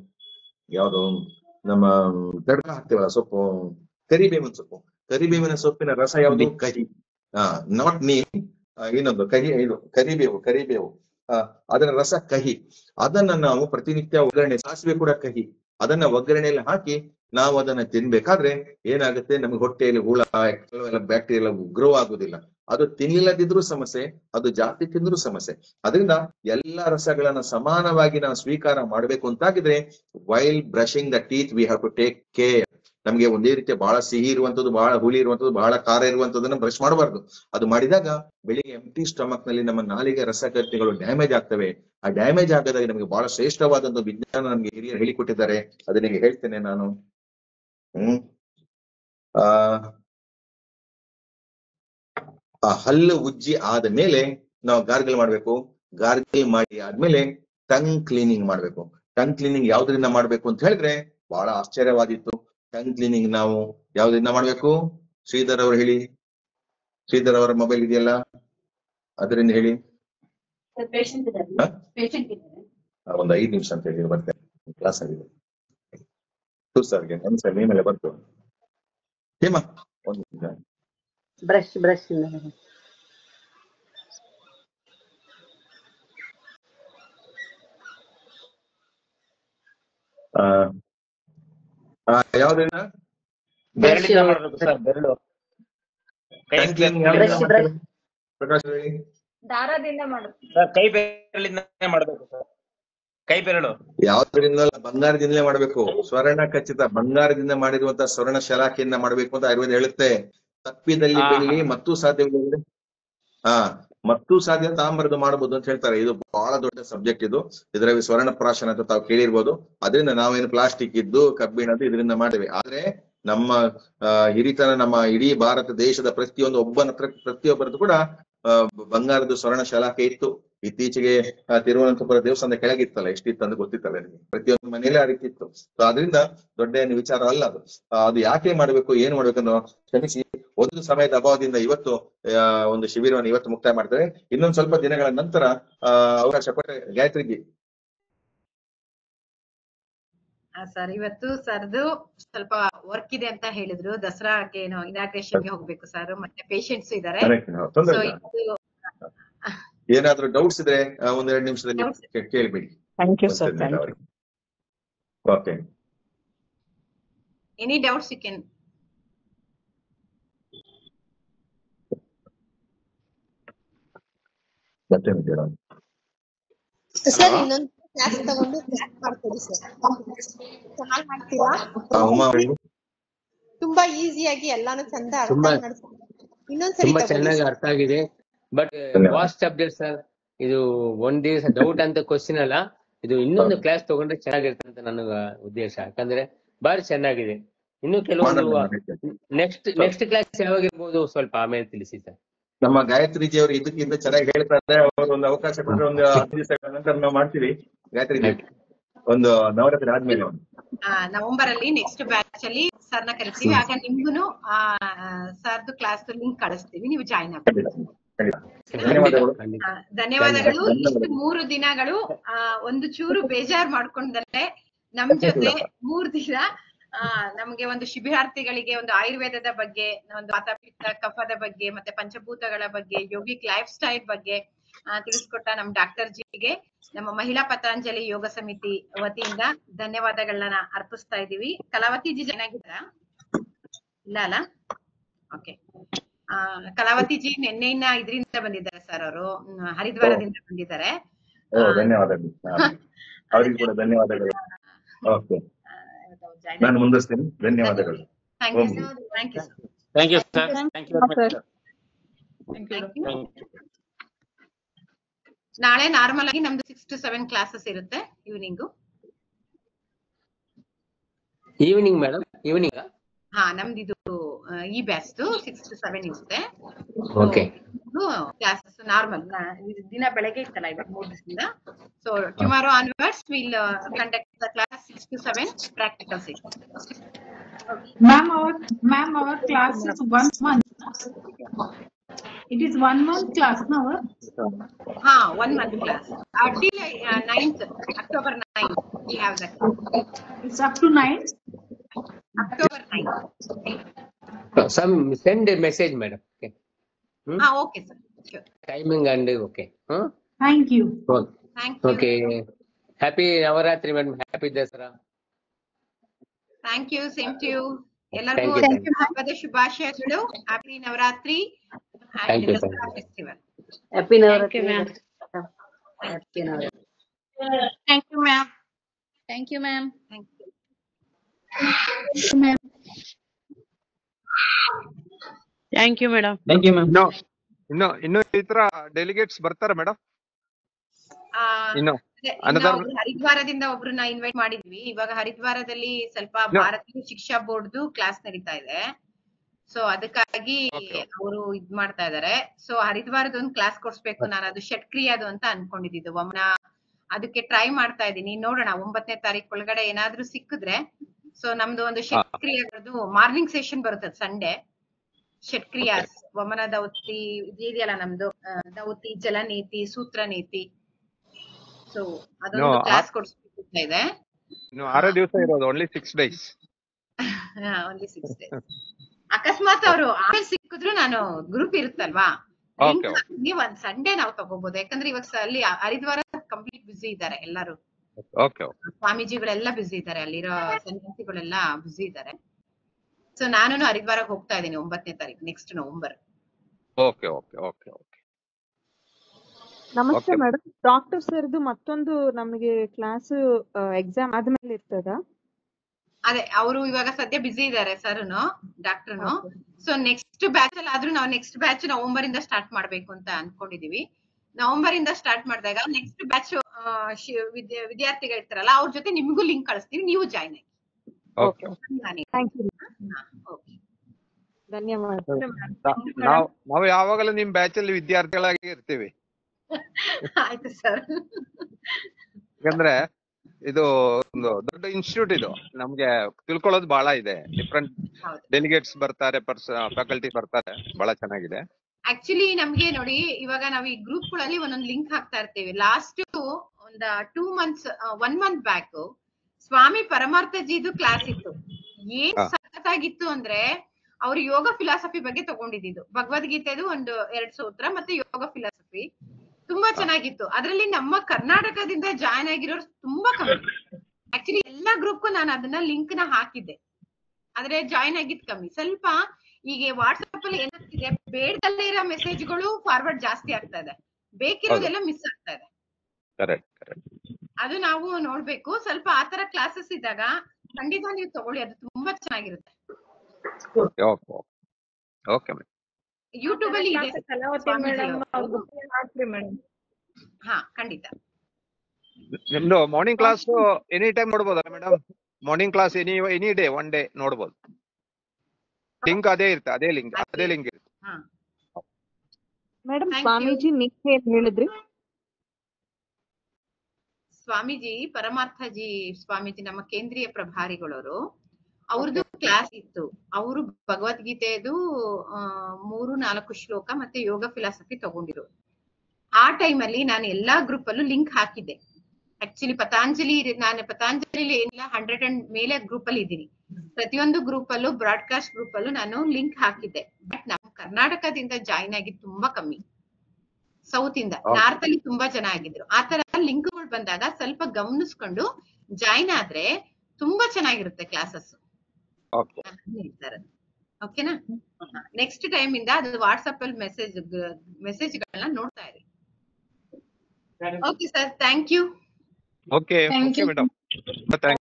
ಯಾವುದು ನಮ್ಮ ತಡ್ಕ ಹಾಕ್ತೇವಲ್ಲ ಸೊಪ್ಪು ಕರಿಬೇವಿನ ಸೊಪ್ಪು ಕರಿಬೇವಿನ ಸೊಪ್ಪಿನ ರಸ ಯಾವುದು ಕಹಿ ಹಾ ನಾಟ್ ನೀಮ್ ಇನ್ನೊಂದು ಕಹಿ ಇದು ಕರಿಬೇವು ಕರಿಬೇವು ಆ, ಅದರ ರಸ ಕಹಿ ಅದನ್ನ ನಾವು ಪ್ರತಿನಿತ್ಯ ಒಗ್ಗರಣೆ ಸಾಸಿವೆ ಕೂಡ ಕಹಿ ಅದನ್ನ ಒಗ್ಗರಣೆಯಲ್ಲಿ ಹಾಕಿ ನಾವು ಅದನ್ನ ತಿನ್ಬೇಕಾದ್ರೆ ಏನಾಗುತ್ತೆ ನಮಗೆ ಹೊಟ್ಟೆಯಲ್ಲಿ ಹುಳ ಕೆಲವೆಲ್ಲ ಬ್ಯಾಕ್ಟೀರಿಯಾ ಗ್ರೋ ಆಗುದಿಲ್ಲ ಅದು ತಿನ್ನಿಲ್ಲದಿದ್ರೂ ಸಮಸ್ಯೆ ಅದು ಜಾಸ್ತಿ ತಿಂದ್ರೂ ಸಮಸ್ಯೆ ಅದರಿಂದ ಎಲ್ಲಾ ರಸಗಳನ್ನ ಸಮಾನವಾಗಿ ನಾವು ಸ್ವೀಕಾರ ಮಾಡಬೇಕು ಅಂತಾಗಿದ್ರೆ while brushing the teeth we have to take care ನಮ್ಗೆ ಒಂದೇ ರೀತಿಯ ಬಹಳ ಸಿಹಿ ಇರುವಂತದ್ದು ಬಹಳ ಹುಳಿ ಇರುವಂತದ್ದು ಬಹಳ ಖಾರ ಇರುವಂತದನ್ನ ಬ್ರಷ್ ಮಾಡಬಾರ್ದು ಅದು ಮಾಡಿದಾಗ ಬೆಳಿಗ್ಗೆ ಎಂಟಿ ಸ್ಟಮಕ್ ನಲ್ಲಿ ನಮ್ಮ ನಾಲಿಗೆ ರಸಕರ್ತಿಗಳು ಡ್ಯಾಮೇಜ್ ಆಗ್ತವೆ ಆ ಡ್ಯಾಮೇಜ್ ಆಗದಾಗ ನಮಗೆ ಬಹಳ ಶ್ರೇಷ್ಠವಾದಂತ ವಿಜ್ಞಾನ ನಮ್ಗೆ ಹಿರಿಯರು ಹೇಳಿಕೊಟ್ಟಿದ್ದಾರೆ ಅದನ್ನಿಗೆ ಹೇಳ್ತೇನೆ ನಾನು ಹ್ಮ್ ಆ ಆ ಹಲ್ಲು ಉಜ್ಜಿ ಆದ ಮೇಲೆ ನಾವು ಗಾರ್ಗಲ್ ಮಾಡ್ಬೇಕು ಗಾರ್ಗಲ್ ಮಾಡಿ ಆದ್ಮೇಲೆ ಟಂಗ್ ಕ್ಲೀನಿಂಗ್ ಮಾಡ್ಬೇಕು ಟಂಗ್ ಕ್ಲೀನಿಂಗ್ ಯಾವ್ದ್ರಿಂದ ಮಾಡ್ಬೇಕು ಅಂತ ಹೇಳಿದ್ರೆ ಬಹಳ ಆಶ್ಚರ್ಯವಾದಿತ್ತು ಟಂಗ್ ಕ್ಲೀನಿಂಗ್ ನಾವು ಯಾವ್ದ್ರಿಂದ ಮಾಡ್ಬೇಕು ಶ್ರೀಧರ್ ಅವರು ಹೇಳಿ ಶ್ರೀಧರ್ ಅವರ ಮೊಬೈಲ್ ಇದೆಯಲ್ಲ ಅದರಿಂದ ಹೇಳಿ ಪೇಷಂಟ್ ಇದ್ದಾರೆ ಹ? ಪೇಷಂಟ್ ಇದ್ದಾರೆ ಆ, ಒಂದು ಐದು ನಿಮಿಷ ಅಂತ ಹೇಳಿ ಬರ್ತೇನೆ ಕ್ಲಾಸ್ ಆಗಿದೆ ಸರ್ಗೆ ಸರ್ ನೇಮ್ ಎಲ್ಲ ಬಂತು ಹೇಮ ಒಂದು ನಿಮಿಷ ಬ್ರಷ್ ಬ್ರಷ್ ಆ, ಆ, ಯಾವ್ದ್ರಿಂದ ಬೆರಳಿಂದ ಮಾಡ್ಬೇಕು ಸರ್ ಬೆರಳು ಕೈ ಟಂಗ್ ಕ್ಲೀನಿಂಗ್ ಯಾವ್ದ್ರಿಂದ Brush, ಮಾಡ್ತಾರೆ? ಪ್ರಕಾಶ್ ಹೇಳಿ ದಾರದಿಂದ ಮಾಡುದು ಸರ್, ಕೈ ಬೆರಳಿಂದ ಮಾಡ್ಬೇಕು ಸರ್ ಕೈ ಬೆರಳು ಯಾವ್ದ್ರಿಂದ ಬಂಗಾರದಿಂದಲೇ ಮಾಡಬೇಕು ಸ್ವರ್ಣ ಖಚಿತ ಬಂಗಾರದಿಂದ ಮಾಡಿರುವಂತ ಸ್ವರ್ಣ ಶಲಾಖೆಯಿಂದ ಮಾಡಬೇಕು ಅಂತ ಆಯುರ್ವೇದ ಹೇಳುತ್ತೆ ತಪ್ಪಿದಲ್ಲಿ ಆ, ಬೆಳ್ಳಿ ಮತ್ತು ಸಾಧ್ಯವಿಲ್ಲ ಹಾ ಮತ್ತು ಸಾಧ್ಯ ತಾಮ್ರದ ಮಾಡಬಹುದು ಅಂತ ಹೇಳ್ತಾರೆ ಇದು ಬಹಳ ದೊಡ್ಡ ಸಬ್ಜೆಕ್ಟ್ ಇದು ಇದರಲ್ಲಿ ಸ್ವರ್ಣ ಪ್ರಾಶನ ಅಂತ ತಾವು ಕೇಳಿರ್ಬೋದು ಅದರಿಂದ ನಾವೇನು ಪ್ಲಾಸ್ಟಿಕ್ ಇದ್ದು ಕಬ್ಬಿಣದ್ದು ಇದರಿಂದ ಮಾಡ್ತೇವೆ ಆದ್ರೆ ನಮ್ಮ ಆ, ಹಿರಿತನ ನಮ್ಮ ಇಡೀ ಭಾರತ ದೇಶದ ಪ್ರತಿಯೊಂದು ಒಬ್ಬನ ಪ್ರ- ಪ್ರತಿಯೊಬ್ಬರದ್ದು ಕೂಡ ಆ, ಬಂಗಾರದ ಸ್ವರ್ಣ ಶಲಾಖೆ ಇತ್ತು ಇತ್ತೀಚೆಗೆ ಆ, ತಿರುವನಂತಪುರ ದೇವಸ್ಥಾನದ ಕೆಳಗಿತ್ತಲ್ಲ ಎಷ್ಟಿತ್ತು ಅಂತ ಗೊತ್ತಿತ್ತಲ್ಲ ನಿಮಗೆ ಪ್ರತಿಯೊಂದು ಮನೆಯಲ್ಲೇ ಆ ರೀತಿ ಇತ್ತು ಸೊ ಅದರಿಂದ ದೊಡ್ಡ ಏನು ವಿಚಾರ ಅಲ್ಲ ಅದು ಆ, ಅದು ಯಾಕೆ ಮಾಡ್ಬೇಕು ಏನ್ ಮಾಡ್ಬೇಕನ್ನೋ ಕ್ಷಮಿಸಿ ಒಂದು ಸಮಯದ ಅಭಾವದಿಂದ ಇವತ್ತು ಆ, ಒಂದು ಶಿಬಿರವನ್ನು ಇವತ್ತು ಮುಕ್ತಾಯ ಮಾಡ್ತೇವೆ ಇನ್ನೊಂದು ಸ್ವಲ್ಪ ದಿನಗಳ ನಂತರ ಆ, ಅವಕಾಶ ಕೊಟ್ಟರೆ ಗಾಯತ್ರಿಗೆ ಸರ್ ಇವತ್ತು ಸರ್ದು ಸ್ವಲ್ಪ ವರ್ಕ್ ಇದೆ ಅಂತ ಹೇಳಿದ್ರು ದಸರಾಗೆ ಏನೋ ಇನಾಗ್ರೇಷನ್ ಗೆ ಹೋಗ್ಬೇಕು ಸರ್ ಮತ್ತೆ ಪೇಷಂಟ್ಸ್ ಇದಾರೆ ತೊಂದರೆ ಸೊ ಇಲ್ಲ ಇದು ಏನಾದ್ರೂ ಡೌಟ್ಸ್ ಇದ್ರೆ ಆ, ಒಂದೆರಡು ನಿಮಿಷದಲ್ಲಿ Doubts? ಕೇ- ಕೇಳ್ಬಿಡಿ thank you sir thank you okay any doubts you can ಮತ್ತೇನು ಕೇಳ ಸರ್ ಇನ್ನೊಂದು ಕ್ಲಾಸ್ ತಗೊಂಡು ಕ್ಲಾಸ್ ಮಾಡ್ಕೊಡಿ ಸರ್ ಚೆನ್ನಾಗಿ ಮಾಡ್ತೀರಾ ಉಮಾ ಹೇಳಿ. ತುಂಬಾ ಈಸಿಯಾಗಿ ಎಲ್ಲಾನು ಚಂದ ಅರ್ಥ ತುಂಬಾ- ಮಾಡ್ಕೊಂಡು ಇನ್ನೊಂದ್ಸರಿ ತುಂಬಾ ತಗೊಳ್ಳಿ ಚೆನ್ನಾಗಿ sir. ಅರ್ಥ ಆಗಿದೆ ಬಟ್ ಧನ್ಯವಾದ. ವಾಸ್ಟ್ ಸಬ್ಜೆಕ್ಟ್ ಸರ್ ಇದು ಒಂದ್ ದಿವಸ ಡೌಟ್ ಅಂತ ಕ್ವಶನ್ ಅಲ್ಲ ಇದು ಇನ್ನೊಂದು ಹೌದು. ಕ್ಲಾಸ್ ತಗೊಂಡ್ರೆ ಚೆನ್ನಾಗಿರುತ್ತೆ ಅಂತ ನನ್ನ ಉದ್ದೇಶ ಯಾಕಂದ್ರೆ ಬಾರಿ ಚೆನ್ನಾಗಿದೆ ಇನ್ನು ಕೆಲವೊಂದು ಮಾಡೋಣ. ನೆಕ್ಸ್ಟ್ ನೆಕ್ಸ್ಟ್ ಕ್ಲಾಸ್ ಯಾವಾಗ ಇರ್ಬೋದು ಸ್ವಲ್ಪ ಆಮೇಲೆ ತಿಳಿಸಿ ಸರ್ ನಮ್ಮ ಗಾಯತ್ರಿ ಜಿ ಅವರು ಇದಕ್ಕಿಂತ ಚೆನ್ನಾಗಿ ಹೇಳ್ತಾರೆ ಅವ್ರು ಒಂದು ಅವಕಾಶ ಕೊಟ್ಟರೆ ಒಂದು ಹತ್ತು ದಿವಸಗಳ ನಂತರ ನಾವು ಮಾಡ್ತೀವಿ ಗಾಯತ್ರಿ ಜಿ ಒಂದು ನವರಾತ್ರಿ ಆದ್ಮೇಲೆ ಒಂದು. ಆ, ನವೆಂಬರ್ ಅಲ್ಲಿ ನೆಕ್ಸ್ಟ್ ಬ್ಯಾಚ್ ಅಲ್ಲಿ ಸರ್ನ ಕರಿತೀವಿ ಆಗ ನಿಮ್ಗುನು ಆ ಸರ್ದು ಕ್ಲಾಸ್ ಲಿಂಕ್ ಕಳಿಸ್ತೀವಿ ನೀವು ಜಾಯ್ನ್ ಆಗಿ ಖಂಡಿತ ಖಂಡಿತ ಧನ್ಯವಾದಗಳು ಖಂಡಿತ. ಆ, ಧನ್ಯವಾದಗಳು ಧನ್ಯವಾದಗಳು. ಇಷ್ಟು ಮೂರು ದಿನಗಳು ಆ ಒಂದು ಚೂರು ಬೇಜಾರ್ ಮಾಡ್ಕೊಂಡಲ್ಲೇ ನಮ್ ಜೊತೆ ಮೂರ್ ದಿನ ಆ ನಮ್ಗೆ ಒಂದು ಶಿಬಿರಾರ್ಥಿಗಳಿಗೆ ಒಂದು ಆಯುರ್ವೇದದ ಬಗ್ಗೆ ಒಂದು ವಾತಾಪಿತ್ತ ಕಫದ ಬಗ್ಗೆ ಮತ್ತೆ ಪಂಚಭೂತಗಳ ಬಗ್ಗೆ ಯೋಗಿಕ್ ಲೈಫ್ ಸ್ಟೈಲ್ ಬಗ್ಗೆ ಆ, ತಿಳಿಸ್ಕೊಟ್ಟ ನಮ್ ಡಾಕ್ಟರ್ ಜಿಗೆ ನಮ್ಮ ಮಹಿಳಾ ಪತಾಂಜಲಿ ಯೋಗ ಸಮಿತಿ ವತಿಯಿಂದ ಧನ್ಯವಾದಗಳನ್ನ ಅರ್ಪಿಸ್ತಾ ಇದೀವಿ ಕಲಾವತಿ ಜಿ ಚೆನ್ನಾಗಿದ್ದಾರಾ ಇಲ್ಲ ಅಲ್ಲ ಓಕೆ ಆ ಕಲಾವತಿ ಜಿ ನಿನ್ನೆಯಿಂದ ಇದರಿಂದ ಬಂದಿದ್ದಾರೆ ಸರ್ ಅವರು ಹರಿದ್ವಾರದಿಂದ ಬಂದಿದ್ದಾರೆ ಓ ಧನ್ಯವಾದಗಳು ಹಾ. ಅವರಿಗೂ ಕೂಡ ಧನ್ಯವಾದಗಳು ಓಕೆ ನಾನು ಮುಂದುವರಿಸ್ತೀನಿ ಧನ್ಯವಾದಗಳು thank you Om. Thank you thank you sir thank you thank you ನಾಳೆ ನಾರ್ಮಲ್ ಆಗಿ ನಮ್ದು ಸಿಕ್ಸ್ ಟು ಸೆವೆನ್ ಕ್ಲಾಸಸ್ ಇರುತ್ತೆ ಈವ್ನಿಂಗು ಈವ್ನಿಂಗ್ ಮೇಡಮ್ ಈವ್ನಿಂಗ್ ಹಾ ನಮ್ದು ಇದು ಆ, ಈ ಬ್ಯಾಚ್ ಸಿಕ್ಸ್ ಟು ಸೆವೆನ್ ಇರುತ್ತೆ ಓಕೆ ಕ್ಲಾಸಸ್ ನಾರ್ಮಲ್ ದಿನ ಬೆಳಗ್ಗೆ ಇತ್ತಲ್ಲ ಇವಾಗ ಮೂರ್ ದಿವಸದಿಂದ so tomorrow onwards will conduct the class six to seven practicals Ma'am, our, ma'am, our class is one month. It is one month class, no? our? ಹಾ ಒನ್ ಮಂತ್ ಕ್ಲಾಸ್ ಅಡ್ಡಿಲ್ಲ ninth October nine we have that It's up to nine. October nine some send message madam okay ಹಾ okay sir sure timing and okay hmm Thank you. Thank you okay happy Navratri madam happy Dasara thank you same to you ಎಲ್ಲರಿಗೂ Thank you, thank you. ಹಬ್ಬದ ಶುಭಾಶಯಗಳು happy Navratri Thank you, thank you. Festival Happy Thank you, ma'am. Happy Navaratri. Thank you, ma'am. Thank you, ma'am. Thank you Thank you, madam. Thank you ma'am ಇನ್ನು ಇನ್ನು ಇನ್ನು ಈ ತರ ಡೆಲಿಗೇಟ್ಸ್ ಬರ್ತಾರ ಮೇಡಮ್ ಆ, ಇನ್ನು ಅದೇ, ಇನ್ನ Another- ಒಬ್ರು ಹರಿದ್ವಾರದಿಂದ ಒಬ್ರನ್ನ ಇನ್ವೈಟ್ ಮಾಡಿದ್ವಿ ಇವಾಗ ಹರಿದ್ವಾರದಲ್ಲಿ ಸ್ವಲ್ಪ No. ಭಾರತೀಯ ಶಿಕ್ಷಾ ಬೋರ್ಡ್ದು ಕ್ಲಾಸ್ ನಡೀತಾ ಇದೆ ಸೊ ಅದಕ್ಕಾಗಿ Okay. ಅವರು ಇದ್ ಮಾಡ್ತಾ ಇದಾರೆ ಸೊ ಹರಿದ್ವಾರದ ಒಂದು ಕ್ಲಾಸ್ ಕೊಡ್ಸ್ಬೇಕು ನಾನು ಅದು ಷಟ್ಕ್ರಿಯಾದು ಅಂತ ಅನ್ಕೊಂಡಿದ್ದು ಒಮ್ಮನ ಅದಕ್ಕೆ ಟ್ರೈ ಮಾಡ್ತಾ ಇದ್ದೀನಿ ನೋಡೋಣ ಒಂಬತ್ತನೇ ತಾರೀಕು ಒಳಗಡೆ ಏನಾದ್ರೂ ಸಿಕ್ಕಿದ್ರೆ ಸೊ ನಮ್ದು ಒಂದು ಷಟ್ಕ್ರಿಯಾದು ಮಾರ್ನಿಂಗ್ ಸೆಷನ್ ಬರುತ್ತೆ ಸಂಡೇ ಷಟ್ಕ್ರಿಯಾಸ್ ವಮನ ದೌತಿ ಇದೆಯಲ್ಲ ನಮ್ದು ಆ, ದೌತಿ ಜಲನೀತಿ ಸೂತ್ರ ನೀತಿ ಸೊ ಅದೊಂದು No, ಕ್ಲಾಸ್ ಕೊಡ್ಸ್ಬೇಕು ಅಂತ ಇದೆ ಇನ್ನು ಆರೇ ದಿವಸ ಇರೋದು only six days only six days ಅಕಸ್ಮಾತ್ ಅವರು ಆಮೇಲೆ ಸಿಕ್ಕಿದ್ರು ನಾನು ಗ್ರೂಪ್ ಇರುತ್ತಲ್ವಾ Okay, link ಹಾಕ್ತೀನಿ, ಒಂದ್ ಸಂಡೇ ನಾವು ತಗೋಬಹುದು ಯಾಕಂದ್ರೆ ಇವಾಗ ಸ- ಅಲ್ಲಿ ಹರಿದ್ವಾರ ಕಂಪ್ಲೀಟ್ ಬಿಸಿ ಇದ್ದಾರೆ ಎಲ್ಲರೂ ಓಕೆ ಸ್ವಾಮೀಜಿಗಳೆಲ್ಲ ಬಿಸಿ ಇದ್ದಾರೆ ಅಲ್ಲಿರೋ ಸನ್ಯಾಸಿಗಳೆಲ್ಲ ಬಿಸಿ ಇದ್ದಾರೆ ಸೊ ನಾನು ಹರಿದ್ವಾರಕ್ಕೆ ಹೋಗ್ತಾ ಇದ್ದೀನಿ ಒಂಬತ್ತನೇ ತಾರೀಕು next November okay okay okay okay ನಮಸ್ತೆ Okay. ಮೇಡಮ್ ಡಾಕ್ಟರ್ ಸರ್ದು ಮತ್ತೊಂದು ನಮಗೆ ಕ್ಲಾಸ್ ಎಕ್ಸಾಮ್ ಆದ್ಮೇಲೆ ಇರ್ತದಾ ಅದೇ ಅವರು ಇವಾಗ ಸದ್ಯ ಬಿಸಿ ಇದ್ದಾರೆ ಸರ್ನು ಡಾಕ್ಟರ್ನು ಸೊ ನೆಕ್ಸ್ಟ್ ಬ್ಯಾಚ್ ಅಲ್ಲಿ ಆದ್ರೂ ನಾವು ನೆಕ್ಸ್ಟ್ ಬ್ಯಾಚ್ ನವೆಂಬರ್ ಇಂದ ಸ್ಟಾರ್ಟ್ ಮಾಡ್ಬೇಕು ಅಂತ ಅನ್ಕೊಂಡಿದೀವಿ ನವೆಂಬರ್ ಇಂದ ಸ್ಟಾರ್ಟ್ ಮಾಡಿದಾಗ ನೆಕ್ಸ್ಟ್ ಬ್ಯಾಚ್ ವಿದ್ಯಾರ್ಥಿಗಳು ಇರ್ತಾರಲ್ಲ ಅವ್ರ ಜೊತೆ ನಿಮಗೂ ಲಿಂಕ್ ಕಳಿಸ್ತೀವಿ ನೀವು ಜಾಯ್ನ್ ಆಗಿ ಓಕೆ ಥ್ಯಾಂಕ್ ಯು ಓಕೆ ಧನ್ಯವಾದ ನಾವು ನಾವು ಯಾವಾಗಲೂ ನಿಮ್ ಬ್ಯಾಚ್ ಅಲ್ಲಿ ವಿದ್ಯಾರ್ಥಿಗಳಾಗಿ ಇರ್ತೀವಿ ಆಯ್ತು ಸರ್ ಯಾಕಂದ್ರೆ ಇದು ಒಂದು ದೊಡ್ಡ ಇನ್ಸ್ಟಿಟ್ಯೂಟ್ ಇದು ನಮ್ಗೆ ತಿಳ್ಕೊಳ್ಳೋದು ಬಹಳ ಇದೆ ಡಿಫ್ರೆಂಟ್ ಹೌದು ಡೆಲಿಗೇಟ್ಸ್ ಬರ್ತಾರೆ ಪರ್ಸ ಫ್ಯಾಕಲ್ಟಿ ಬರ್ತಾರೆ ಬಹಳ ಚೆನ್ನಾಗಿದೆ ಆಕ್ಚುಲಿ ನಮ್ಗೆ ನೋಡಿ ಇವಾಗ ನಾವು ಈ ಗ್ರೂಪ್ ಗಳಲ್ಲಿ ಒಂದೊಂದು ಲಿಂಕ್ ಹಾಕ್ತಾ ಇರ್ತೀವಿ ಲಾಸ್ಟ್ ಒಂದ್ two months one month back Swami ಪರಮಾರ್ಥಜಿದು ಕ್ಲಾಸ್ ಇತ್ತು ಏನ್ ಹಾ. ಸಖತ್ತಾಗಿತ್ತು ಅಂದ್ರೆ ಅವ್ರು ಯೋಗ ಫಿಲಾಸಫಿ ಬಗ್ಗೆ ತಗೊಂಡಿದ್ದು ಭಗವದ್ಗೀತೆದು ಒಂದು ಎರಡ್ ಸೂತ್ರ ಮತ್ತೆ ಯೋಗ ಫಿಲಾಸಫಿ ತುಂಬಾ ಚೆನ್ನಾಗಿತ್ತು ಅದ್ರಲ್ಲಿ ನಮ್ಮ ಕರ್ನಾಟಕದಿಂದ ಜಾಯ್ನ್ ಆಗಿರೋರು ತುಂಬಾ ಕಮ್ಮಿ ಆಕ್ಚುಲಿ ಎಲ್ಲಾ ಗ್ರೂಪ್ಗೂ ನಾನು ಅದನ್ನ ಲಿಂಕ್ ನ ಹಾಕಿದ್ದೆ ಆದ್ರೆ ಜಾಯ್ನ್ ಆಗಿದ್ ಕಮ್ಮಿ ಸ್ವಲ್ಪ ಈಗ ವಾಟ್ಸ್ಆಪ್ ಅಲ್ಲಿ ಏನಾಗ್ತಿದೆ ಬೇಡದಲ್ಲೇ ಇರೋ ಮೆಸೇಜ್ಗಳು ಫಾರ್ವರ್ಡ್ ಜಾಸ್ತಿ ಆಗ್ತಾ ಇದೆ ಬೇಕಿರೋದೆಲ್ಲ ಮಿಸ್ ಆಗ್ತಾ ಇದೆ ಕರೆಕ್ಟ್ ಕರೆಕ್ಟ್ ಅದು ನಾವು ನೋಡ್ಬೇಕು ಸ್ವಲ್ಪ ಆತರ ಕ್ಲಾಸಸ್ ಇದ್ದಾಗ ಖಂಡಿತ ನೀವು ತಗೊಳ್ಳಿ ಅದು ತುಂಬಾ ಚೆನ್ನಾಗಿರುತ್ತೆ ಓಕೆ ಓಕೆ ಮೇಡಮ್ ಯೂಟ್ಯೂಬ್ ಅಲ್ಲಿ ಇದೆ ಕಲಾವತಿ ಸ್ವಾಮೀಜಿ ಮೇಡಮ್ ಅವ್ರದ್ದು. ಹಾಕ್ರಿ ಮೇಡಮ್ ಹಾ ಖಂಡಿತ ನಿಮ್ದು ಮಾರ್ನಿಂಗ್ ಕ್ಲಾಸ್ ಎನಿ ಟೈಮ್ ನೋಡ್ಬೋದಲ್ಲ madam morning class any any day one day ನೋಡ್ಬೋದು ಲಿಂಕ್ ಅದೇ ಇರುತ್ತೆ ಅದೇ ಲಿಂಕ್ ಅದೇ ಲಿಂಕ್ ಇರುತ್ತೆ ಹಾ ಮೇಡಮ್ Thank you. ಸ್ವಾಮೀಜಿ ನಿನ್ನೆ ಏನ್ ಹೇಳಿದ್ರಿ ಸ್ವಾಮೀಜಿ ಪರಮಾರ್ಥಜಿ ಸ್ವಾಮೀಜಿ ನಮ್ಮ ಕೇಂದ್ರೀಯ ಪ್ರಭಾರಿಗಳವರು ಅವ್ರದ್ದು ಕ್ಲಾಸ್ ಇತ್ತು ಅವರು ಭಗವದ್ಗೀತೆದು ಆ, ಮೂರು ನಾಲ್ಕು ಶ್ಲೋಕ ಮತ್ತೆ ಯೋಗ ಫಿಲಾಸಫಿ ತಗೊಂಡಿರು ಆ ಟೈಮ್ ಅಲ್ಲಿ ನಾನು ಎಲ್ಲಾ ಗ್ರೂಪ್ ಅಲ್ಲೂ ಲಿಂಕ್ ಹಾಕಿದ್ದೆ ಆಕ್ಚುಲಿ ಪತಾಂಜಲಿ ನಾನು ಪತಾಂಜಲಿ ಏನಿಲ್ಲ ಹಂಡ್ರೆಡ್ ಅಂಡ್ ಮೇಲೆ ಗ್ರೂಪ್ ಅಲ್ಲಿ ಇದ್ದೀನಿ ಪ್ರತಿಯೊಂದು ಗ್ರೂಪ್ ಅಲ್ಲೂ ಬ್ರಾಡ್ಕಾಸ್ಟ್ ಗ್ರೂಪ್ ಅಲ್ಲೂ ನಾನು ಲಿಂಕ್ ಹಾಕಿದ್ದೆ ಬಟ್ ನಮ್ಮ ಕರ್ನಾಟಕದಿಂದ ಜಾಯಿನ್ ಆಗಿ ತುಂಬಾ ಕಮ್ಮಿ ಸೌತ್ ಇಂದ Okay. ನಾರ್ತ್ ಅಲ್ಲಿ ತುಂಬಾ ಜನ ಆಗಿದ್ರು ಆ ತರ ಲಿಂಕ್ಗಳು ಬಂದಾಗ ಸ್ವಲ್ಪ ಗಮನಿಸ್ಕೊಂಡು ಜಾಯಿನ್ ಆದ್ರೆ ತುಂಬಾ ಚೆನ್ನಾಗಿರುತ್ತೆ ಕ್ಲಾಸಸ್ ಓಕೆ ಹೇಳ್ತಾರೆ ಓಕೆನಾ ನೆಕ್ಸ್ಟ್ ಟೈಮ್ ಇಂದ ಅದು ವಾಟ್ಸ್ಆಪ್ ಅಲ್ಲಿ ಮೆಸೇಜ್ ಮೆಸೇಜ್ ಗಳನ್ನ ನೋಡ್ತಾ ಇರಿ okay sir thank you okay Thank okay you. Madam